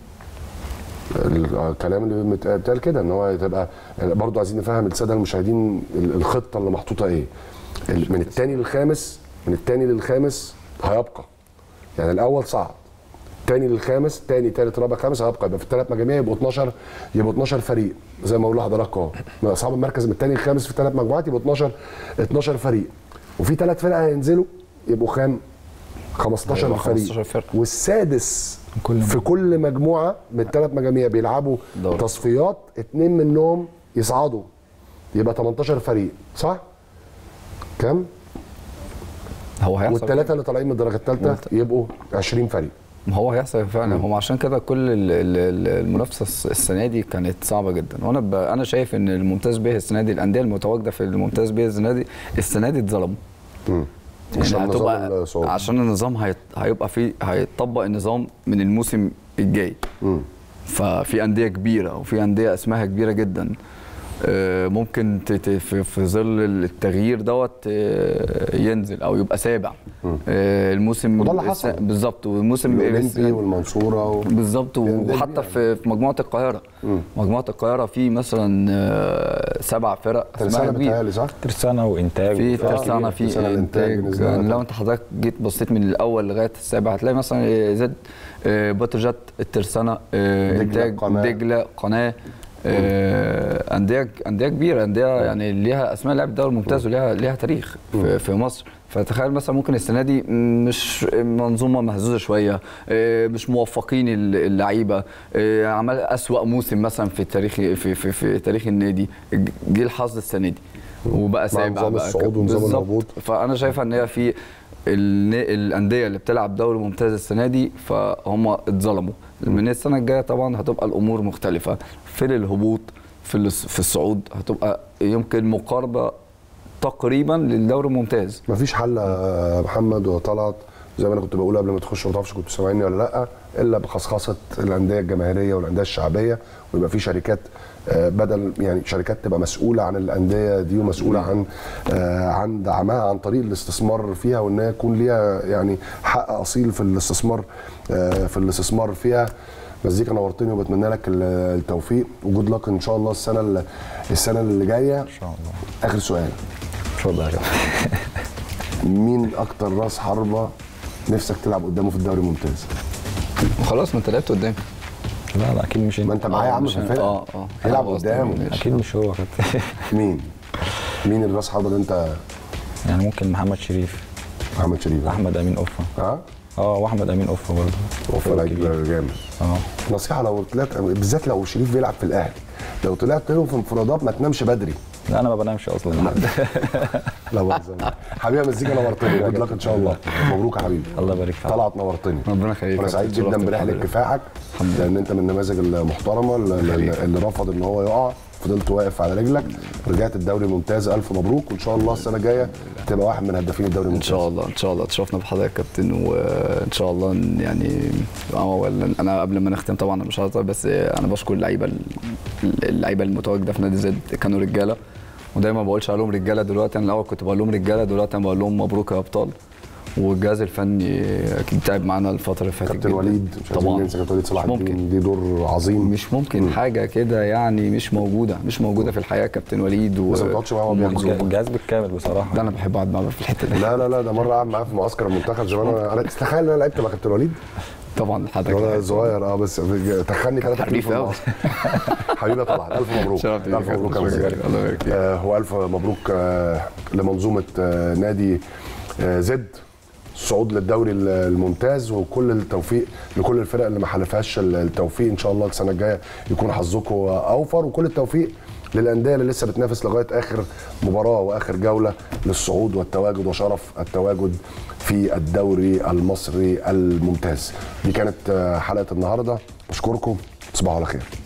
الكلام اللي مت- بيتقال كده ان هو تبقى برضه عايزين نفهم الساده المشاهدين ال- الخطه اللي محطوطه ايه ال- من الثاني للخامس من الثاني للخامس هيبقى يعني الاول صعد الثاني للخامس ثاني ثالث رابع خامس هيبقى يبقى في الثلاث مجاميع يبقوا 12 يبقوا 12 فريق زي ما بقول لحضرتك اهو من اصحاب المركز من الثاني للخامس في ثلاث مجموعات يبقوا 12 12 فريق وفي ثلاث فرق هينزلوا يبقوا خام 15 أيوة، فريق 15 فرقة. والسادس في كل مجموعه من الثلاث مجاميع بيلعبوا دوري. تصفيات اتنين منهم يصعدوا يبقى 18 فريق صح؟ كام؟ هو هيحصل والثلاثه اللي طالعين من الدرجه الثالثه يبقوا 20 فريق ما هو هيحصل فعلا هم عشان كده كل ال- ال- ال- المنافسه الس- السنه دي كانت صعبه جدا وانا ب... انا شايف ان الممتاز به السنه دي الانديه المتواجده في الممتاز به السنه دي السنه دي اتظلموا عشان يعني نظام هتبقى الصعود. عشان النظام هيت... هيبقى فيه هيطبق النظام من الموسم الجاي ففي انديه كبيره وفي انديه اسمها كبيره جدا آه، ممكن ت- ت- في في ظل التغيير دوت آه، ينزل او يبقى سابع آه، الموسم وده اللي الس- حصل. بالظبط والموسم الاولمبي والمنصوره و... بالظبط وحتى في في مجموعه القاهره مجموعه القاهره في مثلا آه، سبع فرق ترسانة اسمها كبيرة. بيتهيألي صح؟ ترسانة وانتاج في وفرق ترسانة كتير. في ترسانة الإنتاج انتاج بالنسبة لنا لو انت حضرتك جيت بصيت من الاول لغايه السابع هتلاقي مثلا زد آه، بتروجيت الترسانة آه، دجلة، انتاج قناة. دجله قناه آه، انديه انديه كبيره انديه يعني ليها اسماء لعب الدوري الممتاز وليها ليها تاريخ في, في مصر فتخيل مثلا ممكن السنه دي مش منظومه مهزوزه شويه آه، مش موفقين اللعيبه آه، عمل اسوا موسم مثلا في تاريخ في في, في تاريخ النادي جه الحظ السنه دي وبقى سابع نظام بقى الصعود ونظام بالظبط. الهبوط. فانا شايفه ان هي في الن- الانديه اللي بتلعب دوري ممتاز السنه دي فهم اتظلموا من السنه الجايه طبعا هتبقى الامور مختلفه في الهبوط في الص- في الصعود هتبقى يمكن مقاربه تقريبا للدوري الممتاز مفيش حل يا محمد وطلعت زي ما انا كنت بقول قبل ما تخش ما تعرفش كنتوا سامعيني ولا لا الا بخصخصه الانديه الجماهيريه والانديه الشعبيه ويبقى في شركات آه، بدل يعني شركات تبقى مسؤوله عن الانديه دي ومسؤوله عن آه، عن دعمها عن طريق الاستثمار فيها وان هي يكون ليها يعني حق اصيل في الاستثمار آه، في الاستثمار فيها مزيكا نورتني وبتمنى لك ال- التوفيق وجود لك ان شاء الله السنه اللي السنه اللي جايه ان شاء الله اخر سؤال اتفضل يا مين اكتر راس حربه نفسك تلعب قدامه في الدوري الممتاز خلاص ما انت لعبت قدام لا لا اكيد مش ما انت معايا يا عم في الفرقه اه اه يلعب خلاص، قدامه تمام، ماشي. اكيد مش هو كابتن مين مين الراس حربه اللي انت يعني ممكن محمد شريف محمد شريف احمد امين اوفا اه اه واحمد امين اوفا برضه اوفا لعيب جامد اه نصيحه لو طلعت بالذات لو شريف بيلعب في الاهلي لو طلعت له في انفرادات ما تنامش بدري لا انا ما بنامش اصلا لا بهزر حبيبي يا مزيكا نورتني جود لك ان شاء الله مبروك يا حبيبي الله يبارك فيك طلعت نورتني ربنا يخليك وانا سعيد جدا برحله كفاحك لان انت من النماذج المحترمه اللي, اللي رفض ان هو يقع فضلت واقف على رجلك رجعت الدوري الممتاز الف مبروك وان شاء الله السنه الجايه تبقى واحد من هدافين الدوري ان الممتاز شاء الله ان شاء الله تشرفنا بحضرتك يا كابتن وان شاء الله ن- يعني أولاً انا قبل ما نختم طبعا انا مش هطول بس انا بشكر اللعيبه ال- اللعيبه المتواجده في نادي زد كانوا رجاله ودايما ما بقولش عليهم رجاله دلوقتي انا الاول كنت بقول لهم رجاله دلوقتي انا بقول لهم مبروك يا ابطال والجهاز الفني اكيد تعب معانا الفتره اللي فاتت كابتن جداً. وليد مش عايزين طبعا ننسى كابتن وليد صلاح مش الدين ليه دور عظيم مش ممكن حاجه كده يعني مش موجوده مش موجوده في الحياه كابتن وليد و... بس ما تقعدش معاه وهو بيحكي. الجهاز بالكامل بصراحه ده انا بحب اقعد معاه في الحته دي لا لا لا ده مره قعد معاه في معسكر المنتخب زمان انا أنا تتخيل ان انا لعبت مع كابتن وليد طبعا حضرتك وانا صغير اه بس تخني ثلاثة حريف أوي. حبيبي يا طلعت الف مبروك شرفت بيك الف يا مبروك يا كابتن. مزيد. الله يبارك فيك. آه هو الف مبروك آه لمنظومه آه نادي آه زد الصعود للدوري ال- الممتاز وكل التوفيق لكل الفرق اللي ما حالفهاش ال- التوفيق ان شاء الله السنه الجايه يكون حظكم اوفر وكل التوفيق للانديه اللي لسه بتنافس لغايه اخر مباراه واخر جوله للصعود والتواجد وشرف التواجد في الدوري المصري الممتاز دي كانت آه، حلقه النهارده بشكركم تصبحوا على خير